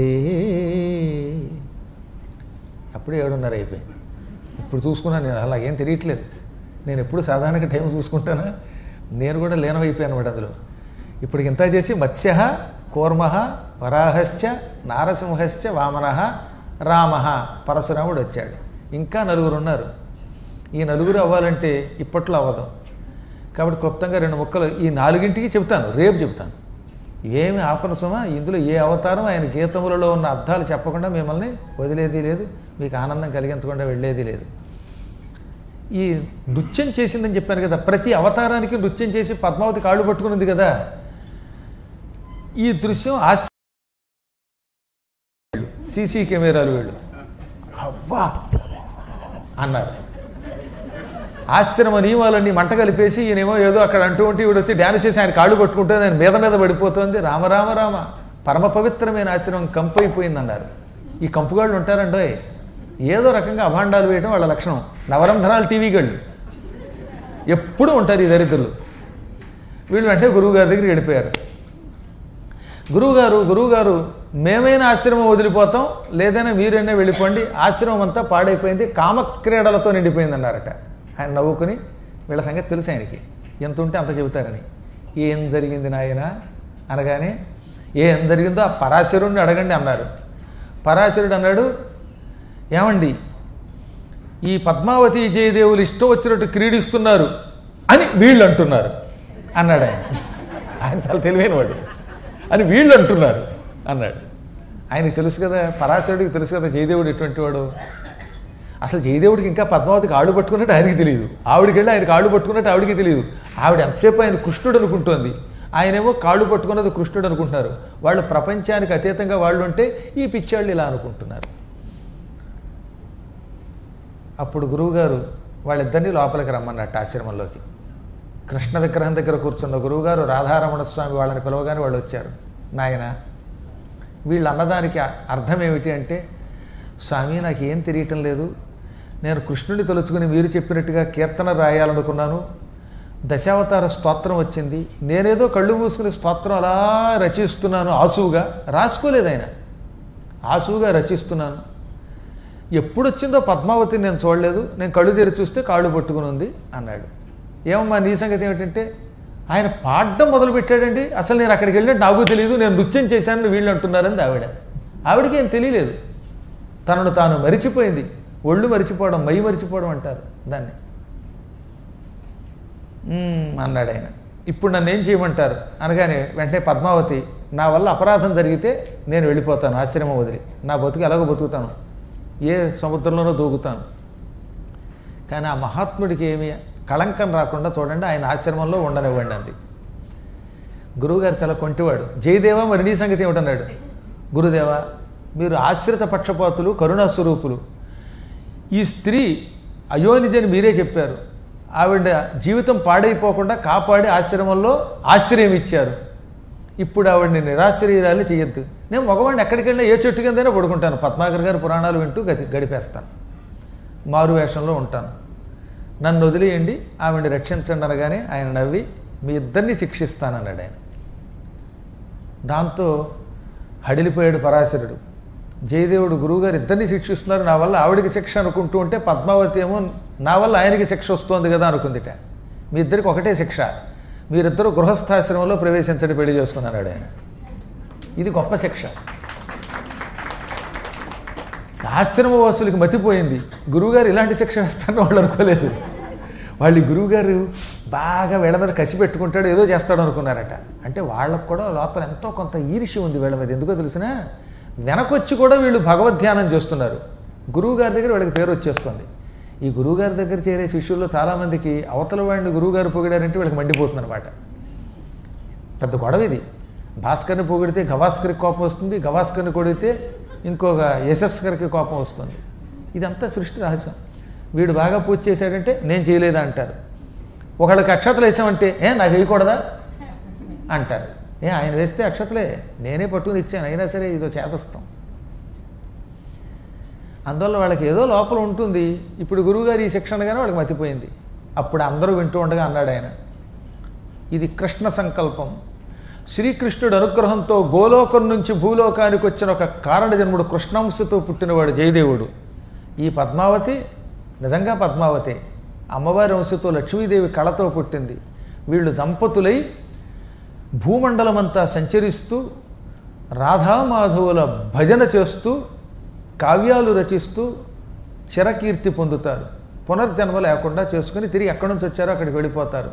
అప్పుడే ఏడున్నర అయిపోయింది ఇప్పుడు చూసుకున్నాను నేను అలా ఏం తెలియట్లేదు నేను ఎప్పుడు సాధారణంగా టైం చూసుకుంటానా నేను కూడా లీనమైపోయాను అనమాట అందులో ఇప్పుడు ఇంత చేసి మత్స్య కూర్మ వరాహశ్చ నారసింహశ్చ వామన రామ పరశురాముడు వచ్చాడు ఇంకా నలుగురు ఉన్నారు ఈ నలుగురు అవ్వాలంటే ఇప్పట్లో అవ్వదు కాబట్టి క్లుప్తంగా రెండు ముక్కలు ఈ నాలుగింటికి చెప్తాను రేపు చెప్తాను ఏమి ఆపనసమా ఇందులో ఏ అవతారం ఆయన గీతములలో ఉన్న అర్థాలు చెప్పకుండా మిమ్మల్ని వదిలేది లేదు మీకు ఆనందం కలిగించకుండా వెళ్ళేది లేదు ఈ నృత్యం చేసిందని చెప్పాను కదా ప్రతి అవతారానికి నృత్యం చేసి పద్మావతి కాళ్ళు పట్టుకున్నది కదా ఈ దృశ్యం ఆశ్చర్య సీసీ కెమెరాలు వీళ్ళు అవ్వా అన్నారు ఆశ్రమ నియమాలన్నీ మంట కలిపేసి ఈయనేమో ఏదో అక్కడ అంటూ ఉంటే ఈవిడ వచ్చి డ్యాన్స్ చేసి ఆయన కాళ్ళు పట్టుకుంటే ఆయన మీద మీద పడిపోతుంది రామ రామ రామ పరమ పవిత్రమైన ఆశ్రమం కంపు అయిపోయిందన్నారు ఈ కంపుగాళ్ళు ఉంటారండోయ్ ఏదో రకంగా అభాండాలు వేయడం వాళ్ళ లక్షణం నవరంధ్రాలు టీవీ గళ్ళు ఎప్పుడూ ఉంటారు ఈ దరిద్రులు వీళ్ళు అంటే గురువు గారి దగ్గరికి వెళ్ళిపోయారు గురువుగారు గురువుగారు మేమైనా ఆశ్రమం వదిలిపోతాం లేదైనా మీరైనా వెళ్ళిపోండి ఆశ్రమం అంతా పాడైపోయింది కామక్రీడలతో నిండిపోయింది అన్నారట ఆయన నవ్వుకుని వీళ్ళ సంగతి తెలుసు ఆయనకి ఎంత ఉంటే అంత చెబుతారని ఏం జరిగింది నాయన అనగానే ఏం జరిగిందో ఆ పరాశరుణ్ణి అడగండి అన్నారు పరాశరుడు అన్నాడు ఏమండి ఈ పద్మావతి జయదేవులు ఇష్టం వచ్చినట్టు క్రీడిస్తున్నారు అని వీళ్ళు అంటున్నారు అన్నాడు ఆయన ఆయన చాలా తెలివైన వాడు అని వీళ్ళు అంటున్నారు అన్నాడు ఆయనకి తెలుసు కదా పరాశరుడికి తెలుసు కదా జయదేవుడు ఎటువంటి వాడు అసలు జయదేవుడికి ఇంకా పద్మావతికి ఆడు పట్టుకున్నట్టు ఆయనకి తెలియదు ఆవిడికి వెళ్ళి ఆయనకి ఆడు పట్టుకున్నట్టు ఆవిడికి తెలియదు ఆవిడ ఎంతసేపు ఆయన కృష్ణుడు అనుకుంటోంది ఆయనేమో కాళ్ళు పట్టుకున్నది కృష్ణుడు అనుకుంటున్నారు వాళ్ళు ప్రపంచానికి అతీతంగా వాళ్ళు ఉంటే ఈ పిచ్చాళ్ళు ఇలా అనుకుంటున్నారు అప్పుడు గురువుగారు వాళ్ళిద్దరినీ లోపలికి రమ్మన్నట్టు ఆశ్రమంలోకి కృష్ణ విగ్రహం దగ్గర కూర్చున్న గురువుగారు రాధారమణ స్వామి వాళ్ళని పిలవగానే వాళ్ళు వచ్చారు నాయన వీళ్ళు అన్నదానికి అర్థం ఏమిటి అంటే స్వామి నాకు ఏం తెలియటం లేదు నేను కృష్ణుడిని తలుచుకుని మీరు చెప్పినట్టుగా కీర్తన రాయాలనుకున్నాను దశావతార స్తోత్రం వచ్చింది నేనేదో కళ్ళు మూసుకుని స్తోత్రం అలా రచిస్తున్నాను ఆసువుగా రాసుకోలేదు ఆయన ఆసువుగా రచిస్తున్నాను ఎప్పుడు వచ్చిందో పద్మావతిని నేను చూడలేదు నేను కళ్ళు తెరిచి చూస్తే కాళ్ళు పట్టుకుని ఉంది అన్నాడు ఏమమ్మా నీ సంగతి ఏమిటంటే ఆయన పాడడం మొదలు పెట్టాడండి అసలు నేను అక్కడికి వెళ్ళినట్టు నాకు తెలియదు నేను నృత్యం చేశానని వీళ్ళు అంటున్నారని ఆవిడ ఆవిడకి ఏం తెలియలేదు తనను తాను మరిచిపోయింది ఒళ్ళు మరిచిపోవడం మై మరిచిపోవడం అంటారు దాన్ని "మ్మ్" అన్నాడు ఆయన ఇప్పుడు నన్ను ఏం చేయమంటారు అనగానే వెంటనే పద్మావతి నా వల్ల అపరాధం జరిగితే నేను వెళ్ళిపోతాను ఆశ్రమం వదిలి నా బతుకు ఎలాగో బతుకుతాను ఏ సముద్రంలోనో దూకుతాను కానీ ఆ మహాత్ముడికి ఏమి కళంకం రాకుండా చూడండి ఆయన ఆశ్రమంలో ఉండనివ్వండి అంది గురువుగారు చాలా కొంటివాడు జయదేవ మరి నీ సంగతి ఏమిటన్నాడు గురుదేవ మీరు ఆశ్రిత పక్షపాతులు కరుణా స్వరూపులు ఈ స్త్రీ అయోనిజని మీరే చెప్పారు ఆవిడ జీవితం పాడైపోకుండా కాపాడి ఆశ్రమంలో ఆశ్రయం ఇచ్చారు ఇప్పుడు ఆవిడని నిరాశ్రయురాలు చేయొద్దు నేను మగవాడిని ఎక్కడికి వెళ్ళినా ఏ చెట్టు కిందైనా పడుకుంటాను పద్మాకర్ గారి పురాణాలు వింటూ గతి గడిపేస్తాను మారు వేషంలో ఉంటాను నన్ను వదిలేయండి ఆవిడని రక్షించండి అనగానే ఆయన నవ్వి మీ ఇద్దరిని శిక్షిస్తానన్నాడు ఆయన దాంతో హడిలిపోయాడు పరాశరుడు జయదేవుడు గురువుగారు ఇద్దరిని శిక్షిస్తున్నారు నా వల్ల ఆవిడికి శిక్ష అనుకుంటూ ఉంటే పద్మావతి ఏమో నా వల్ల ఆయనకి శిక్ష వస్తోంది కదా అనుకుందిట మీ ఇద్దరికి ఒకటే శిక్ష మీరిద్దరూ గృహస్థాశ్రమంలో ప్రవేశించండి పెళ్లి చేసుకున్నాడు ఆయన ఇది గొప్ప శిక్ష ఆశ్రమవాసులకి మతిపోయింది గురువుగారు ఇలాంటి శిక్ష వేస్తారని వాళ్ళు అనుకోలేదు వాళ్ళు ఈ గురువుగారు బాగా వీళ్ళ మీద కసి పెట్టుకుంటాడు ఏదో చేస్తాడు అనుకున్నారట అంటే వాళ్ళకు కూడా లోపల ఎంతో కొంత ఈర్ష్య ఉంది వీళ్ళ మీద ఎందుకో తెలిసినా వెనకొచ్చి కూడా వీళ్ళు భగవద్ధ్యానం చేస్తున్నారు గురువుగారి దగ్గర వీళ్ళకి పేరు వచ్చేస్తుంది ఈ గురువుగారి దగ్గర చేరే శిష్యుల్లో చాలామందికి అవతల వాడిని గురువుగారు పొగిడారంటే వీళ్ళకి మండిపోతుంది అనమాట పెద్ద గొడవ ఇది భాస్కర్ని పొగిడితే గవాస్కర్కి కోపం వస్తుంది గవాస్కర్ని కొడితే ఇంకొక యశస్కర్కి కోపం వస్తుంది ఇదంతా సృష్టి రహస్యం వీడు బాగా పూజ చేశాడంటే నేను చేయలేదా అంటారు ఒకళ్ళకి అక్షతలు వేసామంటే ఏ నాకు వేయకూడదా అంటారు ఏ ఆయన వేస్తే అక్షతలే నేనే పట్టుకుని ఇచ్చాను అయినా సరే ఇదో చేతస్తాం అందువల్ల వాళ్ళకి ఏదో లోపల ఉంటుంది ఇప్పుడు గురువుగారు ఈ శిక్షణగానే వాళ్ళకి మతిపోయింది అప్పుడు అందరూ వింటూ ఉండగా అన్నాడు ఆయన ఇది కృష్ణ సంకల్పం శ్రీకృష్ణుడు అనుగ్రహంతో గోలోకం నుంచి భూలోకానికి వచ్చిన ఒక కారణ జన్ముడు కృష్ణంశతో పుట్టినవాడు జయదేవుడు ఈ పద్మావతి నిజంగా పద్మావతి అమ్మవారి వంశతో లక్ష్మీదేవి కళతో పుట్టింది వీళ్ళు దంపతులై భూమండలమంతా సంచరిస్తూ రాధామాధవుల భజన చేస్తూ కావ్యాలు రచిస్తూ చిరకీర్తి పొందుతారు పునర్జన్మ లేకుండా చేసుకుని తిరిగి ఎక్కడి నుంచి వచ్చారో అక్కడికి వెళ్ళిపోతారు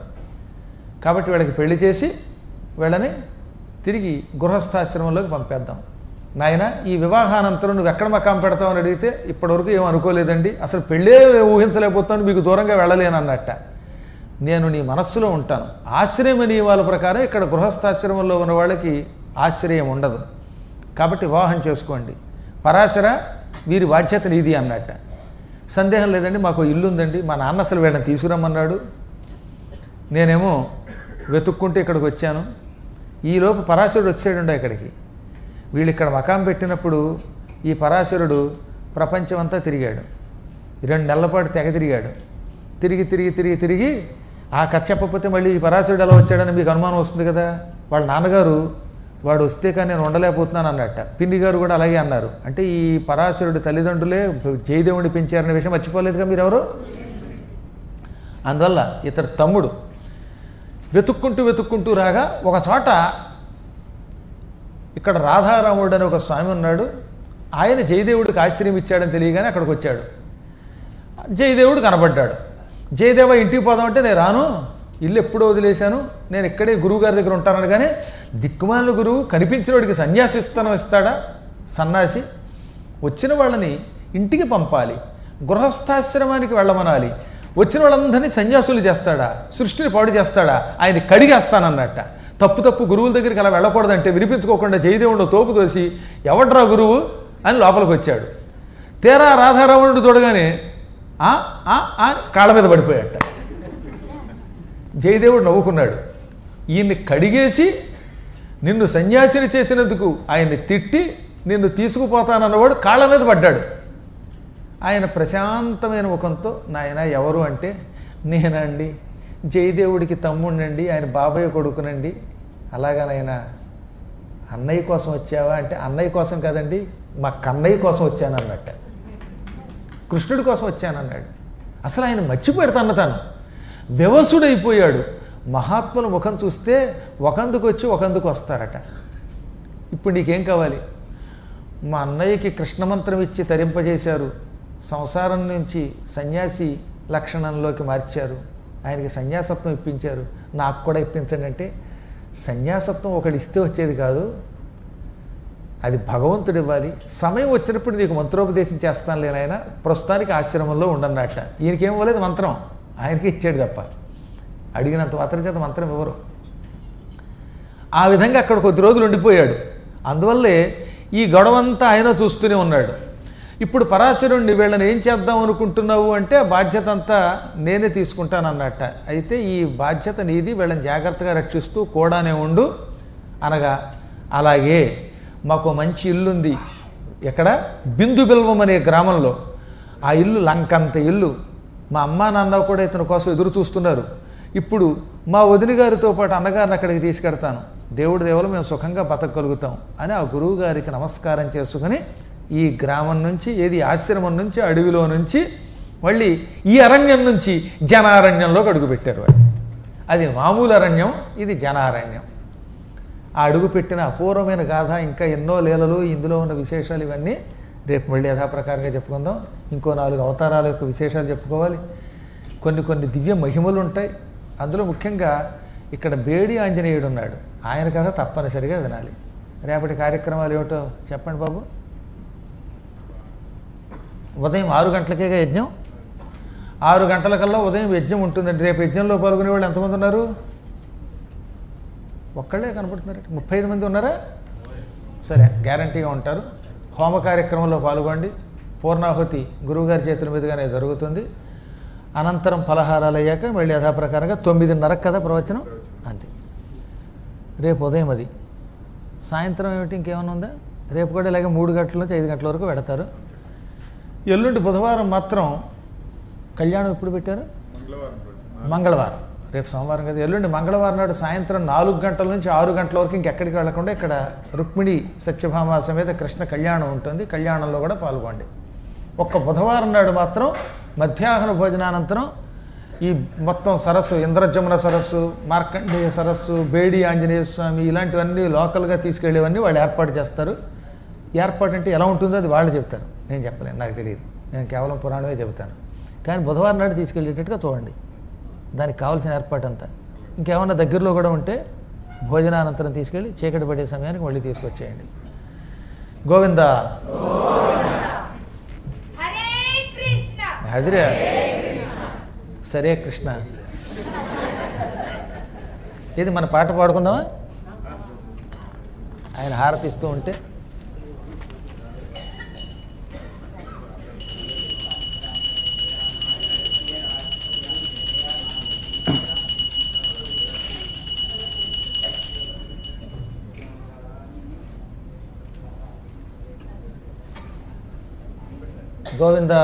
కాబట్టి వీళ్ళకి పెళ్లి చేసి వీళ్ళని తిరిగి గృహస్థాశ్రమంలోకి పంపేద్దాం నాయన ఈ వివాహానంతరం నువ్వు ఎక్కడ మకాం పెడతావని అడిగితే ఇప్పటివరకు ఏం అనుకోలేదండి అసలు పెళ్ళే ఊహించలేకపోతాను మీకు దూరంగా వెళ్ళలేను అన్నట్ట నేను నీ మనస్సులో ఉంటాను ఆశ్రయ నియమాల ప్రకారం ఇక్కడ గృహస్థాశ్రమంలో ఉన్న వాళ్ళకి ఆశ్రయం ఉండదు కాబట్టి వివాహం చేసుకోండి పరాశర వీరి బాధ్యత నీది అన్నట్ట సందేహం లేదండి మాకు ఇల్లు ఉందండి మా నాన్న అసలు వీళ్ళని తీసుకురమ్మన్నాడు నేనేమో వెతుక్కుంటే ఇక్కడికి వచ్చాను ఈలోపు పరాశరుడు వచ్చాడు ఇక్కడికి వీళ్ళు ఇక్కడ మకాం పెట్టినప్పుడు ఈ పరాశరుడు ప్రపంచం అంతా తిరిగాడు రెండు నెలల పాటు తెగ తిరిగాడు తిరిగి తిరిగి తిరిగి తిరిగి ఆ కథ చెప్పకపోతే మళ్ళీ ఈ పరాశరుడు ఎలా వచ్చాడని మీకు అనుమానం వస్తుంది కదా వాళ్ళ నాన్నగారు వాడు వస్తే కానీ నేను ఉండలేకపోతున్నాను అన్నట్ట పిన్ని గారు కూడా అలాగే అన్నారు అంటే ఈ పరాశరుడి తల్లిదండ్రులే జయదేవుడిని పెంచారనే విషయం మర్చిపోలేదుగా మీరెవరు అందువల్ల ఇతడు తమ్ముడు వెతుక్కుంటూ వెతుక్కుంటూ రాగా ఒక చోట ఇక్కడ రాధారాముడు అని ఒక స్వామి ఉన్నాడు ఆయన జయదేవుడికి ఆశ్రయం ఇచ్చాడని తెలియగానే అక్కడికి వచ్చాడు జయదేవుడు కనబడ్డాడు జయదేవ ఇంటికి పోదామంటే నేను రాను ఇల్లు ఎప్పుడో వదిలేశాను నేను ఇక్కడే గురువు గారి దగ్గర ఉంటాను కానీ దిక్కుమాలిన గురువు కనిపించినవాడికి సన్యాసి ఇస్తాను ఇస్తాడా సన్నాసి వచ్చిన వాళ్ళని ఇంటికి పంపాలి గృహస్థాశ్రమానికి వెళ్ళమనాలి వచ్చిన వాళ్ళందరినీ సన్యాసులు చేస్తాడా సృష్టిని పాడు చేస్తాడా ఆయన కడిగేస్తానన్నట్ట తప్పు తప్పు గురువుల దగ్గరికి అలా వెళ్ళకూడదంటే వినిపించుకోకుండా జయదేవుడు తోపు తోసి ఎవడ్రా గురువు అని లోపలికి వచ్చాడు తీరా రాధారాముడు చూడగానే ఆ ఆ ఆ కాళ్ళ మీద పడిపోయాట జయదేవుడు నవ్వుకున్నాడు ఈయన్ని కడిగేసి నిన్ను సన్యాసిని చేసినందుకు ఆయన్ని తిట్టి నిన్ను తీసుకుపోతానన్నవాడు కాళ్ళ మీద పడ్డాడు ఆయన ప్రశాంతమైన ముఖంతో నాయన ఎవరు అంటే నేనండి జయదేవుడికి తమ్ముడినండి ఆయన బాబాయ్ కొడుకునండి అలాగా నాయన అన్నయ్య కోసం వచ్చావా అంటే అన్నయ్య కోసం కాదండి మా కన్నయ్య కోసం వచ్చాను అన్నట్ట కృష్ణుడి కోసం వచ్చానన్నాడు అసలు ఆయన మర్చిపెడతాన్న తాను వ్యవసుడైపోయాడు మహాత్ముల ముఖం చూస్తే ఒకందుకు వచ్చి ఒకందుకు వస్తారట ఇప్పుడు నీకేం కావాలి మా అన్నయ్యకి కృష్ణమంత్రం ఇచ్చి తరింపజేశారు సంసారం నుంచి సన్యాసి లక్షణంలోకి మార్చారు ఆయనకి సన్యాసత్వం ఇప్పించారు నాకు కూడా ఇప్పించండి అంటే సన్యాసత్వం ఒకడు ఇస్తే వచ్చేది కాదు అది భగవంతుడు ఇవ్వాలి సమయం వచ్చినప్పుడు నీకు మంత్రోపదేశం చేస్తాను లేనాయన ప్రస్తుతానికి ఆశ్రమంలో ఉండన్నట్ట ఈయనకేం ఇవ్వలేదు మంత్రం ఆయనకి ఇచ్చాడు తప్ప అడిగినంత మాత్రం చేత మంత్రం ఇవ్వరు ఆ విధంగా అక్కడ కొద్ది రోజులు ఉండిపోయాడు అందువల్లే ఈ గొడవంతా ఆయన చూస్తూనే ఉన్నాడు ఇప్పుడు పరాశరుణ్ణి వీళ్ళని ఏం చేద్దాం అనుకుంటున్నావు అంటే ఆ బాధ్యత అంతా నేనే తీసుకుంటానన్నట్ట అయితే ఈ బాధ్యత నీది వీళ్ళని జాగ్రత్తగా రక్షిస్తూ కూడానే ఉండు అనగా అలాగే మాకు మంచి ఇల్లుంది ఎక్కడ బిందు బిల్వం అనే గ్రామంలో ఆ ఇల్లు లంకంత ఇల్లు మా అమ్మా నాన్న కూడా ఇతని కోసం ఎదురు చూస్తున్నారు ఇప్పుడు మా వదిన గారితో పాటు అన్నగారిని అక్కడికి తీసుకెడతాను దేవుడి దేవులు మేము సుఖంగా బతకగలుగుతాం అని ఆ గురువు గారికి నమస్కారం చేసుకుని ఈ గ్రామం నుంచి ఏది ఆశ్రమం నుంచి అడవిలో నుంచి మళ్ళీ ఈ అరణ్యం నుంచి జనారణ్యంలోకి అడుగుపెట్టారు వాళ్ళు అది మామూలు అరణ్యం ఇది జనారణ్యం ఆ అడుగు పెట్టిన అపూర్వమైన గాథ ఇంకా ఎన్నో లీలలు ఇందులో ఉన్న విశేషాలు ఇవన్నీ రేపు మళ్ళీ యథాప్రకారంగా చెప్పుకుందాం ఇంకో నాలుగు అవతారాల యొక్క విశేషాలు చెప్పుకోవాలి కొన్ని కొన్ని దివ్య మహిమలు ఉంటాయి అందులో ముఖ్యంగా ఇక్కడ బేడి ఆంజనేయుడు ఉన్నాడు ఆయన కథ తప్పనిసరిగా వినాలి రేపటి కార్యక్రమాలు ఏమిటో చెప్పండి బాబు ఉదయం ఆరు గంటలకే యజ్ఞం ఆరు గంటలకల్లా ఉదయం యజ్ఞం ఉంటుందండి రేపు యజ్ఞంలో పాల్గొనే వాళ్ళు ఎంతమంది ఉన్నారు ఒక్కళ్ళే కనపడుతున్నారు ముప్పై ఐదు మంది ఉన్నారా సరే గ్యారంటీగా ఉంటారు హోమ కార్యక్రమంలో పాల్గొండి పూర్ణాహుతి గురువుగారి చేతుల మీదుగానే జరుగుతుంది అనంతరం ఫలహారాలు అయ్యాక మళ్ళీ యథాప్రకారంగా తొమ్మిదిన్నర కదా ప్రవచనం అంతే రేపు ఉదయం అది సాయంత్రం ఏమిటి ఇంకేమైనా ఉందా రేపు కూడా ఇలాగే మూడు గంటల నుంచి ఐదు గంటల వరకు పెడతారు ఎల్లుండి బుధవారం మాత్రం కళ్యాణం ఎప్పుడు పెట్టారు మంగళవారం రేపు సోమవారం కదా ఎల్లుండి మంగళవారం నాడు సాయంత్రం నాలుగు గంటల నుంచి ఆరు గంటల వరకు ఇంకెక్కడికి వెళ్లకుండా ఇక్కడ రుక్మిణి సత్యభామ సమేత కృష్ణ కళ్యాణం ఉంటుంది కళ్యాణంలో కూడా పాల్గొండి ఒక్క బుధవారం నాడు మాత్రం మధ్యాహ్న భోజనానంతరం ఈ మొత్తం సరస్సు ఇంద్రజమున సరస్సు మార్కండేయ సరస్సు బేడి ఆంజనేయ స్వామి ఇలాంటివన్నీ లోకల్గా తీసుకెళ్ళేవన్నీ వాళ్ళు ఏర్పాటు చేస్తారు ఏర్పాటు అంటే ఎలా ఉంటుందో అది వాళ్ళు చెప్తారు నేను చెప్పలేను నాకు తెలియదు నేను కేవలం పురాణమే చెబుతాను కానీ బుధవారం నాడు తీసుకెళ్ళేటట్టుగా చూడండి దానికి కావాల్సిన ఏర్పాటు అంతా ఇంకేమన్నా దగ్గరలో కూడా ఉంటే భోజనానంతరం తీసుకెళ్ళి చీకటి పడే సమయానికి మళ్ళీ తీసుకొచ్చేయండి గోవింద హరే కృష్ణ అదిరే సరే కృష్ణ ఇది మన పాట పాడుకుందామా ఆయన హారతిస్తూ ఉంటే గోవింద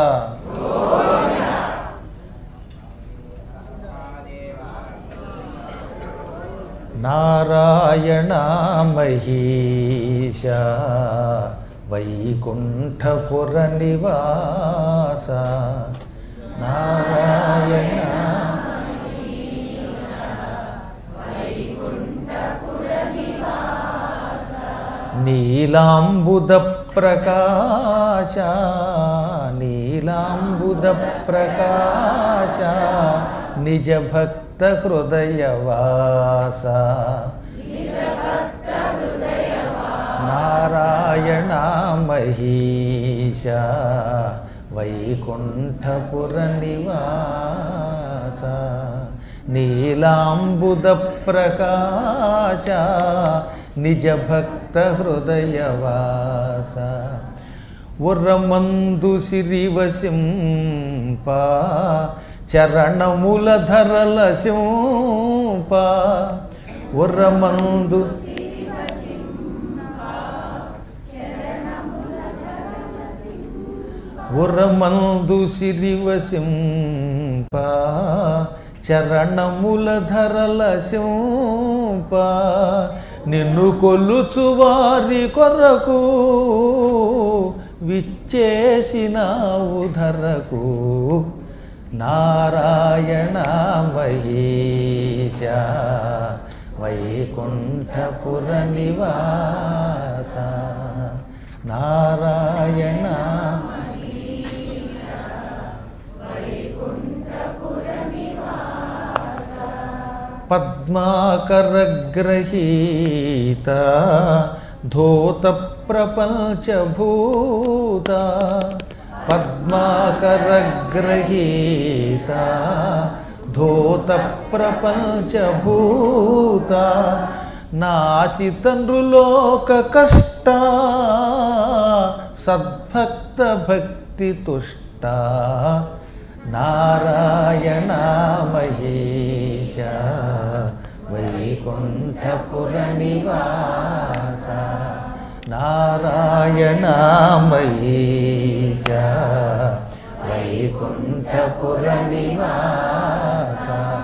నారాయణ మహీష వైకుంఠపుర నివాస నారాయణ నీలాంబుద ప్రకాశ నీలాంబుద ప్రకాశ నిజ భక్త హృదయవాస నారాయణ మహీష వైకుంఠపుర నివాస నీలాంబుద ప్రకాశ నిజ భక్త హృదయవాస ఉర్రమందు సిరివసింప చరణముల ధరల సింప ఉర్రమందు ఉరమందు సిరివసింప చరణముల ధరల సింప నిన్ను కొల్లుచు వారి కొరకు విచ్చేసినావు ధరకు నారాయణ మహేశ వైకుంఠపుర నివాస నారాయణ పద్మాకరగ్రహీత ధూత ప్రపంచభూత పద్మాకరగ్రహీత ధూత ప్రపంచభూత నాసితండ్రులోక కష్ట సద్భక్త భక్తి తుష్ట నారాయణ మహేశ వైకుంఠపుర నివాస నారాయణ మహేశ వైకుంఠపుర నివాస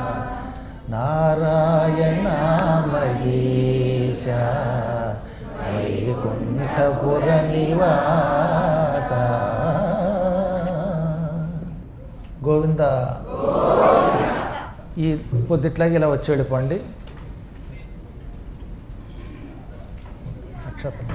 నారాయణ మహేశ వైకుంఠపుర నివాస గోవింద ఈ పొద్దుట్లాగా ఇలా వచ్చి వెళ్ళిపోండి నక్షత్రం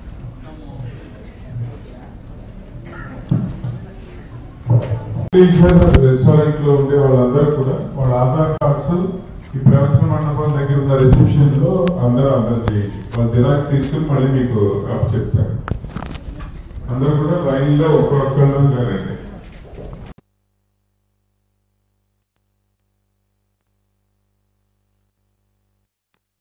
రెస్టారెంట్ లో ఉండే వాళ్ళందరూ కూడా వాళ్ళ ఆధార్ కార్డ్స్ ఈ ప్రవచన మండపం దగ్గర ఉన్న రిసెప్షన్ లో అందరూ అందరూ చేయండి వాళ్ళ జిరాక్స్ తీసుకుని మళ్ళీ మీకు అప్ చెప్తారు అందరూ కూడా లైన్ లో ఒక్కొక్కళ్ళు రండి